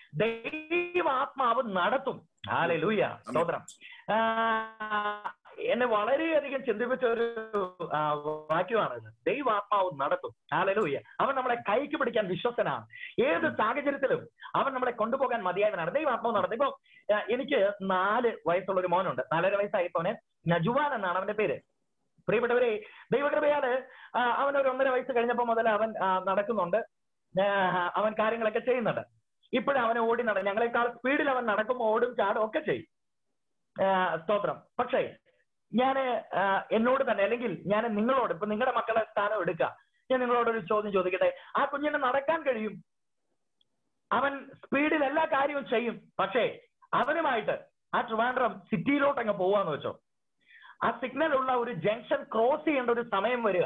ദൈവാത്മാവ് നടത്തും ഹാലലൂയ സ്തോത്രം ആ, എന്നെ വളരെയധികം ചിന്തിപ്പിച്ച ഒരു ആ, വാക്യമാണിത് ദൈവാത്മാവ് നടത്തും ഹാലലൂയ അവൻ നമ്മളെ കൈക്ക് പിടിക്കാൻ വിശ്വസനാണ് ഏത് സാഹചര്യത്തിലും അവൻ നമ്മളെ കൊണ്ടുപോകാൻ മതിയായവനാണ് ദൈവാത്മാവ് നടത്തും ഇപ്പൊ ആ, എനിക്ക് നാല് വയസ്സുള്ള ഒരു മോനുണ്ട് നാലര വയസ്സായപ്പോന് നജുവാൻ എന്നാണ് അവന്റെ പേര് പ്രിയപ്പെട്ടവരെ ദൈവകൃപയാല് ആ, അവൻ ഒരു ഒന്നര വയസ്സ് കഴിഞ്ഞപ്പോ മുതൽ അവൻ ആ, നടക്കുന്നുണ്ട് ആ, അവൻ കാര്യങ്ങളൊക്കെ ചെയ്യുന്നുണ്ട് ഇപ്പോഴും അവനെ ഓടി നട ഞങ്ങളെക്കാൾ സ്പീഡിൽ അവൻ നടക്കുമ്പോൾ ഓടും ചാടും ഒക്കെ ചെയ്യും ആ, സ്തോത്രം പക്ഷേ ഞാൻ എന്നോട് തന്നെ അല്ലെങ്കിൽ ഞാൻ നിങ്ങളോട് ഇപ്പൊ നിങ്ങളുടെ മക്കളെ സ്ഥാനം എടുക്കുക ഞാൻ നിങ്ങളോട് ഒരു ചോദ്യം ചോദിക്കട്ടെ ആ കുഞ്ഞിന് നടക്കാൻ കഴിയും അവൻ സ്പീഡിൽ എല്ലാ കാര്യവും ചെയ്യും പക്ഷേ അവനുമായിട്ട് ആ ട്രിവാൻഡ്രം സിറ്റിയിലോട്ട് അങ്ങ് പോവാന്ന് വെച്ചോ ആ സിഗ്നൽ ഉള്ള ഒരു ജംഗ്ഷൻ ക്രോസ് ചെയ്യേണ്ട ഒരു സമയം വരിക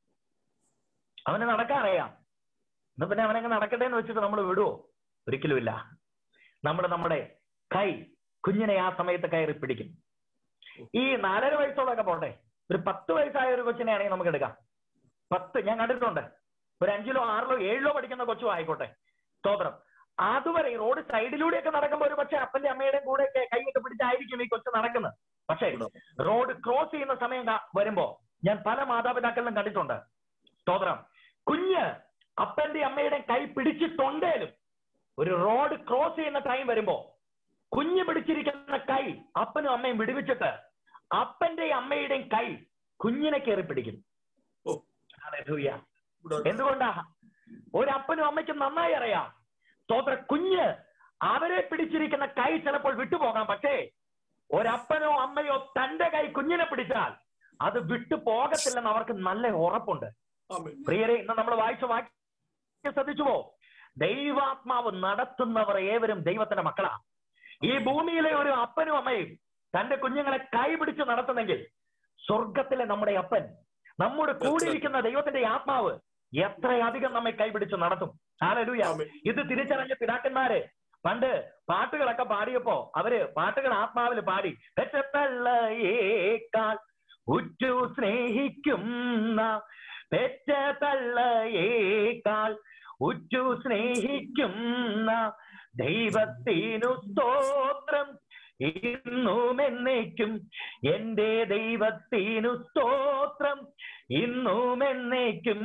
അവന് നടക്കാൻ അറിയാം എന്നാ പിന്നെ അവനങ്ങ് നടക്കട്ടെ എന്ന് വെച്ചിട്ട് നമ്മൾ വിടുവോ ഒരിക്കലുമില്ല നമ്മൾ നമ്മുടെ കൈ കുഞ്ഞിനെ ആ സമയത്ത് കയറി പിടിക്കും ഈ നാലര വയസ്സോളൊക്കെ പോട്ടെ ഒരു പത്ത് വയസ്സായ ഒരു കൊച്ചിനെ ആണെങ്കിൽ നമുക്ക് എടുക്കാം പത്ത് ഞാൻ കണ്ടിട്ടുണ്ട് ഒരു അഞ്ചിലോ ആറിലോ ഏഴിലോ പഠിക്കുന്ന കൊച്ചും ആയിക്കോട്ടെ സ്തോത്രം അതുവരെ ഈ റോഡ് സൈഡിലൂടെയൊക്കെ നടക്കുമ്പോൾ ഒരു പക്ഷേ അപ്പന്റെ അമ്മയുടെയും കൂടെ ഒക്കെ കൈയൊക്കെ പിടിച്ചായിരിക്കും ഈ കൊച്ചു നടക്കുന്നത് പക്ഷേ റോഡ് ക്രോസ് ചെയ്യുന്ന സമയം കാ- വരുമ്പോ ഞാൻ പല മാതാപിതാക്കളിലും കണ്ടിട്ടുണ്ട് സ്തോത്രം കുഞ്ഞ് അപ്പന്റെ അമ്മയുടെ കൈ പിടിച്ചിട്ടുണ്ടേലും ഒരു റോഡ് ക്രോസ് ചെയ്യുന്ന ടൈം വരുമ്പോ കുഞ്ഞ് പിടിച്ചിരിക്കുന്ന കൈ അപ്പനും അമ്മയും വിടുവിച്ചിട്ട് അപ്പന്റെയും അമ്മയുടെയും കൈ കുഞ്ഞിനെ കയറി പിടിക്കും ഓ. ഹല്ലേലൂയ. ഇവിടെ എന്തുകൊണ്ടാ ഒരപ്പനും അമ്മയ്ക്കും നന്നായി അറിയാം സ്തോത്ര കുഞ്ഞ് അവരെ പിടിച്ചിരിക്കുന്ന കൈ ചിലപ്പോൾ വിട്ടുപോകാം പക്ഷേ ഒരപ്പനോ അമ്മയോ തന്റെ കൈ കുഞ്ഞിനെ പിടിച്ചാൽ അത് വിട്ടു പോകത്തില്ലെന്ന് അവർക്ക് നല്ല ഉറപ്പുണ്ട് ആമേൻ. പ്രിയരെ ഇന്ന് നമ്മൾ വായിച്ച വാക്യം ശ്രദ്ധിച്ചുവോ ദൈവാത്മാവ് നടത്തുന്നവർ ഏവരും ദൈവത്തിന്റെ മക്കളാ ഈ ഭൂമിയിലെ ഒരു അപ്പനും അമ്മയും തന്റെ കുഞ്ഞുങ്ങളെ കൈപിടിച്ച് നടത്തുന്നെങ്കിൽ സ്വർഗത്തിലെ നമ്മുടെ അപ്പൻ നമ്മുടെ കൂടിയിരിക്കുന്ന ദൈവത്തിന്റെ ആത്മാവ് എത്രയധികം നമ്മെ കൈപിടിച്ച് നടത്തും ഹാലലൂയ ആമേൻ. ഇത് തിരിച്ചറിഞ്ഞ പിതാക്കന്മാര് പണ്ട് പാട്ടുകളൊക്കെ പാടിയപ്പോ അവര് പാട്ടുകൾ ആത്മാവിൽ പാടി പെറ്റത്തള്ളയേക്കാൾ ഉറ്റു സ്നേഹിക്കുന്ന പെറ്റ തള്ളയേക്കാൾ ഉറ്റു സ്നേഹിക്കുന്ന ദൈവത്തിനു സ്തോത്രം ഇന്നും എന്നേക്കും എന്റെ ദൈവത്തിനു സ്തോത്രം ഇന്നും എന്നേക്കും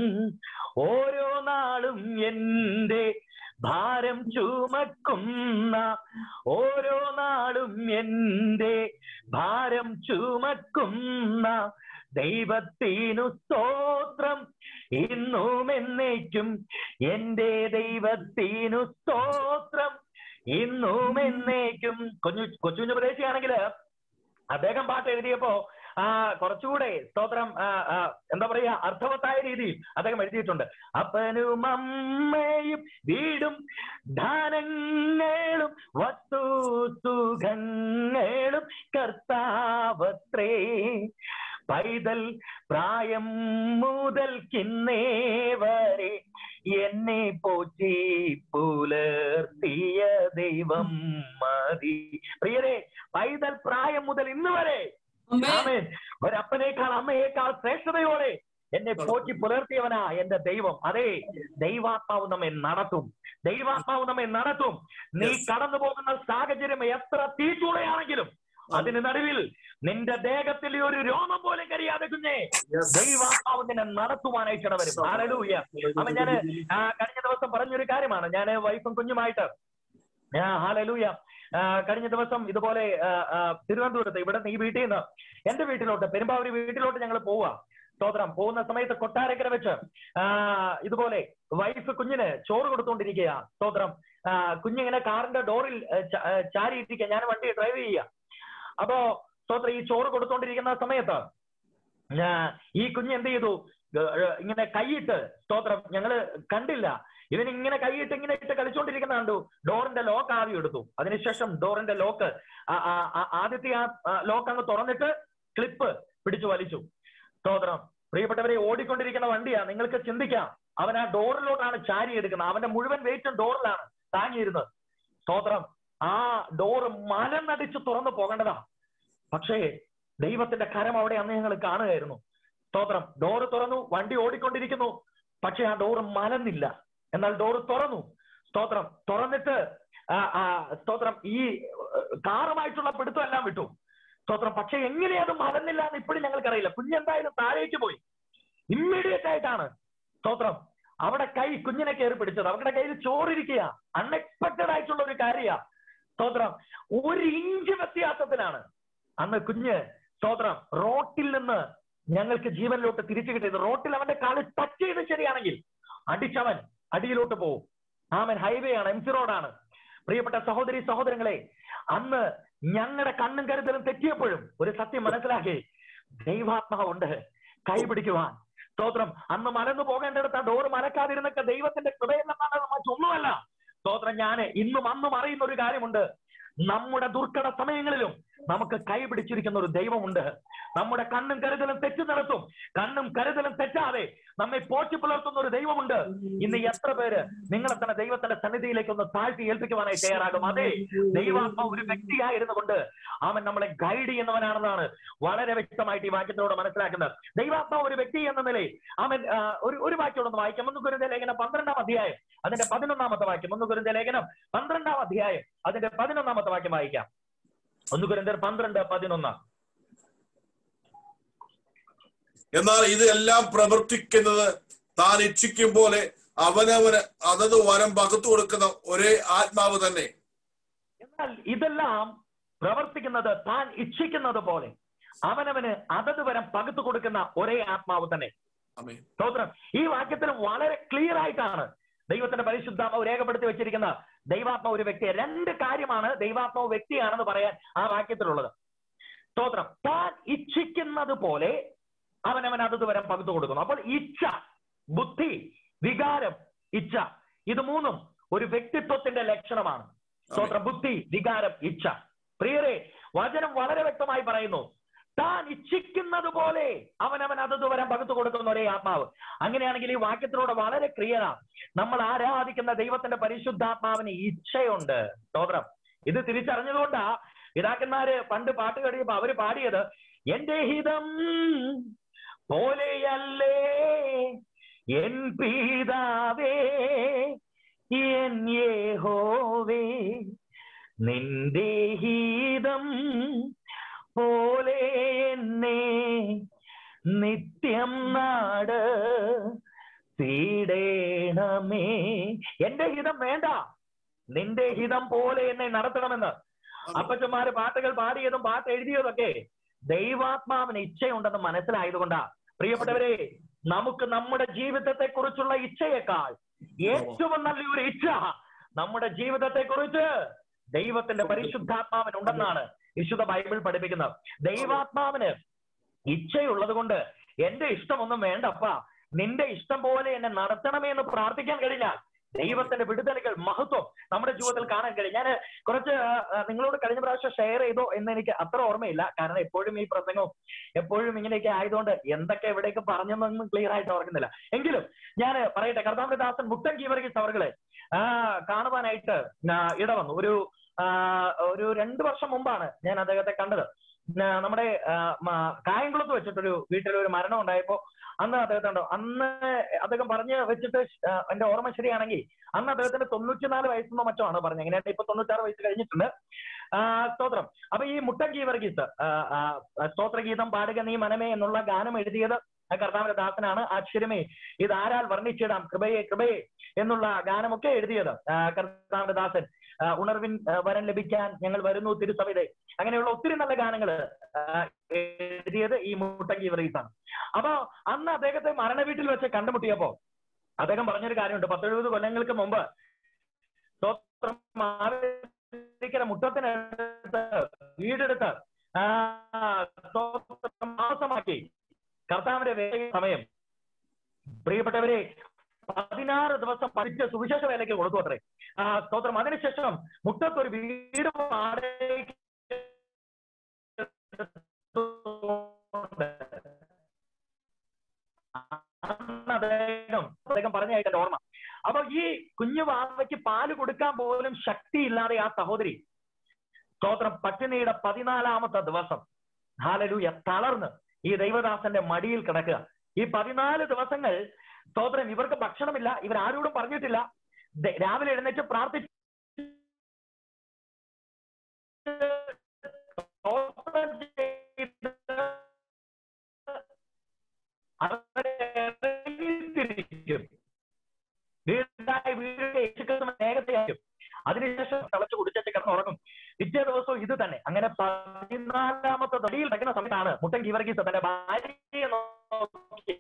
ഓരോ നാളും എന്റെ ഭാരം ചുമക്കുന്ന ഓരോ നാളും എന്റെ ഭാരം ചുമക്കുന്ന ദൈവത്തിനു സ്തോത്രം ഇന്നും എന്നേക്കും എന്റെ ദൈവത്തിനു സ്തോത്രം ഇന്നും എന്നേക്കും കൊച്ചു കൊച്ചുകുഞ്ഞു പ്രദേശിയാണെങ്കിൽ അദ്ദേഹം പാട്ട് എഴുതിയപ്പോ ആ കുറച്ചുകൂടെ സ്തോത്രം ആ, ആ, എന്താ പറയാ അർത്ഥവത്തായ രീതിയിൽ അദ്ദേഹം എഴുതിയിട്ടുണ്ട് അപ്പനും അമ്മയും വീടും ധനങ്ങളും വസ്തു സുഖങ്ങളും കർത്താവത്രേ പൈതൽ പ്രായം മുതൽക്കിന്നേ വരെ എന്നെ പോറ്റി പുലർത്തിയ ദൈവം മതി പ്രിയരെ പൈതൽ പ്രായം മുതൽ ഇന്ന് വരെ ആമേൻ. ഒരപ്പനേക്കാൾ അമ്മയേക്കാൾ ശ്രേഷ്ഠതയോടെ എന്നെ പോറ്റി പുലർത്തിയവനാ എന്റെ ദൈവം അതെ ദൈവാത്മാവ് നമ്മെ നടത്തും ദൈവാത്മാവ് നമ്മെ നടത്തും നീ കടന്നു പോകുന്ന സാഹചര്യം എത്ര തീച്ചൂളയാണെങ്കിലും അതിന് നടുവിൽ നിന്റെ ദേഹത്തിൽ ഒരു രോമം പോലും കരിയാതെ കുഞ്ഞേ ദൈവാത്മാവ് നിന്നെ നടത്തുവാനായിട്ട് ഇടവരും ഹല്ലേലൂയ അപ്പൊ ഞാന് ആ, കഴിഞ്ഞ ദിവസം പറഞ്ഞൊരു കാര്യമാണ് ഞാൻ വൈഫും കുഞ്ഞുമായിട്ട് ആ, ഹാലലൂയ ആ, കഴിഞ്ഞ ദിവസം ഇതുപോലെ ആ, ആ, തിരുവനന്തപുരത്ത് ഇവിടെ ഈ വീട്ടിൽ നിന്ന് എന്റെ വീട്ടിലോട്ട് പെരുമ്പാവൂർ വീട്ടിലോട്ട് ഞങ്ങൾ പോവാ സ്തോത്രം പോകുന്ന സമയത്ത് കൊട്ടാരക്കര വെച്ച് ആ ഇതുപോലെ വൈഫ് കുഞ്ഞിന് ചോറ് കൊടുത്തുകൊണ്ടിരിക്കുക സ്തോത്രം ആ, കുഞ്ഞിങ്ങനെ കാറിന്റെ ഡോറിൽ ആ, ച- ആ, ചാരിയിരിക്കുക ഞാൻ വണ്ടി ഡ്രൈവ് ചെയ്യുക അപ്പോ സ്തോത്രം ഈ ചോറ് കൊടുത്തുകൊണ്ടിരിക്കുന്ന സമയത്ത് ആ, ഈ കുഞ്ഞ് എന്ത് ചെയ്തു ഏഹ്, ഇങ്ങനെ കൈയിട്ട് സ്തോത്രം ഞങ്ങള് കണ്ടില്ല ഇവൻ ഇങ്ങനെ കൈയിട്ട് ഇങ്ങനെ ഇട്ട് കളിച്ചോണ്ടിരിക്കുന്ന കണ്ടു ഡോറിന്റെ ലോക്ക് ആദ്യം എടുത്തു അതിനുശേഷം ഡോറിന്റെ ലോക്ക് ആദ്യത്തെ ആ ലോക്ക് അങ്ങ് തുറന്നിട്ട് ക്ലിപ്പ് പിടിച്ചു വലിച്ചു സ്തോത്രം പ്രിയപ്പെട്ടവരെ ഓടിക്കൊണ്ടിരിക്കുന്ന വണ്ടിയാ നിങ്ങൾക്ക് ചിന്തിക്കാം അവൻ ആ ഡോറിലോട്ടാണ് ചാരി എടുക്കുന്നത് അവന്റെ മുഴുവൻ വെയിറ്റും ഡോറിലാണ് താങ്ങിയിരുന്നത് സ്തോത്രം ആ ഡോറ് മലനടിച്ച് തുറന്നു പോകേണ്ടതാ പക്ഷേ ദൈവത്തിന്റെ കരം അവിടെ അന്ന് ഞങ്ങൾ കാണുകയായിരുന്നു സ്തോത്രം ഡോറ് തുറന്നു വണ്ടി ഓടിക്കൊണ്ടിരിക്കുന്നു പക്ഷെ ആ ഡോറ് മലന്നില്ല എന്നാൽ ഡോറ് തുറന്നു സ്തോത്രം തുറന്നിട്ട് ആ, ആ, സ്തോത്രം ഈ ഏഹ്, കാറുമായിട്ടുള്ള പിടുത്തം എല്ലാം വിട്ടു സ്തോത്രം പക്ഷെ എങ്ങനെ അത് മലന്നില്ല എന്ന് ഇപ്പോഴും ഞങ്ങൾക്കറിയില്ല കുഞ്ഞെന്തായാലും താഴേക്ക് പോയി ഇമ്മീഡിയറ്റ് ആയിട്ടാണ് സ്തോത്രം അവിടെ കൈ കുഞ്ഞിനെ കയറി പിടിച്ചത് അവരുടെ കയ്യിൽ ചോറിരിക്കുക അൺഎക്സ്പെക്ടഡ് ആയിട്ടുള്ള ഒരു കാര്യ സ്തോത്രം ഒരു ഇഞ്ച് വ്യത്യാസത്തിലാണ് അന്ന് കുഞ്ഞ് സ്തോത്രം റോട്ടിൽ നിന്ന് ഞങ്ങൾക്ക് ജീവനിലോട്ട് തിരിച്ചു കിട്ടിയത് റോട്ടിൽ അവന്റെ കാല് ടച്ച് ചെയ്ത് ശരിയാണെങ്കിൽ അടിച്ചവൻ അടിയിലോട്ട് പോകും ആമൻ ഹൈവേ ആണ് എം സി റോഡാണ് പ്രിയപ്പെട്ട സഹോദരി സഹോദരങ്ങളെ അന്ന് ഞങ്ങളുടെ കണ്ണും കരുതലും തെറ്റിയപ്പോഴും ഒരു സത്യം മനസ്സിലാക്കി ദൈവാത്മാവുണ്ട് കൈ പിടിക്കുവാൻ സ്തോത്രം അന്ന് മലന്നു പോകേണ്ടിടത്ത് ആ ഡോറ് മലക്കാതിരുന്നൊക്കെ ദൈവത്തിന്റെ കൃപയെന്നാണ് മറ്റൊന്നുമല്ല സ്തോത്രം ഞാന് ഇന്നും അന്നും അറിയുന്ന ഒരു കാര്യമുണ്ട് നമ്മുടെ ദുർഘട സമയങ്ങളിലും നമുക്ക് കൈ പിടിച്ചിരിക്കുന്ന ഒരു ദൈവമുണ്ട് നമ്മുടെ കണ്ണും കരുതലും തെറ്റു നടത്തും കണ്ണും കരുതലും തെറ്റാതെ നമ്മെ പോറ്റി പുലർത്തുന്ന ഒരു ദൈവമുണ്ട് ഇന്ന് എത്ര പേര് നിങ്ങളെ തന്നെ ദൈവത്തിന്റെ സന്നിധിയിലേക്ക് ഒന്ന് താഴ്ത്തി ഏൽപ്പിക്കുവാനായി തയ്യാറാകും അതെ ദൈവാത്മ ഒരു വ്യക്തിയായിരുന്നു കൊണ്ട് അവൻ നമ്മളെ ഗൈഡ് ചെയ്യുന്നവനാണെന്നാണ് വളരെ വ്യക്തമായിട്ട് ഈ വാക്യത്തിലൂടെ മനസ്സിലാക്കുന്നത് ദൈവാത്മാവ് ഒരു വ്യക്തി എന്ന നിലയിൽ അവൻ ആ, ഒരു ഒരു വാക്യോടൊന്ന് വായിക്കാം ഒന്ന് കുരുന്ന ലേഖനം പന്ത്രണ്ടാം അധ്യായം അതിന്റെ പതിനൊന്നാമത്തെ വാക്യം ഒന്ന് കുരുന്ന ലേഖനം പന്ത്രണ്ടാം അധ്യായം അതിന്റെ പതിനൊന്നാമത്തെ വാക്യം വായിക്കാം ഒന്ന് കുരുന്തർ പന്ത്രണ്ട് പതിനൊന്ന് എന്നാൽ ഇതെല്ലാം പ്രവർത്തിക്കുന്നത് താൻ ഇച്ഛിക്കും പോലെ അവനവന് അതത് വരം പകർത്തു കൊടുക്കുന്ന ഒരേ ആത്മാവ് തന്നെ എന്നാൽ ഇതെല്ലാം പ്രവർത്തിക്കുന്നത് താൻ ഇച്ഛിക്കുന്നത് പോലെ അവനവന് അതത് വരം പകുത്തു കൊടുക്കുന്ന ഒരേ ആത്മാവ് തന്നെ ആമേൻ സ്തോത്രം ഈ വാക്യത്തിൽ വളരെ ക്ലിയർ ആയിട്ടാണ് ദൈവത്തിന്റെ പരിശുദ്ധാത്മാവ് രേഖപ്പെടുത്തി വെച്ചിരിക്കുന്ന ദൈവാത്മാവ് ഒരു വ്യക്തി രണ്ട് കാര്യമാണ് ദൈവാത്മാവ് വ്യക്തിയാണെന്ന് പറയാൻ ആ വാക്യത്തിലുള്ളത് സ്തോത്രം താൻ ഇച്ഛിക്കുന്നത് പോലെ അവനവൻ അതത് വരം പകുത്തു കൊടുക്കുന്നു അപ്പോൾ ഇച്ഛ ബുദ്ധി വികാരം ഇച്ഛ ഇത് മൂന്നും ഒരു വ്യക്തിത്വത്തിന്റെ ലക്ഷണമാണ് സ്തോത്രം ബുദ്ധി വികാരം ഇച്ഛ പ്രിയരെ വചനം വളരെ വ്യക്തമായി പറയുന്നു താൻ ഇച്ഛിക്കുന്നത് പോലെ അവനവൻ അതത് വരം പകുത്തു കൊടുക്കുന്ന ഒരേ ആത്മാവ് അങ്ങനെയാണെങ്കിൽ ഈ വാക്യത്തിലൂടെ വളരെ ക്ലിയറാണ് നമ്മൾ ആരാധിക്കുന്ന ദൈവത്തിന്റെ പരിശുദ്ധാത്മാവിന് ഇച്ഛയുണ്ട് സ്തോത്രം ഇത് തിരിച്ചറിഞ്ഞതുകൊണ്ടാ പിതാക്കന്മാര് പണ്ട് പാട്ട് കഴിയുമ്പോ അവര് പാടിയത് എന്റെ ഹിതം പോലെയല്ലേ എൻ പീതാവേ എൻ യേഹോവേ നിന്റെ ഹിതം പോലെ എന്നെ നിത്യം നാട് തീടേണമേ എന്റെ ഹിതം വേണ്ട നിന്റെ ഹിതം പോലെ എന്നെ നടത്തണമെന്ന് അപ്പച്ചന്മാര് പാട്ടുകൾ പാടിയതും പാട്ട് എഴുതിയതൊക്കെ ദൈവാത്മാവിന് ഇച്ഛയുണ്ടെന്ന് മനസ്സിലായതുകൊണ്ടാ പ്രിയപ്പെട്ടവരെ നമുക്ക് നമ്മുടെ ജീവിതത്തെ കുറിച്ചുള്ള ഇച്ഛയേക്കാൾ ഏറ്റവും നല്ലൊരു ഇച്ഛ നമ്മുടെ ജീവിതത്തെ കുറിച്ച് ദൈവത്തിന്റെ പരിശുദ്ധാത്മാവിന് ഉണ്ടെന്നാണ് വിശുദ്ധ ബൈബിൾ പഠിപ്പിക്കുന്നത് ദൈവാത്മാവിന് ഇച്ഛയുള്ളത് കൊണ്ട് എന്റെ ഇഷ്ടമൊന്നും വേണ്ടപ്പാ നിന്റെ ഇഷ്ടം പോലെ എന്നെ നടത്തണമേ എന്ന് പ്രാർത്ഥിക്കാൻ കഴിഞ്ഞാൽ ദൈവത്തിന്റെ വിടുതലുകൾ മഹത്വം നമ്മുടെ ജീവിതത്തിൽ കാണാൻ കഴിയും ഞാൻ കുറച്ച് ആ, ആ, നിങ്ങളോട് കഴിഞ്ഞ പ്രാവശ്യം ഷെയർ ചെയ്തോ എന്ന് എനിക്ക് അത്ര ഓർമ്മയില്ല കാരണം എപ്പോഴും ഈ പ്രസംഗവും എപ്പോഴും ഇങ്ങനെയൊക്കെ ആയതുകൊണ്ട് എന്തൊക്കെ എവിടെയൊക്കെ പറഞ്ഞെന്നൊന്നും ക്ലിയർ ആയിട്ട് ഓർക്കുന്നില്ല എങ്കിലും ഞാൻ പറയട്ടെ കർത്താവിന്റെ ദാസൻ മുട്ടൻ കീവർഗീസ് അവർകളെ ആ കാണുവാനായിട്ട് ആ, ഇടവന്നു ഒരു ആ, ഒരു രണ്ടു വർഷം മുമ്പാണ് ഞാൻ അദ്ദേഹത്തെ കണ്ടത് ആ, നമ്മുടെ ആ, മ- കായംകുളത്ത് വെച്ചിട്ടൊരു വീട്ടിൽ ഒരു മരണം ഉണ്ടായപ്പോ അന്ന് അദ്ദേഹത്തെ ഉണ്ടോ അന്ന് അദ്ദേഹം പറഞ്ഞ് വെച്ചിട്ട് ആ, എന്റെ ഓർമ്മ ശരിയാണെങ്കിൽ അന്ന് അദ്ദേഹത്തിന് തൊണ്ണൂറ്റിനാല് വയസ്സെന്നോ മറ്റോ ആണ് പറഞ്ഞത് എങ്ങനെയാണ് ഇപ്പൊ തൊണ്ണൂറ്റാറ് വയസ്സ് കഴിഞ്ഞിട്ടുണ്ട് ആ, സ്തോത്രം അപ്പൊ ഈ മുട്ടൻ വർഗീസ് സ്തോത്രഗീതം പാടുക നീ മനമേ എന്നുള്ള ഗാനം എഴുതിയത് ആ കർത്താവിന്റെ ദാസനാണ് ആശ്ചര്യമേ ഇത് ആരാൽ വർണ്ണിച്ചിടാം കൃപയെ കൃപയെ എന്നുള്ള ഗാനമൊക്കെ എഴുതിയത് ആ, കർത്താവിന്റെ ദാസൻ ആ, ഉണർവിൻ ആ, വരം ലഭിക്കാൻ ഞങ്ങൾ വരുന്നു തിരുസഭയിലെ അങ്ങനെയുള്ള ഒത്തിരി നല്ല ഗാനങ്ങൾ എഴുതിയത് ഈ മുട്ടങ്കി വർഗീസാണ് അപ്പൊ അന്ന് അദ്ദേഹത്തെ മരണ വീട്ടിൽ വെച്ച് കണ്ടുമുട്ടിയപ്പോ അദ്ദേഹം പറഞ്ഞൊരു കാര്യമുണ്ട് പത്തെഴുപത് കൊല്ലങ്ങൾക്ക് മുമ്പ് സ്തോത്രം മാവേലിക്കര മുട്ടത്തിനടുത്ത് വീടെടുത്ത് ആ, സ്തോത്രം മാസമാക്കി കർത്താവിന്റെ വേഗ സമയം പ്രിയപ്പെട്ടവരെ പതിനാറ് ദിവസം പഠിച്ച സുവിശേഷ വേലയ്ക്ക് കൊടുത്തു അത്രേ ആ സ്തോത്രം അതിനുശേഷം മുട്ടത്തൊരു വീട് വാടകയ്ക്ക് അന്ന് അദ്ദേഹം അദ്ദേഹം പറഞ്ഞായിട്ട് എന്റെ ഓർമ്മ അപ്പൊ ഈ കുഞ്ഞു വാവയ്ക്ക് പാല് കൊടുക്കാൻ പോലും ശക്തിയില്ലാതെ ആ സഹോദരി സ്തോത്രം പട്ടിണിയുടെ പതിനാലാമത്തെ ദിവസം ഹാലലൂയ തളർന്ന് ഈ ദൈവദാസന്റെ മടിയിൽ കിടക്കുക ഈ പതിനാല് ദിവസങ്ങൾ സ്തോത്രം ഇവർക്ക് ഭക്ഷണമില്ല ഇവർ ആരോടും പറഞ്ഞിട്ടില്ല ദ- രാവിലെ എഴുന്നേറ്റ് പ്രാർത്ഥിച്ച് സ്തോത്രം ചെയ്ത് അവരെ ഇറങ്ങിത്തിരിക്കും. വീടായി വീട് യേശുക്രിസ്തു നേരത്തെ ആയിരിക്കും അതിനുശേഷം തിളച്ചു കുടിച്ചിട്ട് കിടന്ന് ഉറങ്ങും പിറ്റേ ദിവസവും ഇത് തന്നെ അങ്ങനെ പതിനാലാമത്തെ തൊടിയിൽ കിടക്കുന്ന സമയത്താണ് മുട്ടൻ ഗീവർഗീസ് തന്റെ ഭാര്യയെ നോക്കി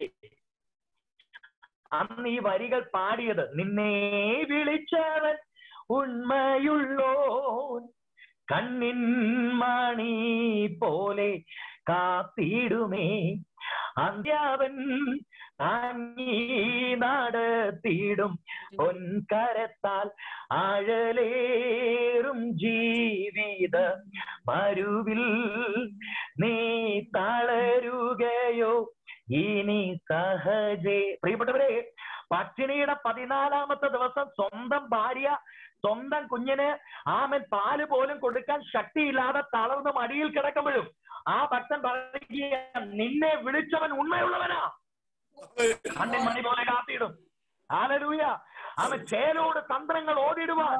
അന്ന് ഈ വരികൾ പാടിയത് നിന്നെ വിളിച്ചവൻ ഉണ്മയുള്ളോ കണ്ണിൻ മണി പോലെ കാത്തിടുമേ അന്ത്യാവൻ താങ്ങി നടത്തിയിടും പൊൻകരത്താൽ ആഴലേറും ജീവിത മരുവിൽ നീ തളരുകയോ ഇനി സഹജേ പ്രിയപ്പെട്ടവരെ പട്ടിണിയുടെ പതിനാലാമത്തെ ദിവസം സ്വന്തം ഭാര്യ സ്വന്തം കുഞ്ഞിന് ആമൻ പാല് പോലും കൊടുക്കാൻ ശക്തിയില്ലാതെ തളർന്ന് മടിയിൽ കിടക്കുമ്പോഴും ആ ഭക്തൻ പറയുക നിന്നെ വിളിച്ചവൻ ഉണ്മയുള്ളവനാ കണ്ണിൻ മണി പോലെ കാത്തിയിടും ആലരൂയ അവൻ ചേലോട് തന്ത്രങ്ങൾ ഓടിടുവാൻ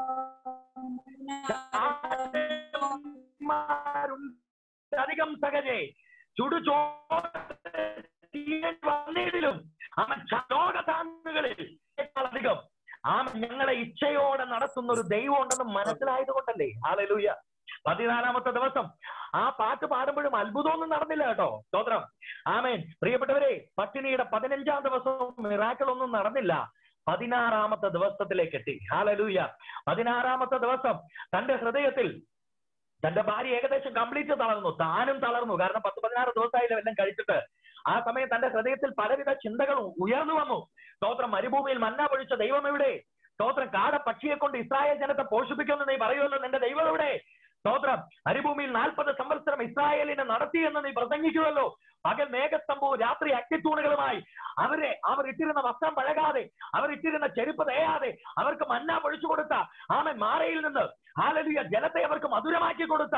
അധികം സഹജേ ചുടുചോ വന്നിടിലും അവൻ ലോകതാങ്ങുകളിൽ അധികം ആമൻ ഞങ്ങളെ ഇച്ഛയോടെ നടത്തുന്ന ഒരു ദൈവം ഉണ്ടെന്ന് മനസ്സിലായത് കൊണ്ടല്ലേ ആലലൂയ പതിനാലാമത്തെ ദിവസം ആ പാട്ട് പാടുമ്പോഴും അത്ഭുതമൊന്നും നടന്നില്ല കേട്ടോ സ്തോത്രം ആമേൻ പ്രിയപ്പെട്ടവരെ പട്ടിണിയുടെ പതിനഞ്ചാം ദിവസവും മിറാക്കൾ ഒന്നും നടന്നില്ല പതിനാറാമത്തെ ദിവസത്തിലേക്ക് എത്തി ഹാലലൂയ പതിനാറാമത്തെ ദിവസം തന്റെ ഹൃദയത്തിൽ തന്റെ ഭാര്യ ഏകദേശം കംപ്ലീറ്റ് തളർന്നു താനും തളർന്നു കാരണം പത്ത് പതിനാറ് ദിവസമായില്ല എല്ലാം കഴിച്ചിട്ട് ആ സമയം തന്റെ ഹൃദയത്തിൽ പലവിധ ചിന്തകളും ഉയർന്നു വന്നു സ്തോത്രം മരുഭൂമിയിൽ മന്ന പൊഴിച്ച ദൈവം എവിടെ സ്തോത്രം കാട പക്ഷിയെ കൊണ്ട് ഇസ്രായേൽ ജനത്തെ പോഷിപ്പിക്കുമെന്ന് നീ പറയുമല്ലോ നിന്റെ ദൈവം എവിടെ സ്തോത്രം മരുഭൂമിയിൽ നാൽപ്പത് സംവത്സരം ഇസ്രായേലിനെ നടത്തി എന്ന് നീ പ്രസംഗിക്കുമല്ലോ പകൽ മേഘസ്തംഭവും രാത്രി അഗ്നിത്തൂണുകളുമായി അവരെ അവർ ഇട്ടിരുന്ന വസ്ത്രം പഴകാതെ അവർ ഇട്ടിരുന്ന ചെരുപ്പ് തേയാതെ അവർക്ക് മന്ന പൊഴിച്ചു കൊടുത്ത ആമൻ മാറയിൽ നിന്ന് ഹാലലിയ ജലത്തെ അവർക്ക് മധുരമാക്കി കൊടുത്ത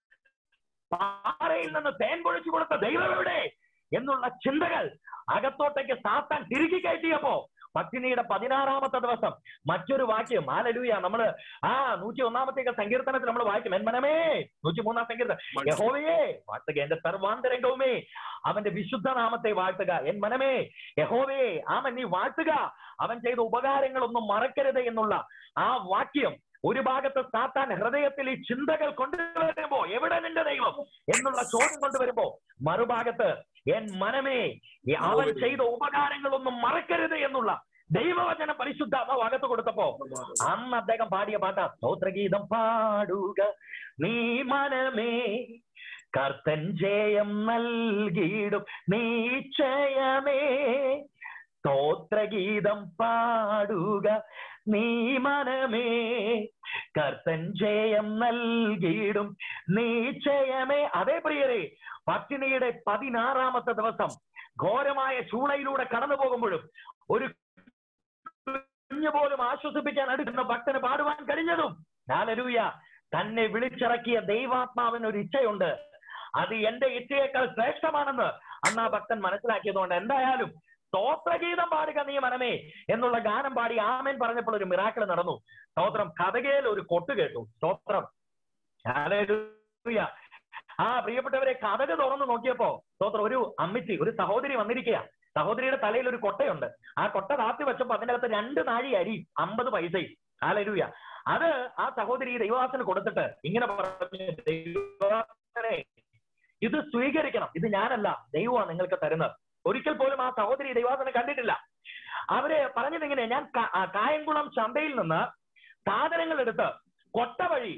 പാറയിൽ നിന്ന് തേൻ പൊഴിച്ചു കൊടുത്ത ദൈവം എവിടെ എന്നുള്ള ചിന്തകൾ അകത്തോട്ടേക്ക് സാത്താൻ തിരികെ കയറ്റിയപ്പോ പട്ടിണിയുടെ പതിനാറാമത്തെ ദിവസം മറ്റൊരു വാക്യം ആലലൂയ നമ്മള് ആ നൂറ്റി ഒന്നാമത്തെ സങ്കീർത്തനത്തിൽ നമ്മൾ വായിക്കും എൻ മനമേ നൂറ്റി മൂന്നാം സങ്കീർത്തനം യഹോവയെ വാഴ്ത്തുക എന്റെ സർവാന്തരംഗവുമേ അവന്റെ വിശുദ്ധ നാമത്തെ വാഴ്ത്തുക എൻ മനമേ യഹോവയെ ആമൻ നീ വാഴ്ത്തുക അവൻ ചെയ്ത ഉപകാരങ്ങളൊന്നും മറക്കരുത് എന്നുള്ള ആ വാക്യം ഒരു ഭാഗത്ത് സാത്താൻ ഹൃദയത്തിൽ ഈ ചിന്തകൾ കൊണ്ടുവരുമ്പോ എവിടെ നിന്റെ ദൈവം എന്നുള്ള ചോദ്യം കൊണ്ടുവരുമ്പോ മറുഭാഗത്ത് എൻ മനമേ ഈ അവൻ ചെയ്ത ഉപകാരങ്ങളൊന്നും മറക്കരുത് എന്നുള്ള ദൈവവചനം പരിശുദ്ധാത്മ ഭാഗത്ത് കൊടുത്തപ്പോ അന്ന് അദ്ദേഹം പാടിയ പാട്ടാ സ്തോത്രഗീതം പാടുക നീ മനമേ കർത്തൻ ജയം നൽകിയിടും നീച്ചയമേ സ്തോത്രഗീതം പാടുക നീ മനമേ കർത്തൻ ജയം നൽകിയിടും നീച്ചയമേ അതേ പ്രിയരെ പട്ടിണിയുടെ പതിനാറാമത്തെ ദിവസം ഘോരമായ ചൂളയിലൂടെ കടന്നു പോകുമ്പോഴും ഒരു കുഞ്ഞു പോലും ആശ്വസിപ്പിക്കാൻ അടുക്കുന്ന ഭക്തന് പാടുവാൻ കഴിഞ്ഞതും ഞാനരൂയ തന്നെ വിളിച്ചിറക്കിയ ദൈവാത്മാവിന് ഒരു ഇച്ഛയുണ്ട് അത് എന്റെ ഇച്ഛയേക്കാൾ ശ്രേഷ്ഠമാണെന്ന് അന്ന് ആ ഭക്തൻ മനസ്സിലാക്കിയതുകൊണ്ട് എന്തായാലും സ്തോത്രഗീതം പാടുക നീ മനമേ എന്നുള്ള ഗാനം പാടി ആമേൻ പറഞ്ഞപ്പോൾ ഒരു മിറാക്കൾ നടന്നു സ്തോത്രം കഥകയിൽ ഒരു കൊട്ട് കേട്ടു സ്തോത്രം ഹല്ലേലൂയ. ആ പ്രിയപ്പെട്ടവരെ കഥക തുറന്നു നോക്കിയപ്പോ സ്തോത്രം ഒരു അമ്മിച്ചി ഒരു സഹോദരി വന്നിരിക്കുക സഹോദരിയുടെ തലയിൽ ഒരു കൊട്ടയുണ്ട് ആ കൊട്ട താത്തി വെച്ചപ്പോ അതിന്റെ അകത്ത് രണ്ട് നാഴി അരി അമ്പത് പൈസയും ആലരൂയ അത് ആ സഹോദരി ദൈവദാസന് കൊടുത്തിട്ട് ഇങ്ങനെ പറഞ്ഞു ദൈവദാസനെ ഇത് സ്വീകരിക്കണം ഇത് ഞാനല്ല ദൈവമാണ് നിങ്ങൾക്ക് തരുന്നത് ഒരിക്കൽ പോലും ആ സഹോദരി ദൈവദാസനെ കണ്ടിട്ടില്ല അവര് പറഞ്ഞത് ഇങ്ങനെ ഞാൻ കാ- ആ കായംകുളം ചന്തയിൽ നിന്ന് സാധനങ്ങൾ എടുത്ത് കൊട്ട വഴി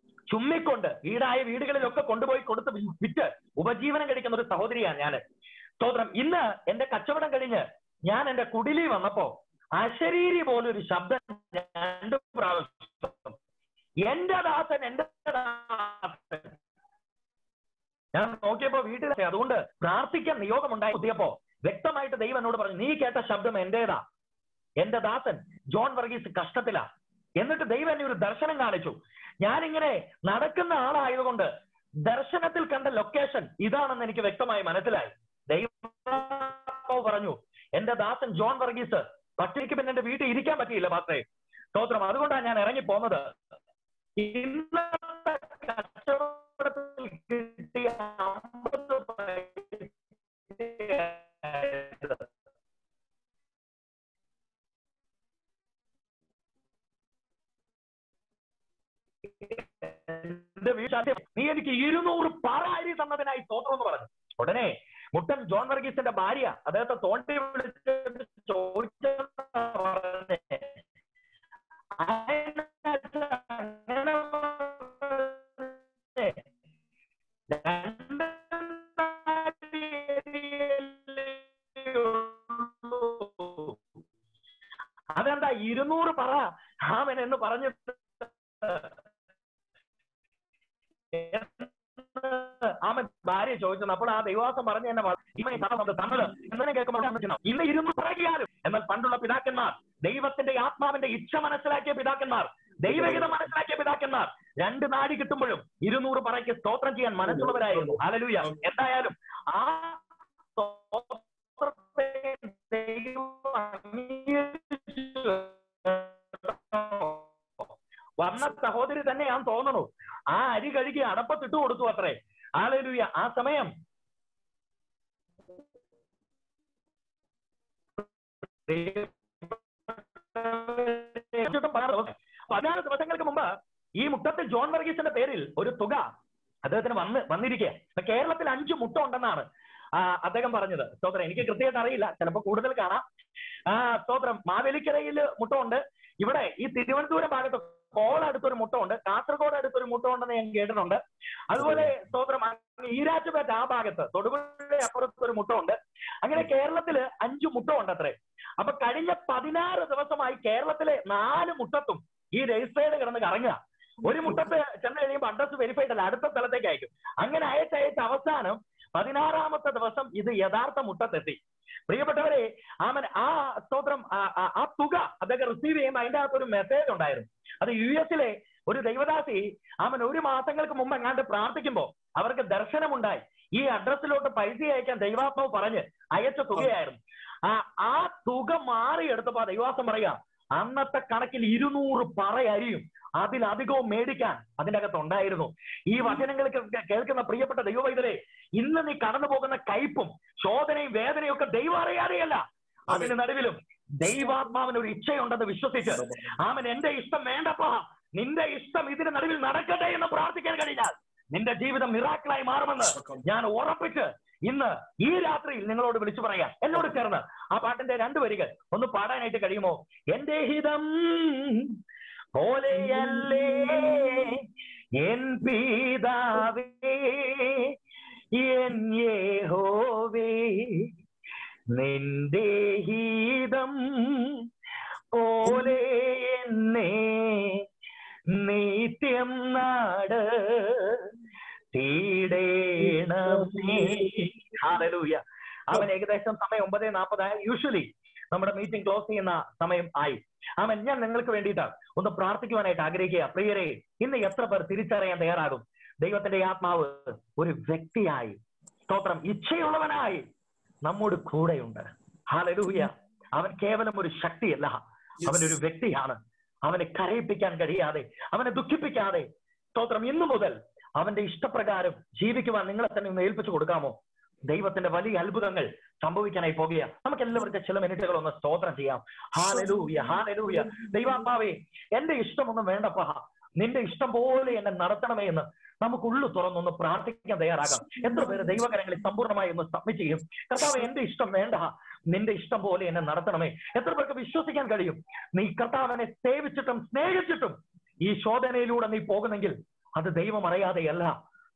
ചുമ്മിക്കൊണ്ട് വീടായ വീടുകളിലൊക്കെ കൊണ്ടുപോയി കൊടുത്ത് വി- വിറ്റ് ഉപജീവനം കഴിക്കുന്ന ഒരു സഹോദരിയാണ് ഞാൻ സ്തോത്രം ഇന്ന് എന്റെ കച്ചവടം കഴിഞ്ഞ് ഞാൻ എന്റെ കുടിലി വന്നപ്പോ അശരീരി പോലൊരു ശബ്ദം രണ്ടു പ്രാവശ്യം എന്റെ ദാസൻ എന്റെ ദാസൻ ഞാൻ നോക്കിയപ്പോ വീട്ടിൽ അതുകൊണ്ട് പ്രാർത്ഥിക്കാൻ നിയോഗമുണ്ടായി എത്തിയപ്പോ വ്യക്തമായിട്ട് ദൈവം എന്നോട് പറഞ്ഞു നീ കേട്ട ശബ്ദം എന്റേതാ എന്റെ ദാസൻ ജോൺ വർഗീസ് കഷ്ടത്തിലാ എന്നിട്ട് ദൈവം എന്നെ ഒരു ദർശനം കാണിച്ചു ഞാനിങ്ങനെ നടക്കുന്ന ആളായതുകൊണ്ട് ദർശനത്തിൽ കണ്ട ലൊക്കേഷൻ ഇതാണെന്ന് എനിക്ക് വ്യക്തമായി മനസ്സിലായി ദൈവം പറഞ്ഞു എന്റെ ദാസൻ ജോൺ വർഗീസ് പട്ടിക്ക് പിന്നെ എന്റെ വീട്ടിൽ ഇരിക്കാൻ പറ്റിയില്ല മാത്രേ സ്തോത്രം അതുകൊണ്ടാണ് ഞാൻ ഇറങ്ങി പോന്നത് ഇന്നത്തെ കച്ചവടത്തിൽ കിട്ടിയ അമ്പത് പൈസ എന്റെ വീട്ടിൽ നീ എനിക്ക് ഇരുന്നൂറ് പറ അരി തന്നതിനായി സ്തോത്രം എന്ന് പറഞ്ഞു ഉടനെ മുട്ടൻ ജോൺ വർഗീസിന്റെ ഭാര്യ അദ്ദേഹത്തെ തോണ്ടി വിളിച്ച് ചോദിച്ചെന്ന് പറഞ്ഞേ അതിനകത്ത് അങ്ങനെ പറഞ്ഞേ. രണ്ടായിരത്തി ഉള്ളൂ. അതെന്താ ഇരുന്നൂറ് പറ അവൻ എന്ന് പറഞ്ഞിട്ട് അവൻ ഭാര്യ ചോദിച്ചത് അപ്പോൾ ആ ദൈവാസം പറഞ്ഞ എന്നെ ഇവനെ തന്നത് തന്നത് എന്നതിനെ കേൾക്കുമ്പോൾ ഞാൻ ചിന്തിക്കുന്നു, ഇന്ന് ഇരുന്ന് പറയാലും എന്നാൽ പണ്ടുള്ള പിതാക്കന്മാർ ദൈവത്തിന്റെ ആത്മാവിന്റെ ഇച്ഛ മനസ്സിലാക്കിയ പിതാക്കന്മാർ ദൈവഹിതം മനസ്സിലാക്കിയ പിതാക്കന്മാർ രണ്ട് നാടി കിട്ടുമ്പോഴും ഇരുന്നൂറ് പറയ്ക്ക് സ്തോത്രം ചെയ്യാൻ മനസ്സുള്ളവരായിരുന്നു അലലൂയ എന്തായാലും ആ സ്തോത്രത്തെ ദൈവം അംഗീകരിച്ചു. വന്ന സഹോദരി തന്നെയാന്ന് തോന്നുന്നു ആ അരി കഴുകി അടപ്പത്തിട്ട് കൊടുത്തു അത്രേ ആലലുയ ആ സമയം പതിനാല് ദിവസങ്ങൾക്ക് മുമ്പ് ഈ മുട്ടത്തിൽ ജോൺ വർഗീസിന്റെ പേരിൽ ഒരു തുക അദ്ദേഹത്തിന് വന്ന് വന്നിരിക്കുക ഇപ്പൊ കേരളത്തിൽ അഞ്ച് മുട്ട ഉണ്ടെന്നാണ് ആ അദ്ദേഹം പറഞ്ഞത് സ്തോത്രം എനിക്ക് കൃത്യമായിട്ട് അറിയില്ല ചിലപ്പോൾ കൂടുതൽ കാണാം ആ സ്തോത്രം മാവേലിക്കരയിൽ മുട്ട ഉണ്ട് ഇവിടെ ഈ തിരുവനന്തപുരം ഭാഗത്ത് കോൾ അടുത്തൊരു മുട്ട ഉണ്ട് കാസർഗോഡ് അടുത്തൊരു മുട്ട ഉണ്ടെന്ന് ഞാൻ കേട്ടിട്ടുണ്ട് അതുപോലെ സ്തോത്രം അങ്ങ് ഈരാറ്റുപേറ്റ ആ ഭാഗത്ത് തൊടുപുഴയുടെ അപ്പുറത്ത് ഒരു മുട്ട ഉണ്ട് അങ്ങനെ കേരളത്തില് അഞ്ചു മുട്ട ഉണ്ട് അത്രേ അപ്പൊ കഴിഞ്ഞ പതിനാറ് ദിവസമായി കേരളത്തിലെ നാല് മുട്ടത്തും ഈ രജിസ്റ്റേർഡ് കിടന്ന് കറങ്ങുക ഒരു മുട്ടത്ത് ചെന്ന് കഴിയുമ്പോൾ അഡ്രസ് വെരിഫൈഡ് അല്ല അടുത്ത സ്ഥലത്തേക്ക് അയക്കും അങ്ങനെ അയച്ച് അയച്ച് അവസാനം പതിനാറാമത്തെ ദിവസം ഇത് യഥാർത്ഥ മുട്ടത്തെത്തി പ്രിയപ്പെട്ടവരെ ആമൻ ആ സ്തോത്രം ആ- ആ- ആ തുക അതൊക്കെ റിസീവ് ചെയ്യുമ്പോൾ അതിന്റെ അകത്ത് ഒരു മെസ്സേജ് ഉണ്ടായിരുന്നു അത് യു എസിലെ ഒരു ദൈവദാസി ആമൻ ഒരു മാസങ്ങൾക്ക് മുമ്പ് എങ്ങാണ്ട് പ്രാർത്ഥിക്കുമ്പോൾ അവർക്ക് ദർശനമുണ്ടായി ഈ അഡ്രസ്സിലോട്ട് പൈസ അയക്കാൻ ദൈവാത്മാവ് പറഞ്ഞ് അയച്ച തുകയായിരുന്നു ആ ആ തുക മാറിയെടുത്തപ്പോ ആ ദൈവാസം പറയാ അന്നത്തെ കണക്കിൽ ഇരുന്നൂറ് പറ അരിയും അതിലധികവും മേടിക്കാൻ അതിന്റെ അകത്ത് ഉണ്ടായിരുന്നു ഈ വചനങ്ങൾ കേ- കേൾക്കുന്ന പ്രിയപ്പെട്ട ദൈവവൈതരെ ഇന്ന് നീ കടന്നു പോകുന്ന കയ്പും ശോധനയും വേദനയും ഒക്കെ ദൈവം അറിയാതെയല്ല അതിന് നടുവിലും ദൈവാത്മാവിന് ഒരു ഇച്ഛയുണ്ടെന്ന് വിശ്വസിച്ച് ആമൻ എന്റെ ഇഷ്ടം വേണ്ടപ്പാ നിന്റെ ഇഷ്ടം ഇതിന് നടുവിൽ നടക്കട്ടെ എന്ന് പ്രാർത്ഥിക്കാൻ കഴിഞ്ഞാൽ നിന്റെ ജീവിതം മിറാക്കിളായി മാറുമെന്ന് ഞാൻ ഉറപ്പിച്ച് ഇന്ന് ഈ രാത്രിയിൽ നിങ്ങളോട് വിളിച്ചു പറയാം എന്നോട് ചേർന്ന് ആ പാട്ടിന്റെ രണ്ട് വരികൾ ഒന്ന് പാടാനായിട്ട് കഴിയുമോ എന്റെ ഹിതം പോലെയല്ലേ എൻ പിതാവേ എൻ യഹോവേ നിന്റെ ഹിതം പോലെ എന്നെ നിത്യം നാട് തീടേണമേ ഹാലലൂയ അവൻ ഏകദേശം സമയം ഒമ്പത് നാൽപ്പതായ യൂഷ്വലി നമ്മുടെ മീറ്റിംഗ് ക്ലോസ് ചെയ്യുന്ന സമയം ആയി അവൻ ഞാൻ നിങ്ങൾക്ക് വേണ്ടിയിട്ട് ഒന്ന് പ്രാർത്ഥിക്കുവാനായിട്ട് ആഗ്രഹിക്കുക പ്രിയരെ ഇന്ന് എത്ര പേർ തിരിച്ചറിയാൻ തയ്യാറാകും ദൈവത്തിന്റെ ആത്മാവ് ഒരു വ്യക്തിയായി സ്തോത്രം ഇച്ഛയുള്ളവനായി നമ്മോട് കൂടെയുണ്ട് ഹാലലൂയ അവൻ കേവലം ഒരു ശക്തിയല്ല അവൻ ഒരു വ്യക്തിയാണ് അവനെ കരയിപ്പിക്കാൻ കഴിയാതെ അവനെ ദുഃഖിപ്പിക്കാതെ സ്തോത്രം ഇന്നു മുതൽ അവന്റെ ഇഷ്ടപ്രകാരം ജീവിക്കുവാൻ നിങ്ങളെ തന്നെ ഒന്ന് ഏൽപ്പിച്ചു കൊടുക്കാമോ ദൈവത്തിന്റെ വലിയ അത്ഭുതങ്ങൾ സംഭവിക്കാനായി പോകുക നമുക്ക് എല്ലാവർക്കും ചില മിനിറ്റുകൾ ഒന്ന് സ്തോത്രം ചെയ്യാം ഹാലലൂയ ഹാലലൂയ ദൈവാത്മാവേ എന്റെ ഇഷ്ടമൊന്നും വേണ്ടപ്പാ നിന്റെ ഇഷ്ടം പോലെ എന്നെ നടത്തണമേ എന്ന് നമുക്ക് ഉള്ളു തുറന്നൊന്ന് പ്രാർത്ഥിക്കാൻ തയ്യാറാകാം എത്ര പേര് ദൈവകരങ്ങളിൽ സമ്പൂർണ്ണമായി ഒന്ന് സബ്മിറ്റ് ചെയ്യും കർത്താവ് എന്റെ ഇഷ്ടം വേണ്ട നിന്റെ ഇഷ്ടം പോലെ എന്നെ നടത്തണമേ എത്ര പേർക്ക് വിശ്വസിക്കാൻ കഴിയും നീ കർത്താവിനെ സേവിച്ചിട്ടും സ്നേഹിച്ചിട്ടും ഈ ശോധനയിലൂടെ നീ പോകുന്നെങ്കിൽ അത് ദൈവം അറിയാതെയല്ല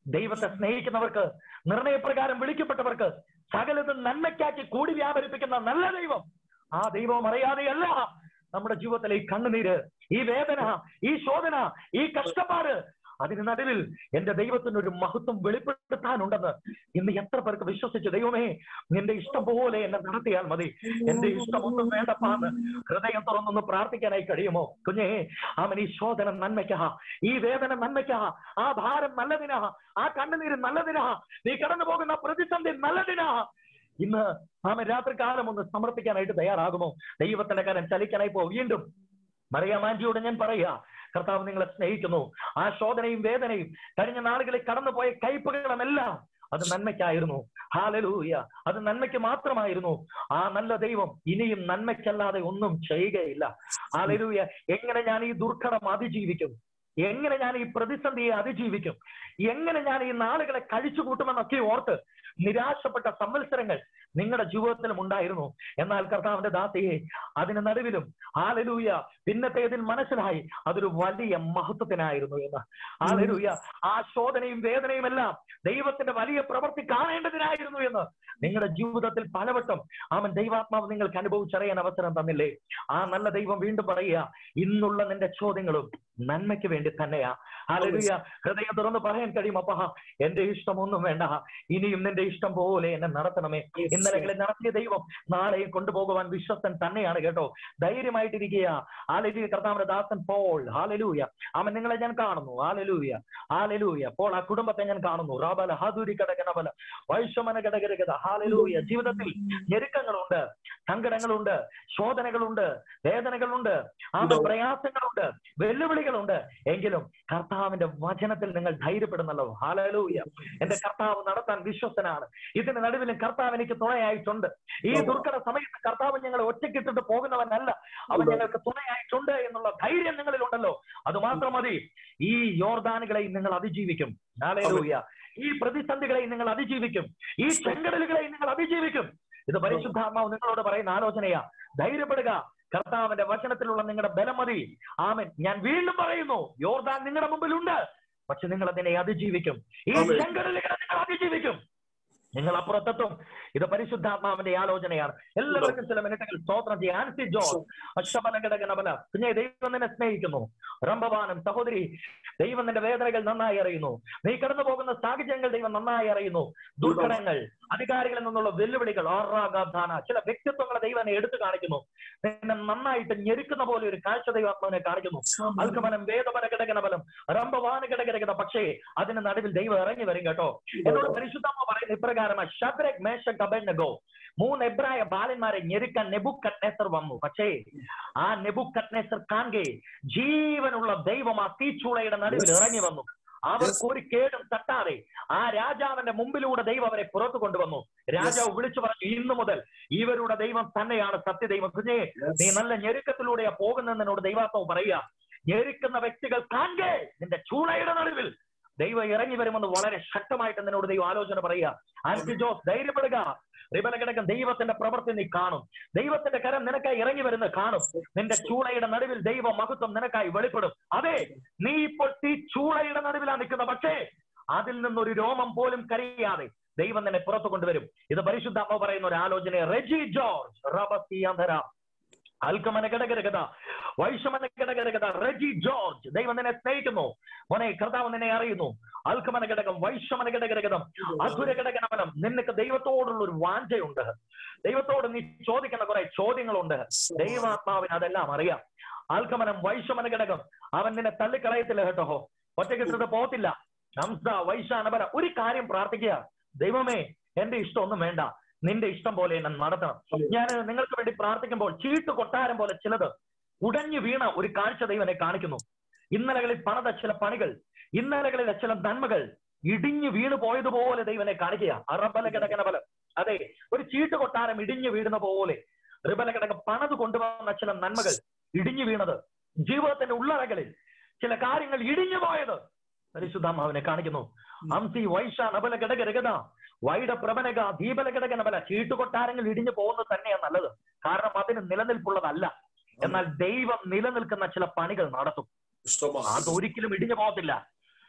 ദൈവത്തെ സ്നേഹിക്കുന്നവർക്ക് നിർണയപ്രകാരം വിളിക്കപ്പെട്ടവർക്ക് സകലതും നന്മയ്ക്കാക്കി കൂടി വ്യാപരിപ്പിക്കുന്ന നല്ല ദൈവം ആ ദൈവം അറിയാതെയല്ല നമ്മുടെ ജീവിതത്തിലെ ഈ കണ്ണുനീര് ഈ വേദന ഈ ശോധന ഈ കഷ്ടപ്പാട് അതിന് നടുവിൽ എന്റെ ദൈവത്തിന് ഒരു മഹത്വം വെളിപ്പെടുത്താനുണ്ടെന്ന് ഇന്ന് എത്ര പേർക്ക് വിശ്വസിച്ചു ദൈവമേ നിന്റെ ഇഷ്ടം പോലെ എന്നെ നടത്തിയാൽ മതി എന്റെ ഇഷ്ടമൊന്നും വേണ്ടപ്പാന്ന് ഹൃദയം തുറന്നൊന്ന് പ്രാർത്ഥിക്കാനായി കഴിയുമോ കുഞ്ഞേ അവൻ ഈ ശോധന നന്മയ്ക്കാ ഈ വേദന നന്മയ്ക്കാ ആ ഭാരം നല്ലതിനാ ആ കണ്ണുനീര് നല്ലതിനാ നീ കടന്നു പോകുന്ന പ്രതിസന്ധി നല്ലതിനാ ഇന്ന് ആമ രാത്രി കാലം ഒന്ന് സമർപ്പിക്കാനായിട്ട് തയ്യാറാകുമോ ദൈവത്തിന്റെ കാര്യം ചലിക്കാനായി പോ വീണ്ടും മറിയാമാൻജിയോട് ഞാൻ പറയാ കർത്താവ് നിങ്ങളെ സ്നേഹിക്കുന്നു ആ ശോധനയും വേദനയും കഴിഞ്ഞ നാളുകളിൽ കടന്നുപോയ കയ്പുകളുമെല്ലാം അത് നന്മയ്ക്കായിരുന്നു ഹാലലൂയ അത് നന്മയ്ക്ക് മാത്രമായിരുന്നു ആ നല്ല ദൈവം ഇനിയും നന്മയ്ക്കല്ലാതെ ഒന്നും ചെയ്യുകയില്ല ഹാലലൂയ എങ്ങനെ ഞാൻ ഈ ദുർഘടം അതിജീവിക്കും എങ്ങനെ ഞാൻ ഈ പ്രതിസന്ധിയെ അതിജീവിക്കും എങ്ങനെ ഞാൻ ഈ നാളുകളെ കഴിച്ചു കൂട്ടുമെന്നൊക്കെ ഓർത്ത് നിരാശപ്പെട്ട സംവത്സരങ്ങൾ നിങ്ങളുടെ ജീവിതത്തിലും ഉണ്ടായിരുന്നു എന്നാൽ കർത്താവിന്റെ ദാസയെ അതിന് നടുവിലും ആലലൂയ പിന്നത്തേതിൽ മനസ്സിലായി അതൊരു വലിയ മഹത്വത്തിനായിരുന്നു എന്ന് ആലലൂയ ആ ശോധനയും വേദനയും എല്ലാം ദൈവത്തിന്റെ വലിയ പ്രവൃത്തി കാണേണ്ടതിനായിരുന്നു എന്ന് നിങ്ങളുടെ ജീവിതത്തിൽ പലവട്ടം അവൻ ദൈവാത്മാവ് നിങ്ങൾക്ക് അനുഭവിച്ചറിയാൻ അവസരം തന്നില്ലേ ആ നല്ല ദൈവം വീണ്ടും പറയുക ഇന്നുള്ള നിന്റെ ചോദ്യങ്ങളും നന്മയ്ക്ക് വേണ്ടി തന്നെയാ ആലലൂയ ഹൃദയം തുറന്ന് പറയാൻ കഴിയും അപ്പ എന്റെ ഇഷ്ടം ഒന്നും വേണ്ട ഇനിയും നിന്റെ ഇഷ്ടം പോലെ എന്നെ നടത്തണമേ ഇന്നലകളിൽ നടത്തിയ ദൈവം നാളെയും കൊണ്ടുപോകുവാൻ വിശ്വസ്തൻ തന്നെയാണ് കേട്ടോ ധൈര്യമായിട്ടിരിക്കുക ആലലൂയ കർത്താവിന്റെ ദാസൻ പോൾ ഹാലലൂയ അവൻ നിങ്ങളെ ഞാൻ കാണുന്നു ആലലൂയ ആലലൂയ പോൾ ആ കുടുംബത്തെ ഞാൻ കാണുന്നു റാബല ഹാദൂരി കടകനബല വൈഷമന കടകരകത ഹാലലൂയ ജീവിതത്തിൽ ഞെരുക്കങ്ങളുണ്ട് സങ്കടങ്ങളുണ്ട് ശോധനകളുണ്ട് വേദനകളുണ്ട് ആ പ്രയാസങ്ങളുണ്ട് വെല്ലുവിളികളുണ്ട് എങ്കിലും കർത്താവിന്റെ വചനത്തിൽ നിങ്ങൾ ധൈര്യപ്പെടുന്നല്ലോ ഹാലലൂയ എന്റെ കർത്താവ് നടത്താൻ വിശ്വസ്തനാണ് ഇതിന് നടുവിലും കർത്താവ് എനിക്ക് തുണയായിട്ടുണ്ട് ഈ ദുർഘട സമയത്ത് കർത്താവ് ഞങ്ങളെ ഒറ്റയ്ക്കിട്ടിട്ട് പോകുന്നവനല്ല അവൻ ഞങ്ങൾക്ക് തുണയായിട്ടുണ്ട് എന്നുള്ള ധൈര്യം നിങ്ങളിലുണ്ടല്ലോ അത് മാത്രം മതി ഈ യോർദാനുകളെയും നിങ്ങൾ അതിജീവിക്കും ഹാലലൂയ ഈ പ്രതിസന്ധികളെയും നിങ്ങൾ അതിജീവിക്കും ഈ ചെങ്കടലുകളെയും നിങ്ങൾ അതിജീവിക്കും ഇത് പരിശുദ്ധാത്മാവ് നിങ്ങളോട് പറയുന്ന ആലോചനയാ ധൈര്യപ്പെടുക കർത്താവിന്റെ വചനത്തിലുള്ള നിങ്ങളുടെ ബലം മതി ആമൻ ഞാൻ വീണ്ടും പറയുന്നു യോർദാൻ നിങ്ങളുടെ മുമ്പിലുണ്ട് പക്ഷെ നിങ്ങൾ അതിനെ അതിജീവിക്കും ഈ ആമേൻ. ചെങ്കടലുകളെ നിങ്ങൾ അതിജീവിക്കും നിങ്ങൾ അപ്പുറത്തെത്തും ഇത് പരിശുദ്ധാത്മാവിന്റെ ആലോചനയാണ് എല്ലാവർക്കും ചില മിനിറ്റുകൾ സ്തോത്രം ചെയ്യാം ആൻസി ജോൺ അക്ഷമലഘടകനബല പിന്നെ ദൈവം നിന്നെ സ്നേഹിക്കുന്നു റംഭവാനം സഹോദരി ദൈവം നിന്റെ വേദനകൾ നന്നായി അറിയുന്നു നീ കടന്നു പോകുന്ന സാഹചര്യങ്ങൾ ദൈവം നന്നായി അറിയുന്നു ദുർഘടങ്ങൾ അധികാരികളിൽ നിന്നുള്ള വെല്ലുവിളികൾ ആറാഗാധാന ചില വ്യക്തിത്വങ്ങളെ ദൈവം എന്നെ എടുത്തു കാണിക്കുന്നു നിന്നെ നന്നായിട്ട് ഞെരുക്കുന്ന പോലെ ഒരു കാഴ്ച ദൈവാത്മാവിനെ കാണിക്കുന്നു അൽക്കമനം വേദപര ഘടകനബലം റംഭവാന ഘടകരകത പക്ഷേ അതിന് നടുവിൽ ദൈവം ഇറങ്ങി വരും കേട്ടോ എന്നോട് പരിശുദ്ധമ്മ പറയുന്ന ഇപ്രകാരമാണ് ഷദ്രക് മേശക് അബേദ്നെഗോ മൂന്ന് എബ്രായ ബാലന്മാരെ ഞെരുക്കാൻ നെബുക്കട്നേസർ വന്നു പക്ഷേ ആ നെബുക്കട്നേസർ കാണുകെ ജീവനുള്ള ദൈവം ആ തീച്ചൂളയുടെ നടുവിൽ ഇറങ്ങി വന്നു അവർക്ക് ഒരു കേടും തട്ടാതെ ആ രാജാവിന്റെ മുമ്പിലൂടെ ദൈവം അവരെ പുറത്തു കൊണ്ടുവന്നു രാജാവ് വിളിച്ചു പറഞ്ഞു ഇന്നു മുതൽ ഇവരുടെ ദൈവം തന്നെയാണ് സത്യദൈവം കുഞ്ഞേ നീ നല്ല ഞെരുക്കത്തിലൂടെയാ പോകുന്നതിനോട് ദൈവാത്മാവ് പറയുക ഞെരുക്കുന്ന വ്യക്തികൾ കാണുകെ നിന്റെ ചൂളയുടെ നടുവിൽ ദൈവം ഇറങ്ങി വരുമെന്ന് വളരെ ശക്തമായിട്ട് നിന്നോട് ദൈവം ആലോചന പറയുക ആൻസി ജോസ് ധൈര്യപ്പെടുക റിബലകിടക്കം ദൈവത്തിന്റെ പ്രവൃത്തി നീ കാണും ദൈവത്തിന്റെ കരം നിനക്കായി ഇറങ്ങി വരുന്നത് കാണും നിന്റെ ചൂളയുടെ നടുവിൽ ദൈവ മഹത്വം നിനക്കായി വെളിപ്പെടും അതെ നീ ഇപ്പോൾ ഈ ചൂളയുടെ നടുവിലാണ് നിൽക്കുന്നത് പക്ഷേ അതിൽ നിന്നൊരു രോമം പോലും കരയാതെ ദൈവം നിന്നെ പുറത്തു കൊണ്ടുവരും ഇത് പരിശുദ്ധാത്മ പറയുന്ന ഒരു ആലോചന റെജി ജോർജ് റബസിയാന്തര അൽക്കമന ഘടകരകഥ വൈഷമന ഘടകരകഥ റെജി ജോർജ് ദൈവം നിന്നെ സ്നേഹിക്കുന്നു മോനെ കർത്താവ് നിന്നെ അറിയുന്നു അൽക്കമന ഘടകം വൈഷമന ഘടകരകഥം അധുര ഘടകനമനം നിനക്ക് ദൈവത്തോടുള്ള ഒരു വാഞ്ചയുണ്ട് ദൈവത്തോട് നീ ചോദിക്കുന്ന കുറെ ചോദ്യങ്ങളുണ്ട് ദൈവാത്മാവിന് അതെല്ലാം അറിയാം ആൽക്കമനം വൈഷമന ഘടകം അവൻ നിന്നെ തള്ളിക്കളയത്തില്ല കേട്ടോ ഒറ്റക്കിട്ടിട്ട് പോകത്തില്ല ഹംസ വൈശാനപര ഒരു കാര്യം പ്രാർത്ഥിക്കുക ദൈവമേ എന്റെ ഇഷ്ടമൊന്നും വേണ്ട നിന്റെ ഇഷ്ടം പോലെ എന്നെ നടത്തണം ഞാൻ നിങ്ങൾക്ക് വേണ്ടി പ്രാർത്ഥിക്കുമ്പോൾ ചീട്ട് കൊട്ടാരം പോലെ ചിലത് ഉടഞ്ഞു വീണ ഒരു കാഴ്ച ദൈവം എന്നെ കാണിക്കുന്നു ഇന്നലകളിൽ പണിത ചില പണികൾ ഇന്നലകളിലെ ചില നന്മകൾ ഇടിഞ്ഞു വീണു പോയതുപോലെ ദൈവനെ കാണിക്കുക അറബല കിടക്കണ ബലം അതെ ഒരു ചീട്ട് കൊട്ടാരം ഇടിഞ്ഞു വീഴുന്ന പോലെ റിബല കിടക്ക പണത് കൊണ്ടുവന്ന ചില നന്മകൾ ഇടിഞ്ഞു വീണത് ജീവിതത്തിന്റെ ഉള്ളറകളിൽ ചില കാര്യങ്ങൾ ഇടിഞ്ഞു പോയത് പരിശുദ്ധാത്മാവിനെ കാണിക്കുന്നു ഹംസി വൈശ നബല ഘടക രഗത വൈഡ പ്രബനക ദീപല ഘടക നബല ചീട്ടുകൊട്ടാരങ്ങൾ ഇടിഞ്ഞു പോകുന്നത് തന്നെയാണ് നല്ലത് കാരണം അതിന് നിലനിൽപ്പുള്ളതല്ല എന്നാൽ ദൈവം നിലനിൽക്കുന്ന ചില പണികൾ നടത്തും അത് ഒരിക്കലും ഇടിഞ്ഞു പോകത്തില്ല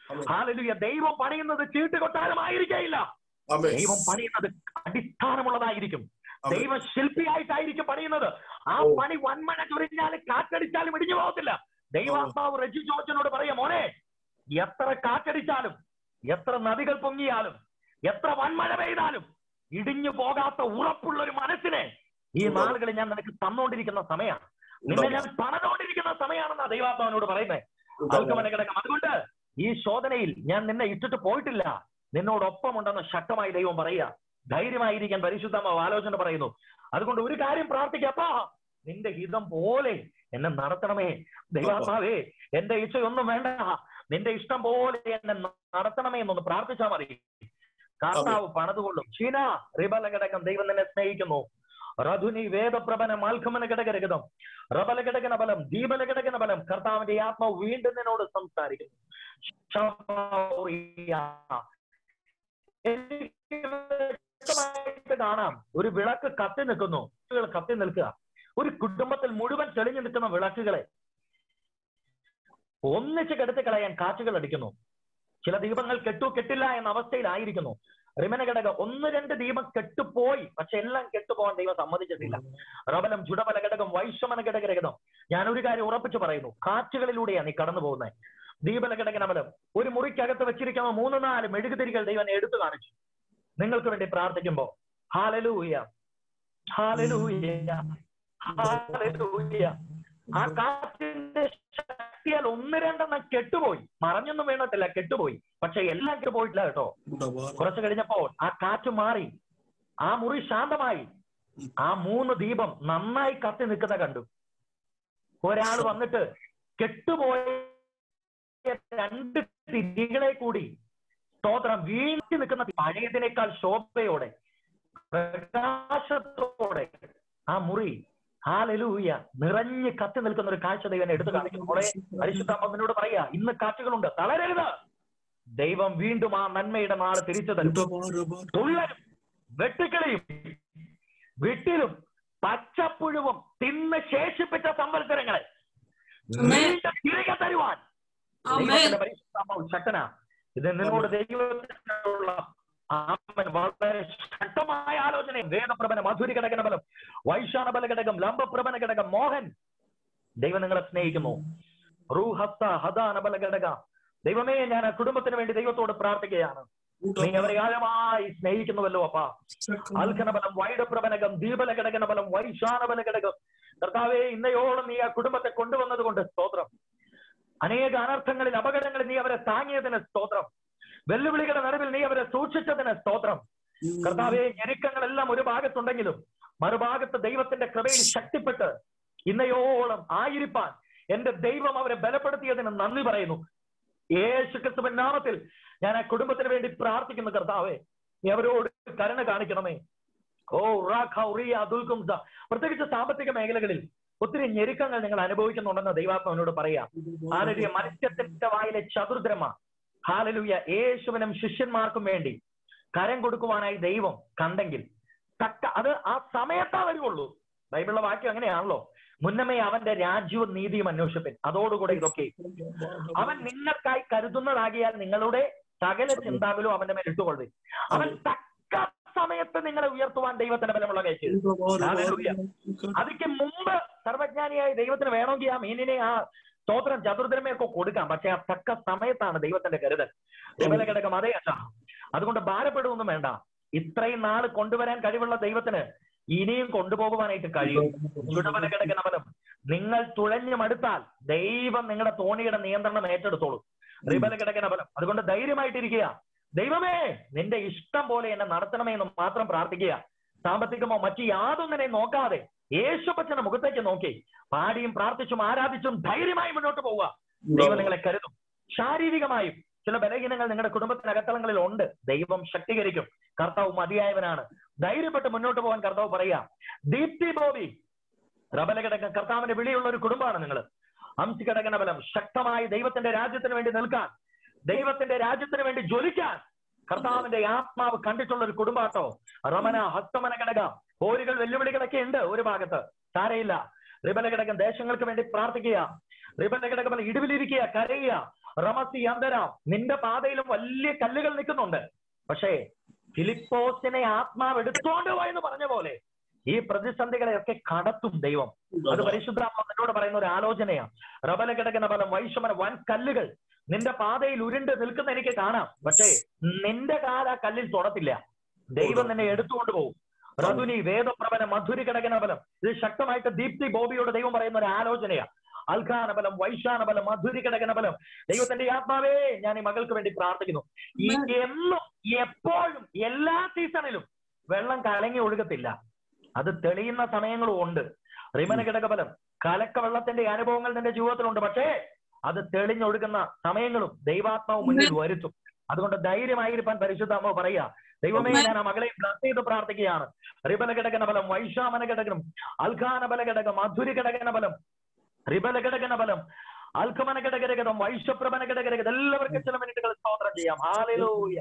ആമേൻ. ഹാലലുയ ദൈവം പണിയുന്നത് ചീട്ടുകൊട്ടാരമായിരിക്കയില്ല ആമേൻ. ദൈവം പണിയുന്നത് അടിസ്ഥാനമുള്ളതായിരിക്കും ആമേൻ. ദൈവം ശില്പിയായിട്ടായിരിക്കും പണിയുന്നത് ആ ഓ. പണി വൻമഴ ചൊരിഞ്ഞാലും കാറ്റടിച്ചാലും ഇടിഞ്ഞു പോകത്തില്ല ദൈവാത്മാവ് റജി ജോർജിനോട് പറയാ മോനെ എത്ര കാറ്റടിച്ചാലും എത്ര നദികൾ പൊങ്ങിയാലും എത്ര വൻമഴ പെയ്താലും ഇടിഞ്ഞു പോകാത്ത ഉറപ്പുള്ള ഒരു മനസ്സിനെ ഈ ഉം. നാളുകളിൽ ഞാൻ നിനക്ക് തന്നുകൊണ്ടിരിക്കുന്ന സമയമാണ് നിന്നെ ഞാൻ പണിതുകൊണ്ടിരിക്കുന്ന സമയമാണെന്നാ ദൈവാത്മാവിനോട് പറയുന്നത് അൽക്കമന കിടക്കാം അതുകൊണ്ട് ഈ ശോധനയിൽ ഞാൻ നിന്നെ ഇട്ടിട്ട് പോയിട്ടില്ല നിന്നോടൊപ്പമുണ്ടെന്ന് ശക്തമായി ദൈവം പറയുക ധൈര്യമായിരിക്കാൻ പരിശുദ്ധമാവ് ആലോചന പറയുന്നു അതുകൊണ്ട് ഒരു കാര്യം പ്രാർത്ഥിക്കപ്പാ നിന്റെ ഹിതം പോലെ എന്നെ നടത്തണമേ ദൈവാത്മാവേ എന്റെ ഇച്ഛയൊന്നും വേണ്ട നിന്റെ ഇഷ്ടം പോലെ എന്നെ നടത്തണമേ എന്നൊന്ന് പ്രാർത്ഥിച്ചാൽ മതി കർത്താവ് പണതുകൊള്ളും ചീന റിബല കിടക്കം ദൈവം നിന്നെ സ്നേഹിക്കുന്നു റധുനി വേദപ്രഭന മാൽഖമന കിടകരഹിതം റബല കിടക്കന ബലം ദീപല കിടക്കന ബലം കർത്താവിന്റെ ആത്മാവ് വീണ്ടും നിന്നോട് സംസാരിക്കുന്നു ശമൗറിയ. എനിക്ക് വ്യക്തമായിട്ട് കാണാം ഒരു വിളക്ക് കത്തി നിൽക്കുന്നു വിളക്കുകൾ കത്തി നിൽക്കുക ഒരു കുടുംബത്തിൽ മുഴുവൻ തെളിഞ്ഞു നിൽക്കുന്ന വിളക്കുകളെ ഒന്നിച്ച് കെടുത്തി കളയാൻ കാറ്റുകൾ അടിക്കുന്നു ചില ദീപങ്ങൾ കെട്ടു കെട്ടില്ല എന്ന അവസ്ഥയിലായിരിക്കുന്നു റിമന ഘടക ഒന്ന് രണ്ട് ദീപം കെട്ടുപോയി പക്ഷെ എല്ലാം കെട്ടുപോകാൻ ദൈവം സമ്മതിച്ചിട്ടില്ല റബലം ചുടബല ഘടകം വൈശ്വമന ഘടകരഹിതം ഞാൻ ഒരു കാര്യം ഉറപ്പിച്ചു പറയുന്നു കാറ്റുകളിലൂടെയാണ് നീ കടന്നു പോകുന്നത് ദീപല ഘടകനബലം ഒരു മുറിക്കകത്ത് വെച്ചിരിക്കുന്ന മൂന്ന് നാല് മെഴുകുതിരികൾ ദൈവം എടുത്തു കാണിച്ചു നിങ്ങൾക്ക് വേണ്ടി പ്രാർത്ഥിക്കുമ്പോ ഹാലലൂയ ഹാലലൂയ ഹാലലൂയ ആ കാറ്റിന്റെ ശക്തിയാൽ ഒന്ന് രണ്ടെണ്ണം കെട്ടുപോയി മറഞ്ഞൊന്നും വീണത്തില്ല കെട്ടുപോയി പക്ഷെ എല്ലാം കെട്ടുപോയിട്ടില്ല കേട്ടോ കുറച്ച് കഴിഞ്ഞപ്പോൾ ആ കാറ്റ് മാറി ആ മുറി ശാന്തമായി ആ മൂന്ന് ദീപം നന്നായി കത്തി നിൽക്കുന്ന കണ്ടു ഒരാൾ വന്നിട്ട് കെട്ടുപോയ രണ്ട് തിരികളെ കൂടി സ്തോത്രം വീഴ്ത്തി നിൽക്കുന്ന പഴയതിനേക്കാൾ ശോഭയോടെ പ്രകാശത്തോടെ ആ മുറി ഹാലലൂയ നിറഞ്ഞ് കത്തി നിൽക്കുന്ന ഒരു കാഴ്ച ദൈവം എടുത്തു കാണിക്കുന്നു മോളെ പരിശുദ്ധാത്മാവിനോട് പറയാ ഇന്ന് കാറ്റുകളുണ്ട് തളരരുത് ദൈവം വീണ്ടും ആ നന്മയുടെ നാള് തിരിച്ചു തരും തുള്ളലും വെട്ടുക്കിളിയും വിട്ടിലും പച്ചപ്പുഴുവും തിന്ന് ശേഷിപ്പിച്ച സംവത്സരങ്ങളെ വീണ്ടും തിരികെ തരുവാൻ ദൈവത്തിന്റെ പരിശുദ്ധാത്മാവ് ശക്തനാ ഇത് നിന്നോട് ദൈവത്തിനുള്ള ആമൻ വളരെ ശക്തമായ ആലോചന വേദപ്രഭന മധുരി ഘടകന ബലം വൈശാന ബല ഘടകം ലംബപ്രഭന ഘടകം മോഹൻ ദൈവം നിങ്ങളെ സ്നേഹിക്കുന്നു റൂഹസ്ത ഹദാന ബല ഘടക ദൈവമേ ഞാൻ ആ കുടുംബത്തിന് വേണ്ടി ദൈവത്തോട് പ്രാർത്ഥിക്കുകയാണ് നീ അവരെ ആഴമായി സ്നേഹിക്കുന്നുവല്ലോ അപ്പാ അൽഖനബലം വൈഡപ്രഭനകം ദീപല ഘടകന ബലം വൈശാനബല ഘടകം കർത്താവെ ഇന്നയോളം നീ ആ കുടുംബത്തെ കൊണ്ടുവന്നത് കൊണ്ട് സ്തോത്രം അനേക അനർത്ഥങ്ങളിൽ അപകടങ്ങളിൽ നീ അവരെ താങ്ങിയതിന് സ്തോത്രം വെല്ലുവിളികളുടെ നടുവിൽ നീ അവരെ സൂക്ഷിച്ചതിന് സ്തോത്രം കർത്താവെ ഞെരുക്കങ്ങളെല്ലാം ഒരു ഭാഗത്തുണ്ടെങ്കിലും മറുഭാഗത്ത് ദൈവത്തിന്റെ കൃപയിൽ ശക്തിപ്പെട്ട് ഇന്നയോളം ആയിരിപ്പാൻ എന്റെ ദൈവം അവരെ ബലപ്പെടുത്തിയതിന് നന്ദി പറയുന്നു യേശു ക്രിസ്തുവിൻ നാമത്തിൽ ഞാൻ ആ കുടുംബത്തിന് വേണ്ടി പ്രാർത്ഥിക്കുന്നു കർത്താവെ നീ അവരോട് കരുണ കാണിക്കണമേ ഓ റാഖിയ ദുൽകുംസ പ്രത്യേകിച്ച് സാമ്പത്തിക മേഖലകളിൽ ഒത്തിരി ഞെരുക്കങ്ങൾ നിങ്ങൾ അനുഭവിക്കുന്നുണ്ടെന്ന് ദൈവാത്മാവിനോട് പറയാം ഹാലലുയ മത്സ്യത്തിന്റെ വായിലെ ചതുർദ്രമ ഹാലലുയ യേശുവിനും ശിഷ്യന്മാർക്കും വേണ്ടി കരം കൊടുക്കുവാനായി ദൈവം കണ്ടെങ്കിൽ തക്ക അത് ആ സമയത്താ വരുള്ളൂ ബൈബിളിലെ വാക്യം അങ്ങനെയാണല്ലോ മുന്നമേ അവന്റെ രാജ്യവും നീതിയും അന്വേഷിപ്പിൻ അതോടുകൂടെ ഇതൊക്കെ അവൻ നിങ്ങൾക്കായി കരുതുന്നതാകിയാൽ നിങ്ങളുടെ സകല ചിന്താകുലും അവന്റെ മേൽ ഇട്ടുകൊള്ളു അവൻ തക്ക സമയത്ത് നിങ്ങളെ ഉയർത്തുവാൻ ദൈവത്തിന്റെ ബലമുള്ള കഴിച്ചു അതിക്ക് മുമ്പ് സർവജ്ഞാനിയായ ദൈവത്തിന് വേണമെങ്കിൽ ആ മീനിനെ ആ സ്തോത്രം ചതുർദ്രമയൊക്കെ കൊടുക്കാം പക്ഷെ ആ തക്ക സമയത്താണ് ദൈവത്തിന്റെ കരുതൽ ഘടകം അതേ അല്ല അതുകൊണ്ട് ഭാരപ്പെടുകയൊന്നും വേണ്ട ഇത്രയും നാള് കൊണ്ടുവരാൻ കഴിവുള്ള ദൈവത്തിന് ഇനിയും കൊണ്ടുപോകുവാനായിട്ട് കഴിയും ചുടമല കിടക്കുന്ന ഫലം നിങ്ങൾ തുഴഞ്ഞു മടുത്താൽ ദൈവം നിങ്ങളുടെ തോണിയുടെ നിയന്ത്രണം ഏറ്റെടുത്തോളൂ റിബല കിടക്കുന്ന ഫലം അതുകൊണ്ട് ധൈര്യമായിട്ടിരിക്കുക ദൈവമേ നിന്റെ ഇഷ്ടം പോലെ എന്നെ നടത്തണമേ എന്ന് മാത്രം പ്രാർത്ഥിക്കുക സാമ്പത്തികമോ മറ്റു യാതൊന്നിനെ നോക്കാതെ യേശുപ്പച്ചന്റെ മുഖത്തേക്ക് നോക്കി പാടിയും പ്രാർത്ഥിച്ചും ആരാധിച്ചും ധൈര്യമായി മുന്നോട്ട് പോവുക ദൈവം നിങ്ങളെ കരുതും ശാരീരികമായും ചില ബലഹീനങ്ങൾ നിങ്ങളുടെ കുടുംബത്തിന് അകത്തളങ്ങളിൽ ഉണ്ട് ദൈവം ശക്തീകരിക്കും കർത്താവ് മതിയായവനാണ് ധൈര്യപ്പെട്ട് മുന്നോട്ട് പോകാൻ കർത്താവ് പറയാ ദീപ്തി ബോബി റബലഘടകം കർത്താവിന്റെ വിളിയുള്ള ഒരു കുടുംബമാണ് നിങ്ങൾ അംശഘടകന ബലം ശക്തമായി ദൈവത്തിന്റെ രാജ്യത്തിന് വേണ്ടി നിൽക്കാൻ ദൈവത്തിന്റെ രാജ്യത്തിന് വേണ്ടി ജ്വലിക്കാൻ കർത്താവിന്റെ ആത്മാവ് കണ്ടിട്ടുള്ള ഒരു കുടുംബാട്ടോ റമന ഹസ്തമന ഘടക പോരുകൾ വെല്ലുവിളികളൊക്കെ ഉണ്ട് ഒരു ഭാഗത്ത് സാരയില്ല റിബല ഘടകം ദേശങ്ങൾക്ക് വേണ്ടി പ്രാർത്ഥിക്കുക റിബന്റെ കിടക്കപ്പല ഇടിവിലിരിക്കുക കരയുക റമസി അന്തര നിന്റെ പാതയിലും വലിയ കല്ലുകൾ നിൽക്കുന്നുണ്ട് പക്ഷേ ഫിലിപ്പോസിനെ ആത്മാവ് എടുത്തോണ്ട് പോയെന്ന് പറഞ്ഞ പോലെ ഈ പ്രതിസന്ധികളെയൊക്കെ കടത്തും ദൈവം അത് പരിശുദ്ധാത്മാവ് എന്നോട് പറയുന്ന ഒരു ആലോചനയാണ് റബല കിടക്കുന്ന ഫലം വൈഷമന വൻ കല്ലുകൾ നിന്റെ പാതയിൽ ഉരുണ്ട് നിൽക്കുന്ന എനിക്ക് കാണാം പക്ഷേ നിന്റെ കാല ആ കല്ലിൽ തൊടത്തില്ല ദൈവം നിന്നെ എടുത്തുകൊണ്ട് പോകും റതുനി വേദപ്രവന മധുരി കിടക്കുന്ന ഫലം ഇത് ശക്തമായിട്ട് ദീപ്തി ബോബിയോട് ദൈവം പറയുന്ന ഒരു ആലോചനയാ അൽഖാന ബലം വൈശാന ബലം മധുരി കിടക്കുന്ന ബലം ദൈവത്തിന്റെ ആത്മാവേ ഞാൻ ഈ മകൾക്ക് വേണ്ടി പ്രാർത്ഥിക്കുന്നു ഈ എന്നും എപ്പോഴും എല്ലാ സീസണിലും വെള്ളം കലങ്ങി ഒഴുകത്തില്ല അത് തെളിയുന്ന സമയങ്ങളും ഉണ്ട് റിമന കിടക ബലം കലക്ക വെള്ളത്തിന്റെ അനുഭവങ്ങൾ നിന്റെ ജീവിതത്തിലുണ്ട് പക്ഷേ അത് തെളിഞ്ഞൊഴുകുന്ന സമയങ്ങളും ദൈവാത്മാവ് മുന്നിൽ വരുത്തും അതുകൊണ്ട് ധൈര്യമായിരിക്കാൻ പരിശുദ്ധാത്മാവ് പറയാ ദൈവമേ ഞാൻ ആ മകളെ ബ്ലസ് ചെയ്ത് പ്രാർത്ഥിക്കുകയാണ് റിബല കിടക്കുന്ന ബലം വൈഷാമന കിടക്കണം അൽഖാന ബല ഘടകം മധുരി കിടക്കുന്ന ബലം റിബല കിടക്കുന്ന ബലം അൽഖമന കിടകരകതം വൈശ്വപ്രഭന കിടകരകത എല്ലാവർക്കും ചില മിനിറ്റുകൾ സ്തോത്രം ചെയ്യാം hallelujah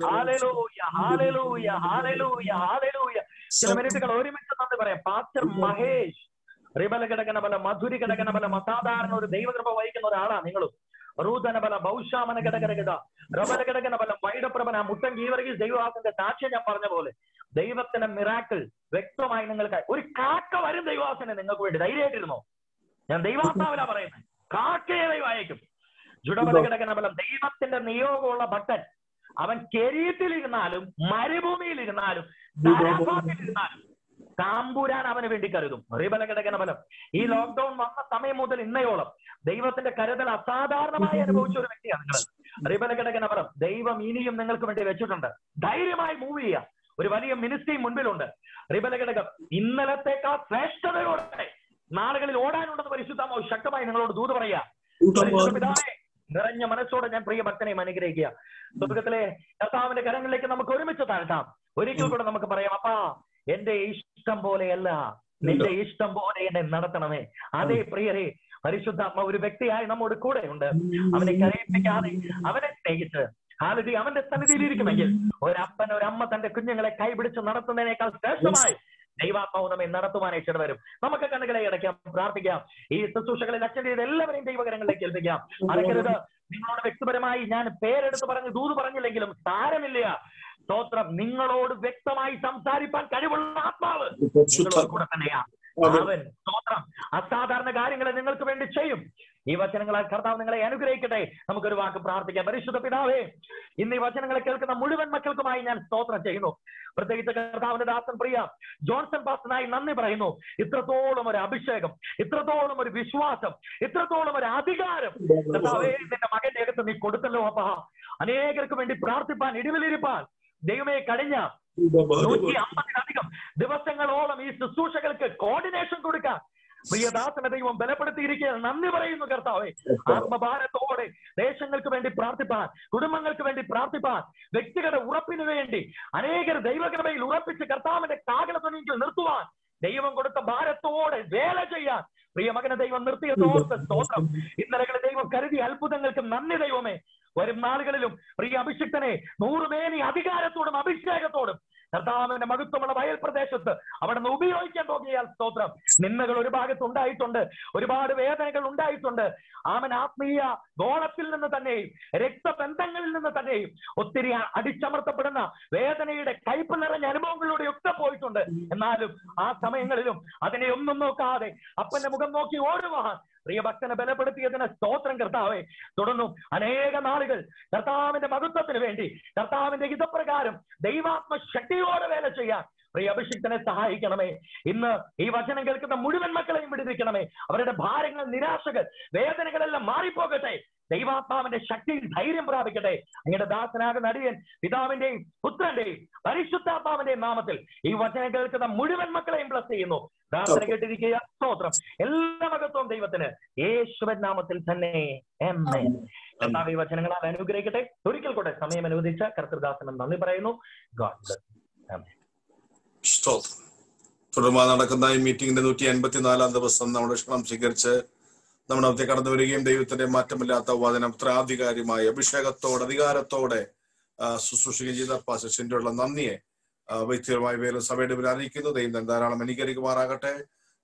hallelujah hallelujah hallelujah hallelujah ചില മിനിറ്റുകൾ ഒരുമിച്ച് നന്ദി പറയാം പാസ്റ്റർ മഹേഷ് റിബല കിടക്കുന്ന ബലം മധുരി കിടക്കുന്ന ബലം അസാധാരണ ഒരു ദൈവകൃപ വഹിക്കുന്ന ഒരാളാണ് നിങ്ങളും റൂതന ബലം ബൗഷാമന കിടകരകത റബല കിടക്കുന്ന ബലം വൈഡപ്രഭന മുട്ടൻ ഗീവർഗീസ് ദൈവവാസന്റെ സാക്ഷ്യം ഞാൻ പറഞ്ഞ പോലെ ദൈവത്തിന്റെ മിറാക്കിൾ വ്യക്തമായി നിങ്ങൾക്ക് ഒരു കാക്ക വരും ദൈവവാസനെ നിങ്ങൾക്ക് വേണ്ടി ധൈര്യമായിട്ടിരുന്നോ ഞാൻ ദൈവാത്മാവിലാ പറയുന്നത് കാക്കയെ ദൈവം അയക്കും ജുഡബല കിടക്കുന്ന ബലം ദൈവത്തിന്റെ നിയോഗമുള്ള ഭക്തൻ അവൻ കെരീത്തിലിരുന്നാലും മരുഭൂമിയിലിരുന്നാലും ധരാപാത്തിലിരുന്നാലും താമ്പൂരാൻ അവന് വേണ്ടി കരുതും റിബല കിടക്കുന്ന ബലം ഈ ലോക്ക്ഡൌൺ വന്ന സമയം മുതൽ ഇന്നയോളം ദൈവത്തിന്റെ കരുതൽ അസാധാരണമായി അനുഭവിച്ച ഒരു വ്യക്തിയാണ് നിങ്ങൾ റിബല കിടക്കുന്ന ബലം ദൈവം ഇനിയും നിങ്ങൾക്ക് വേണ്ടി വെച്ചിട്ടുണ്ട് ധൈര്യമായി മൂവ് ചെയ്യുക ഒരു വലിയ മിനിസ്ട്രി മുൻപിലുണ്ട് റിബല കിടകം ഇന്നലത്തേക്കാൾ ശ്രേഷ്ഠതയോടെ നാളുകളിൽ ഓടാനുണ്ടെന്ന് പരിശുദ്ധാമാവ് ശക്തമായി നിങ്ങളോട് ദൂത് പറയാ പരിശുദ്ധ പിതാവേ, നിറഞ്ഞ മനസ്സോടെ ഞാൻ പ്രിയ ഭക്തനെയും അനുഗ്രഹിക്കുക സ്വർഗത്തിലെ കർത്താവിന്റെ കരങ്ങളിലേക്ക് നമുക്ക് ഒരുമിച്ച് താഴ്ത്താം ഒരിക്കൽ കൂടെ നമുക്ക് പറയാം അപ്പാ എന്റെ ഇഷ്ടം പോലെയല്ല നിന്റെ ഇഷ്ടം പോലെ എന്നെ നടത്തണമേ അതേ പ്രിയരെ പരിശുദ്ധാത്മ ഒരു വ്യക്തിയായി നമ്മോട് കൂടെ ഉണ്ട് അവനെ കരയിപ്പിക്കാതെ അവനെ സ്നേഹിച്ച് ഹാലതി അവന്റെ സന്നിധിയിൽ ഇരിക്കുമെങ്കിൽ ഒരപ്പൻ ഒരമ്മ തന്റെ കുഞ്ഞുങ്ങളെ കൈപിടിച്ച് നടത്തുന്നതിനേക്കാൾ ശ്രേഷ്ഠമായി ദൈവാത്മാവ് നമ്മെ നടത്തുവാനായി വരും നമുക്ക് കണ്ണുകളെ അടയ്ക്കാം പ്രാർത്ഥിക്കാം ഈ ശുശ്രൂഷകളിൽ അച്ഛൻ്റെ എല്ലാവരെയും ദൈവകരങ്ങളിലേക്ക് ഏൽപ്പിക്കാം അടയ്ക്കരുത് നിങ്ങളോട് വ്യക്തിപരമായി ഞാൻ പേരെടുത്ത് പറഞ്ഞ് ദൂത് പറഞ്ഞില്ലെങ്കിലും സാരമില്ല സ്തോത്രം നിങ്ങളോട് വ്യക്തമായി സംസാരിപ്പാൻ കഴിവുള്ള ആത്മാവ് നിങ്ങളോട് കൂടെ തന്നെയാ അവൻ സ്തോത്രം അസാധാരണ കാര്യങ്ങളെ നിങ്ങൾക്ക് വേണ്ടി ചെയ്യും ഈ വചനങ്ങളാൽ കർത്താവ് നിങ്ങളെ അനുഗ്രഹിക്കട്ടെ നമുക്കൊരു വാക്ക് പ്രാർത്ഥിക്കാം പരിശുദ്ധ പിതാവേ ഇന്ന് ഈ വചനങ്ങളെ കേൾക്കുന്ന മുഴുവൻ മക്കൾക്കുമായി ഞാൻ സ്തോത്രം ചെയ്യുന്നു പ്രത്യേകിച്ച് കർത്താവിന്റെ ദാസൻ പ്രിയ ജോൺസൺ പാസ്റ്റനായി നന്ദി പറയുന്നു ഇത്രത്തോളം ഒരു അഭിഷേകം ഇത്രത്തോളം ഒരു വിശ്വാസം ഇത്രത്തോളം ഒരു അധികാരം കർത്താവേ നിന്റെ മകന്റെ അകത്ത് നീ കൊടുത്തല്ലോ അപ്പാ അനേകർക്ക് വേണ്ടി പ്രാർത്ഥിപ്പാൻ ഇടിവിലിരിപ്പാൻ ദൈവമേ കഴിഞ്ഞ നൂറ്റി അമ്പതിലധികം ദിവസങ്ങളോളം ഈ ശുശ്രൂഷകൾക്ക് കോർഡിനേഷൻ കൊടുക്കാൻ പ്രിയദാസനെ ദൈവം ബലപ്പെടുത്തിയിരിക്കുക നന്ദി പറയുന്നു കർത്താവെ ആത്മഭാരത്തോടെ ദേശങ്ങൾക്ക് വേണ്ടി പ്രാർത്ഥിപ്പാൻ കുടുംബങ്ങൾക്ക് വേണ്ടി പ്രാർത്ഥിപ്പാൻ വ്യക്തികളുടെ ഉറപ്പിന് വേണ്ടി അനേകർ ദൈവകൃപയിൽ ഉറപ്പിച്ച് കർത്താവിന്റെ കാകളത്വനിൽ നിർത്തുവാൻ ദൈവം കൊടുത്ത ഭാരത്തോടെ വേല ചെയ്യാൻ പ്രിയ മകനെ ദൈവം നിർത്തിയ തോർത്ത് സ്തോത്രം ഇന്നലകളെ ദൈവം കരുതി അത്ഭുതങ്ങൾക്ക് നന്ദി ദൈവമേ വരും നാളുകളിലും പ്രിയ അഭിഷിക്തനെ നൂറുമേനി അധികാരത്തോടും അഭിഷേകത്തോടും കർത്താവിന്റെ മഹത്വമുള്ള വയൽ പ്രദേശത്ത് അവിടെ നിന്ന് ഉപയോഗിക്കാൻ തോന്നിയാൽ സ്തോത്രം നിന്ദകൾ ഒരു ഭാഗത്ത് ഉണ്ടായിട്ടുണ്ട് ഒരുപാട് വേദനകൾ ഉണ്ടായിട്ടുണ്ട് ആമൻ ആത്മീയ ഗോളത്തിൽ നിന്ന് തന്നെയും രക്തബന്ധങ്ങളിൽ നിന്ന് തന്നെയും ഒത്തിരി അടിച്ചമർത്തപ്പെടുന്ന വേദനയുടെ കയ്പ് നിറഞ്ഞ അനുഭവങ്ങളിലൂടെ ഒക്കെ പോയിട്ടുണ്ട് എന്നാലും ആ സമയങ്ങളിലും അതിനെ ഒന്നും നോക്കാതെ അപ്പന്റെ മുഖം നോക്കി ഓടുവാൻ പ്രിയ ഭക്തനെ ബലപ്പെടുത്തിയതിന് സ്തോത്രം കർത്താവെ തുടർന്നു അനേക നാളുകൾ കർത്താവിന്റെ മഹത്വത്തിന് വേണ്ടി കർത്താവിന്റെ ഹിതപ്രകാരം ദൈവാത്മ ശക്തിയോടെ വേല ചെയ്യാൻ പ്രിയ അഭിഷിക്തനെ സഹായിക്കണമേ ഇന്ന് ഈ വചനം കേൾക്കുന്ന മുഴുവൻ മക്കളെയും വിടുവിക്കണമേ അവരുടെ ഭാരങ്ങൾ നിരാശകൾ വേദനകളെല്ലാം മാറിപ്പോകട്ടെ ദൈവാത്മാവിന്റെ ശക്തിയിൽ ധൈര്യം പ്രാപിക്കട്ടെ അങ്ങയുടെ ദാസനാകുന്ന അടിയൻ പിതാവിന്റെയും പുത്രന്റെയും പരിശുദ്ധാത്മാവിന്റെയും നാമത്തിൽ ഈ വചനം കേൾക്കുന്ന മുഴുവൻ മക്കളെയും ബ്ലസ് ചെയ്യുന്നു പ്രാർത്ഥന കേട്ടിരിക്കുക സ്തോത്രം എല്ലാ മകത്വവും ദൈവത്തിന് യേശുവൻ നാമത്തിൽ തന്നെ ആമേൻ. കർത്താവ് ഈ വചനങ്ങളാൽ അനുഗ്രഹിക്കട്ടെ ഒരിക്കൽ കൂടെ സമയം അനുവദിച്ച കർത്തൃദാസനം നന്ദി പറയുന്നു ഗോഡ് ബ്ലസ് ആമേൻ സ്തോത്രം തുടർന്ന് നടക്കുന്ന ഈ മീറ്റിംഗിന്റെ നൂറ്റി അൻപത്തിനാലാം ദിവസം നമ്മുടെ ക്ഷണം സ്വീകരിച്ച് നമ്മുടെ അകത്തെ കടന്നു വരികയും ദൈവത്തിന്റെ മാറ്റമില്ലാത്ത വചനം ത്രാധികാരിമായി അഭിഷേകത്തോടെ അധികാരത്തോടെ ആ, ശുശ്രൂഷിക്കുകയും ചെയ്ത പാസിന്റെ നന്ദിയെ ആ, വ്യക്തിപരമായി വേറെ സഭയുടെ പേരിൽ അറിയിക്കുന്നു ദൈവം തന്നെ ധാരാളം അനുകരിക്കുമാറാകട്ടെ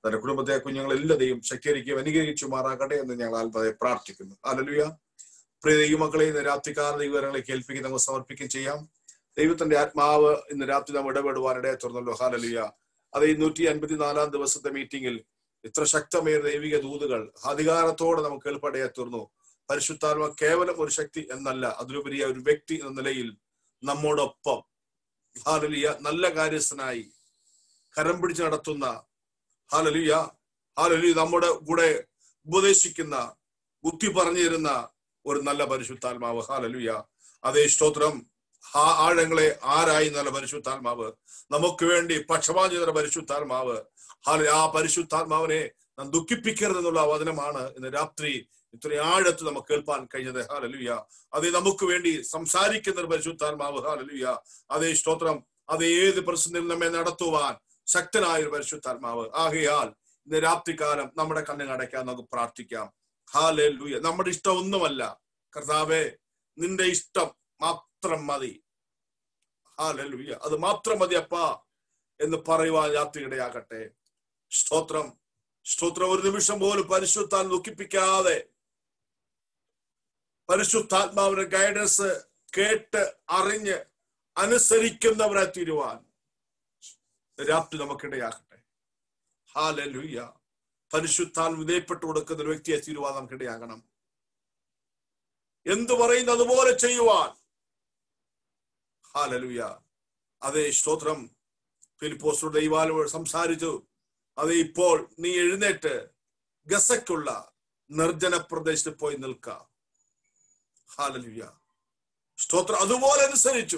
തന്റെ കുടുംബത്തെ കുഞ്ഞുങ്ങളെല്ലാതെയും ശക്തീകരിക്കുകയും അനുഗ്രഹിച്ചുമാറാകട്ടെ എന്ന് ഞങ്ങൾ ആത്മതെ പ്രാർത്ഥിക്കുന്നു അലലുയ പ്രിയ ദൈവമക്കളെ ഇന്ന് രാത്രികാല ദൈവങ്ങളെ കേൾപ്പിക്കും നമുക്ക് സമർപ്പിക്കുകയും ചെയ്യാം ദൈവത്തിന്റെ ആത്മാവ് ഇന്ന് രാത്രി നാം ഇടപെടുവാനിടയെ തുറന്നല്ലോ ഹാലലുയ അത് ഈ നൂറ്റി അൻപത്തിനാലാം ദിവസത്തെ മീറ്റിംഗിൽ ഇത്ര ശക്തമേറിയ ദൈവിക ദൂതുകൾ അധികാരത്തോടെ നമുക്ക് കേൾപ്പടയെ തീർന്നു പരിശുദ്ധാത്മ കേവലം ഒരു ശക്തി എന്നല്ല അതിലുപരിയ ഒരു വ്യക്തി എന്ന നിലയിൽ നമ്മോടൊപ്പം ഹാലലിയ നല്ല കാര്യസ്ഥനായി കരം പിടിച്ച് നടത്തുന്ന ഹാലലിയ ഹാലലിയ നമ്മുടെ കൂടെ ഉപദേശിക്കുന്ന ബുദ്ധി പറഞ്ഞു തരുന്ന ഒരു നല്ല പരിശുദ്ധാത്മാവ് ഹാലലുയ അതേ സ്തോത്രം ആ ആഴങ്ങളെ ആരായി നല്ല പരിശുദ്ധാത്മാവ് നമുക്ക് വേണ്ടി പക്ഷപാതിതര പരിശുദ്ധാത്മാവ് ഹാല ആ പരിശുദ്ധാത്മാവിനെ നാം ദുഃഖിപ്പിക്കരുതെന്നുള്ള വചനമാണ് ഇന്ന് രാത്രി ഇത്ര ആഴത്ത് നമുക്ക് കേൾപ്പാൻ കഴിഞ്ഞത് ഹാലലുയ അതേ നമുക്ക് വേണ്ടി സംസാരിക്കുന്ന ഒരു പരിശുദ്ധാത്മാവ് ഹാലലുയ അതേ സ്തോത്രം അത് ഏത് പ്രശ്നത്തിൽ നമ്മെ നടത്തുവാൻ ശക്തനായ ഒരു പരിശുദ്ധാത്മാവ് ആകയാൽ ഇന്ന് രാത്രികാലം നമ്മുടെ കണ്ണുകൾ അടയ്ക്കാൻ നമുക്ക് പ്രാർത്ഥിക്കാം ഹാലെ ലൂയ നമ്മുടെ ഇഷ്ടം ഒന്നുമല്ല കർത്താവെ നിന്റെ ഇഷ്ടം മാത്രം മതി ഹാലെ ലൂയ അത് മാത്രം മതി അപ്പാ എന്ന് പറയുവാൻ യാത്രയിടയാകട്ടെ സ്തോത്രം സ്തോത്രം ഒരു നിമിഷം പോലും പരിശുദ്ധാൽ ദുഃഖിപ്പിക്കാതെ പരിശുദ്ധാത്മാവിന്റെ ഗൈഡൻസ് കേട്ട് അറിഞ്ഞ് അനുസരിക്കുന്നവരെ തീരുവാൻ രാത്രി നമുക്കിടയാകട്ടെ ഹാലലുയ്യ പരിശുദ്ധാൽ വിധേയപ്പെട്ടു കൊടുക്കുന്ന ഒരു വ്യക്തിയെ തീരുവാൻ നമുക്കിടയാകണം എന്തു പറയുന്നു അതുപോലെ ചെയ്യുവാൻ ഹാലലുയ്യ അതെ സ്തോത്രം ഫിലിപ്പോസ്റ്റോട് ദൈവാലോട് സംസാരിച്ചു അതെ ഇപ്പോൾ നീ എഴുന്നേറ്റ് ഗസക്കുള്ള നിർജ്ജന പ്രദേശത്ത് പോയി നിൽക്കാം ഹാലലുയ്യ സ്തോത്രം അതുപോലെ അനുസരിച്ചു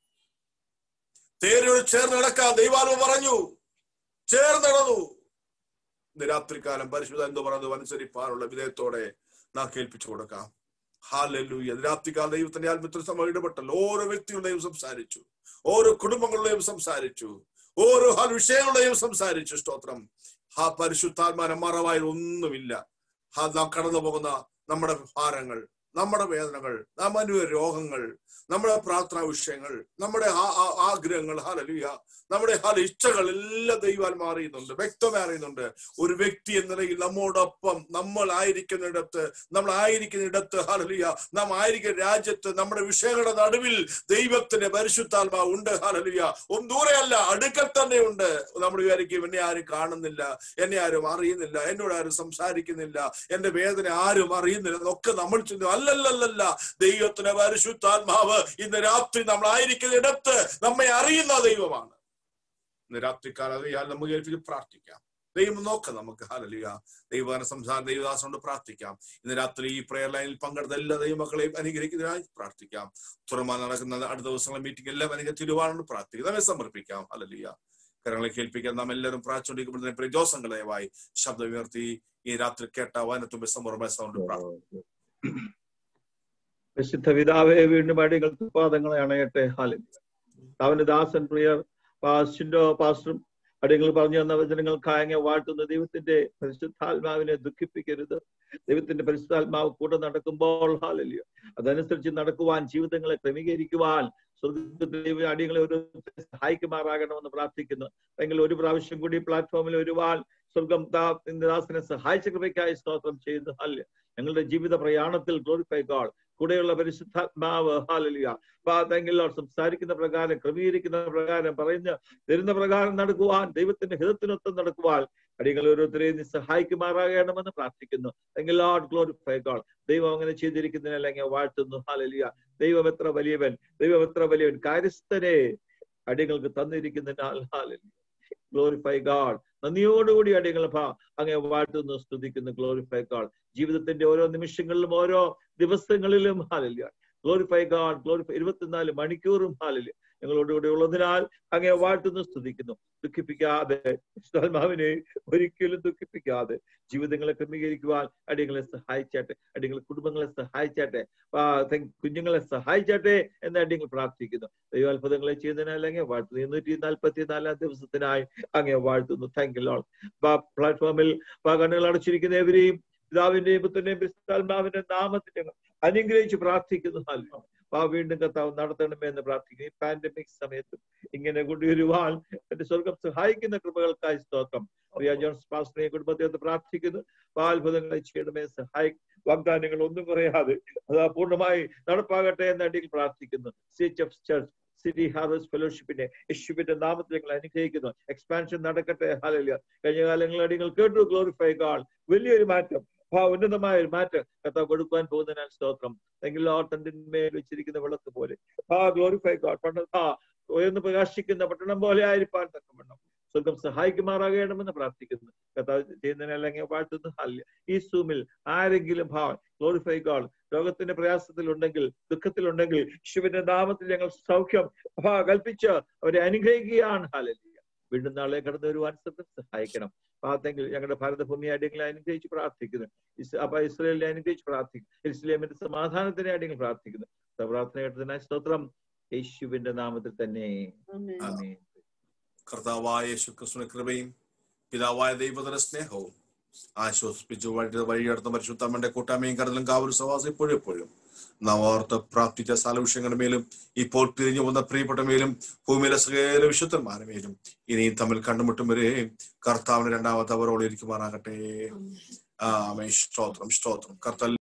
തേരോട് ചേർന്ന് നടക്കാൻ ദൈവാലോ പറഞ്ഞു ചേർന്ന് നടന്നു ഇന്ന് രാത്രികാലം പരിശുദ്ധ എന്ന് പറഞ്ഞത് അനുസരിപ്പാനുള്ള വിധേയത്തോടെ നാം കേൾപ്പിച്ചു കൊടുക്കാം ഹാലല്ലൂയ രാത്രികാല ദൈവത്തിന്റെ ആത്മത്തിൽ സമയം ഇടപെട്ടല്ലോ ഓരോ വ്യക്തികളുടെയും സംസാരിച്ചു ഓരോ കുടുംബങ്ങളുടെയും സംസാരിച്ചു ഓരോ ഹാൽ വിഷയങ്ങളുടെയും സംസാരിച്ചു സ്തോത്രം ആ പരിശുദ്ധാത്മാന മറവായി ഒന്നുമില്ല ആ നാം കടന്നു പോകുന്ന നമ്മുടെ ഭാരങ്ങൾ നമ്മുടെ വേദനകൾ നമ്മുടെ രോഗങ്ങൾ നമ്മുടെ പ്രാർത്ഥനാ വിഷയങ്ങൾ നമ്മുടെ ആഗ്രഹങ്ങൾ ഹാലലുയ നമ്മുടെ ഹാല ഇച്ഛകൾ എല്ലാം ദൈവാൽ മാറിയുന്നുണ്ട് വ്യക്തമായി അറിയുന്നുണ്ട് ഒരു വ്യക്തി എന്ന നിലയിൽ നമ്മോടൊപ്പം നമ്മൾ ആയിരിക്കുന്നിടത്ത് നമ്മൾ ആയിരിക്കുന്നിടത്ത് ഹാലലിയ നാം ആയിരിക്കുന്ന രാജ്യത്ത് നമ്മുടെ വിഷയങ്ങളുടെ നടുവിൽ ദൈവത്തിന്റെ പരിശുദ്ധാത്മാവ് ഉണ്ട് ഹാലലിയ ഒന്നും ദൂരെയല്ല അടുക്കൽ തന്നെ ഉണ്ട് നമ്മൾ വിചാരിക്കും എന്നെ ആരും കാണുന്നില്ല എന്നെ ആരും അറിയുന്നില്ല എന്നോട് ആരും സംസാരിക്കുന്നില്ല എന്റെ വേദന ആരും അറിയുന്നില്ല എന്നൊക്കെ നമ്മൾ ചിന്ത അല്ലല്ലല്ല ദൈവത്തിന്റെ പരിശുദ്ധാത്മാവ് ഇന്ന് രാത്രി നമ്മൾ ആയിരിക്കുന്ന ഇടത്ത് നമ്മെ അറിയുന്ന ദൈവമാണ് ഇന്ന് രാത്രിക്കാലം അറിയാൽ നമുക്ക് ഏൽപ്പിച്ച് പ്രാർത്ഥിക്കാം ദൈവം നോക്കാം നമുക്ക് ഹാലലിയ ദൈവ സംസാര ദൈവദാസനോട് പ്രാർത്ഥിക്കാം ഇന്ന് രാത്രി ഈ പ്രയർ ലൈനിൽ പങ്കെടുത്ത എല്ലാ ദൈവമക്കളെയും അനുഗ്രഹിക്കുന്നതിനായി പ്രാർത്ഥിക്കാം തുറമാ നടക്കുന്ന അടുത്ത ദിവസങ്ങളെ മീറ്റിംഗ് എല്ലാം അനുഗ്രഹ തിരുവാനോട് പ്രാർത്ഥിക്കാം നമ്മെ സമർപ്പിക്കാം ഹാലലിയ കരങ്ങളെ കേൾപ്പിക്കാൻ നാം എല്ലാവരും പ്രാർത്ഥിച്ചുകൊണ്ടിരിക്കുമ്പോൾ പ്രജോസങ്ങൾ ദയവായി ശബ്ദം ഉയർത്തി ഈ രാത്രി കേട്ട വാനത്തുമ്പ സമർമ്മ സൗണ്ട് പ്രാർത്ഥിക്കും വിശുദ്ധ പിതാവെ വീണ്ടും അടികൾ പാദങ്ങളെ അണയട്ടെ ഹാലിൽ അവന്റെ ദാസൻ പ്രിയർ പാസ്റ്റിന്റോ പാസ്റ്ററും അടികൾ പറഞ്ഞു തന്ന വചനങ്ങൾക്കായ വാഴ്ത്തുന്ന ദൈവത്തിന്റെ പരിശുദ്ധാത്മാവിനെ ദുഃഖിപ്പിക്കരുത് ദൈവത്തിന്റെ പരിശുദ്ധാത്മാവ് കൂടെ നടക്കുമ്പോൾ ഹാലല്യോ അതനുസരിച്ച് നടക്കുവാൻ ജീവിതങ്ങളെ ക്രമീകരിക്കുവാൻ സ്വർഗത്തിലെ അടികളെ ഒരു സഹായിക്കുമാറാകണമെന്ന് പ്രാർത്ഥിക്കുന്നു എങ്കിൽ ഒരു പ്രാവശ്യം കൂടി പ്ലാറ്റ്ഫോമിൽ ഒരുവാൻ സ്വർഗം ദാസിനെ സഹായിച്ച കൃപയ്ക്കായി സ്തോത്രം ചെയ്യുന്നു ഹാല്യ ഞങ്ങളുടെ ജീവിത പ്രയാണത്തിൽ ഗ്ലോറിഫൈ ഗോഡ് കൂടെയുള്ള പരിശുദ്ധാത്മാവ് ഹാലലിയ തെങ്കിൽ സംസാരിക്കുന്ന പ്രകാരം ക്രമീകരിക്കുന്ന പ്രകാരം പറയുന്ന തരുന്ന പ്രകാരം നടക്കുവാൻ ദൈവത്തിന്റെ ഹിതത്തിനൊത്തം നടക്കുവാൻ അടികൾ ഓരോരുത്തരെയും സഹായിക്കുമാറാകണമെന്ന് പ്രാർത്ഥിക്കുന്നു എങ്കിൽ ലോഡ് ഗ്ലോറിഫൈ ഗോഡ് ദൈവം അങ്ങനെ ചെയ്തിരിക്കുന്നതിനല്ലെങ്കിൽ വാഴ്ത്തുന്നു ഹാലലിയ ദൈവം എത്ര വലിയവൻ ദൈവം എത്ര വലിയവൻ കാര്യസ്ഥനെ അടികൾക്ക് തന്നിരിക്കുന്നതിനാൽ ഹാലലിയ ഗ്ലോറിഫൈ ഗാഡ് നന്ദിയോടുകൂടി അടികൾ അങ്ങനെ വാഴ്ത്തുന്നു സ്തുതിക്കുന്നു ഗ്ലോറിഫൈ ഗാഡ് ജീവിതത്തിന്റെ ഓരോ നിമിഷങ്ങളിലും ഓരോ ദിവസങ്ങളിലും ഹാലല്യ ഗ്ലോറിഫൈ ഗാഡ് ഗ്ലോറിഫൈ ഇരുപത്തിനാല് മണിക്കൂറും ഹാലല്യ ഞങ്ങളോടുകൂടി ഉള്ളതിനാൽ അങ്ങനെ വാഴ്ത്തുന്നു സ്തുതിക്കുന്നു ദുഃഖിപ്പിക്കാതെ ആത്മാവിനെ ഒരിക്കലും ദുഃഖിപ്പിക്കാതെ ജീവിതങ്ങളെ ക്രമീകരിക്കുവാൻ അടിയങ്ങളെ സഹായിച്ചാട്ടെ അടിയങ്ങളെ കുടുംബങ്ങളെ സഹായിച്ചാട്ടെ കുഞ്ഞുങ്ങളെ സഹായിച്ചാട്ടെ എന്ന് അടിയങ്ങൾ പ്രാർത്ഥിക്കുന്നു ദൈവാത്ഭുതങ്ങളെ ചെയ്യുന്നതിനല്ലെങ്കിൽ വാഴ്ത്തുന്നു ഇരുന്നൂറ്റി നാൽപ്പത്തി നാലാം ദിവസത്തിനായി അങ്ങനെ വാഴ്ത്തുന്നു താങ്ക് യു ലോൾ പ്ലാറ്റ്ഫോമിൽ കണ്ണുകൾ അടച്ചിരിക്കുന്നവരെയും പിതാവിന്റെയും പുത്രന്റെയും ക്രിസ്താത്മാവിന്റെ നാമത്തിന്റെ അനുഗ്രഹിച്ച് പ്രാർത്ഥിക്കുന്നു ആ വീണ്ടും കർത്താവ് നടത്തണമേ എന്ന് പ്രാർത്ഥിക്കുന്നു ഈ പാൻഡമിക് സമയത്തും ഇങ്ങനെ കൊണ്ടുവരുവാൻ എന്റെ സ്വർഗം സഹായിക്കുന്ന കൃപകൾക്കായി സ്തോത്രം പ്രിയ ജോൺസ് പാസ്റ്ററിനെ കുടുംബത്തെ ഒന്ന് പ്രാർത്ഥിക്കുന്നു അത്ഭുതങ്ങളെ ചെയ്യണമേ സഹായി വാഗ്ദാനങ്ങൾ ഒന്നും കുറയാതെ അത് പൂർണ്ണമായി നടപ്പാകട്ടെ എന്ന് അടിയിൽ പ്രാർത്ഥിക്കുന്നു സീച്ച് ഓഫ് ചർച്ച് സിറ്റി ഹാർവസ്റ്റ് ഫെലോഷിപ്പിനെ യേശുവിന്റെ നാമത്തിൽ ഞങ്ങൾ അനുഗ്രഹിക്കുന്നു എക്സ്പാൻഷൻ നടക്കട്ടെ ഹാലല്യ കഴിഞ്ഞ കാലങ്ങളിൽ അടികൾ കേട്ടു ഗ്ലോറിഫൈ ഗാൾ വലിയൊരു മാറ്റം ആ ഉന്നതമായ ഒരു മാറ്റം കർത്താവ് കൊടുക്കാൻ പോകുന്നതിനാൽ സ്തോത്രം എങ്കിൽ ആ തണ്ടിന്മേൽ വെച്ചിരിക്കുന്ന വിളക്ക് പോലെ ആ ഗ്ലോറിഫൈ ഗാഡ് പട്ട ആ ഉയർന്ന് പ്രകാശിക്കുന്ന പട്ടണം പോലെ ആയിരിക്കാൻ തക്കവണ്ണം സ്വർഗം സഹായിക്കുമാറാകണമെന്ന് പ്രാർത്ഥിക്കുന്നു കർത്താവ് ചെയ്യുന്നതിനല്ലെങ്കിൽ വാഴ്ത്തുന്നു അല്ല ഈ സൂമിൽ ആരെങ്കിലും ഭാവം ഗ്ലോറിഫൈ ഗാഡ് രോഗത്തിന്റെ പ്രയാസത്തിലുണ്ടെങ്കിൽ ദുഃഖത്തിലുണ്ടെങ്കിൽ ശിവന്റെ നാമത്തിൽ ഞങ്ങൾ സൗഖ്യം ഭാ കൽപ്പിച്ച് അവരെ അനുഗ്രഹിക്കുകയാണ് ഹാലലിയ വീണ്ടും നാളെ കടന്നു വരുവാൻ സ്വർഗം സഹായിക്കണം പാത്തെങ്കിൽ ഞങ്ങളുടെ ഭാരതഭൂമി അടിയങ്ങളെ അനുഗ്രഹിച്ച് പ്രാർത്ഥിക്കുന്നു ഇസ് അപ്പൊ ഇസ്രയേലിനെ അനുഗ്രഹിച്ച് പ്രാർത്ഥിക്കുന്നു ഇസ്ലേമിന്റെ സമാധാനത്തിനെ അടിയങ്ങൾ പ്രാർത്ഥിക്കുന്നു പ്രാർത്ഥന കേട്ടതിനായി സ്തോത്രം യേശുവിന്റെ നാമത്തിൽ തന്നെ ആമേൻ കർത്താവായ യേശു ക്രിസ്തുവിന്റെ കൃപയും പിതാവായ ദൈവത്തിന്റെ സ്നേഹവും ആശ്വസിപ്പിച്ചു വഴി വഴിയടത്ത പരിശുദ്ധമ്മന്റെ കൂട്ടായ്മയും കരുതലും കാവലും സവാസം ഇപ്പോഴും എപ്പോഴും നാം ഓർത്ത് പ്രാർത്ഥിച്ച സ്ഥല വിഷയങ്ങളുടെ മേലും ഇപ്പോൾ പിരിഞ്ഞു വന്ന പ്രിയപ്പെട്ട മേലും ഭൂമിയിലെ സകല വിശുദ്ധന്മാരുടെ മേലും ഇനിയും തമ്മിൽ കണ്ടുമുട്ടും വരെ കർത്താവിന് രണ്ടാമത്തെ അവരോട് ഇരിക്കുമാറാകട്ടെ ആ സ്തോത്രം സ്തോത്രം കർത്താവ്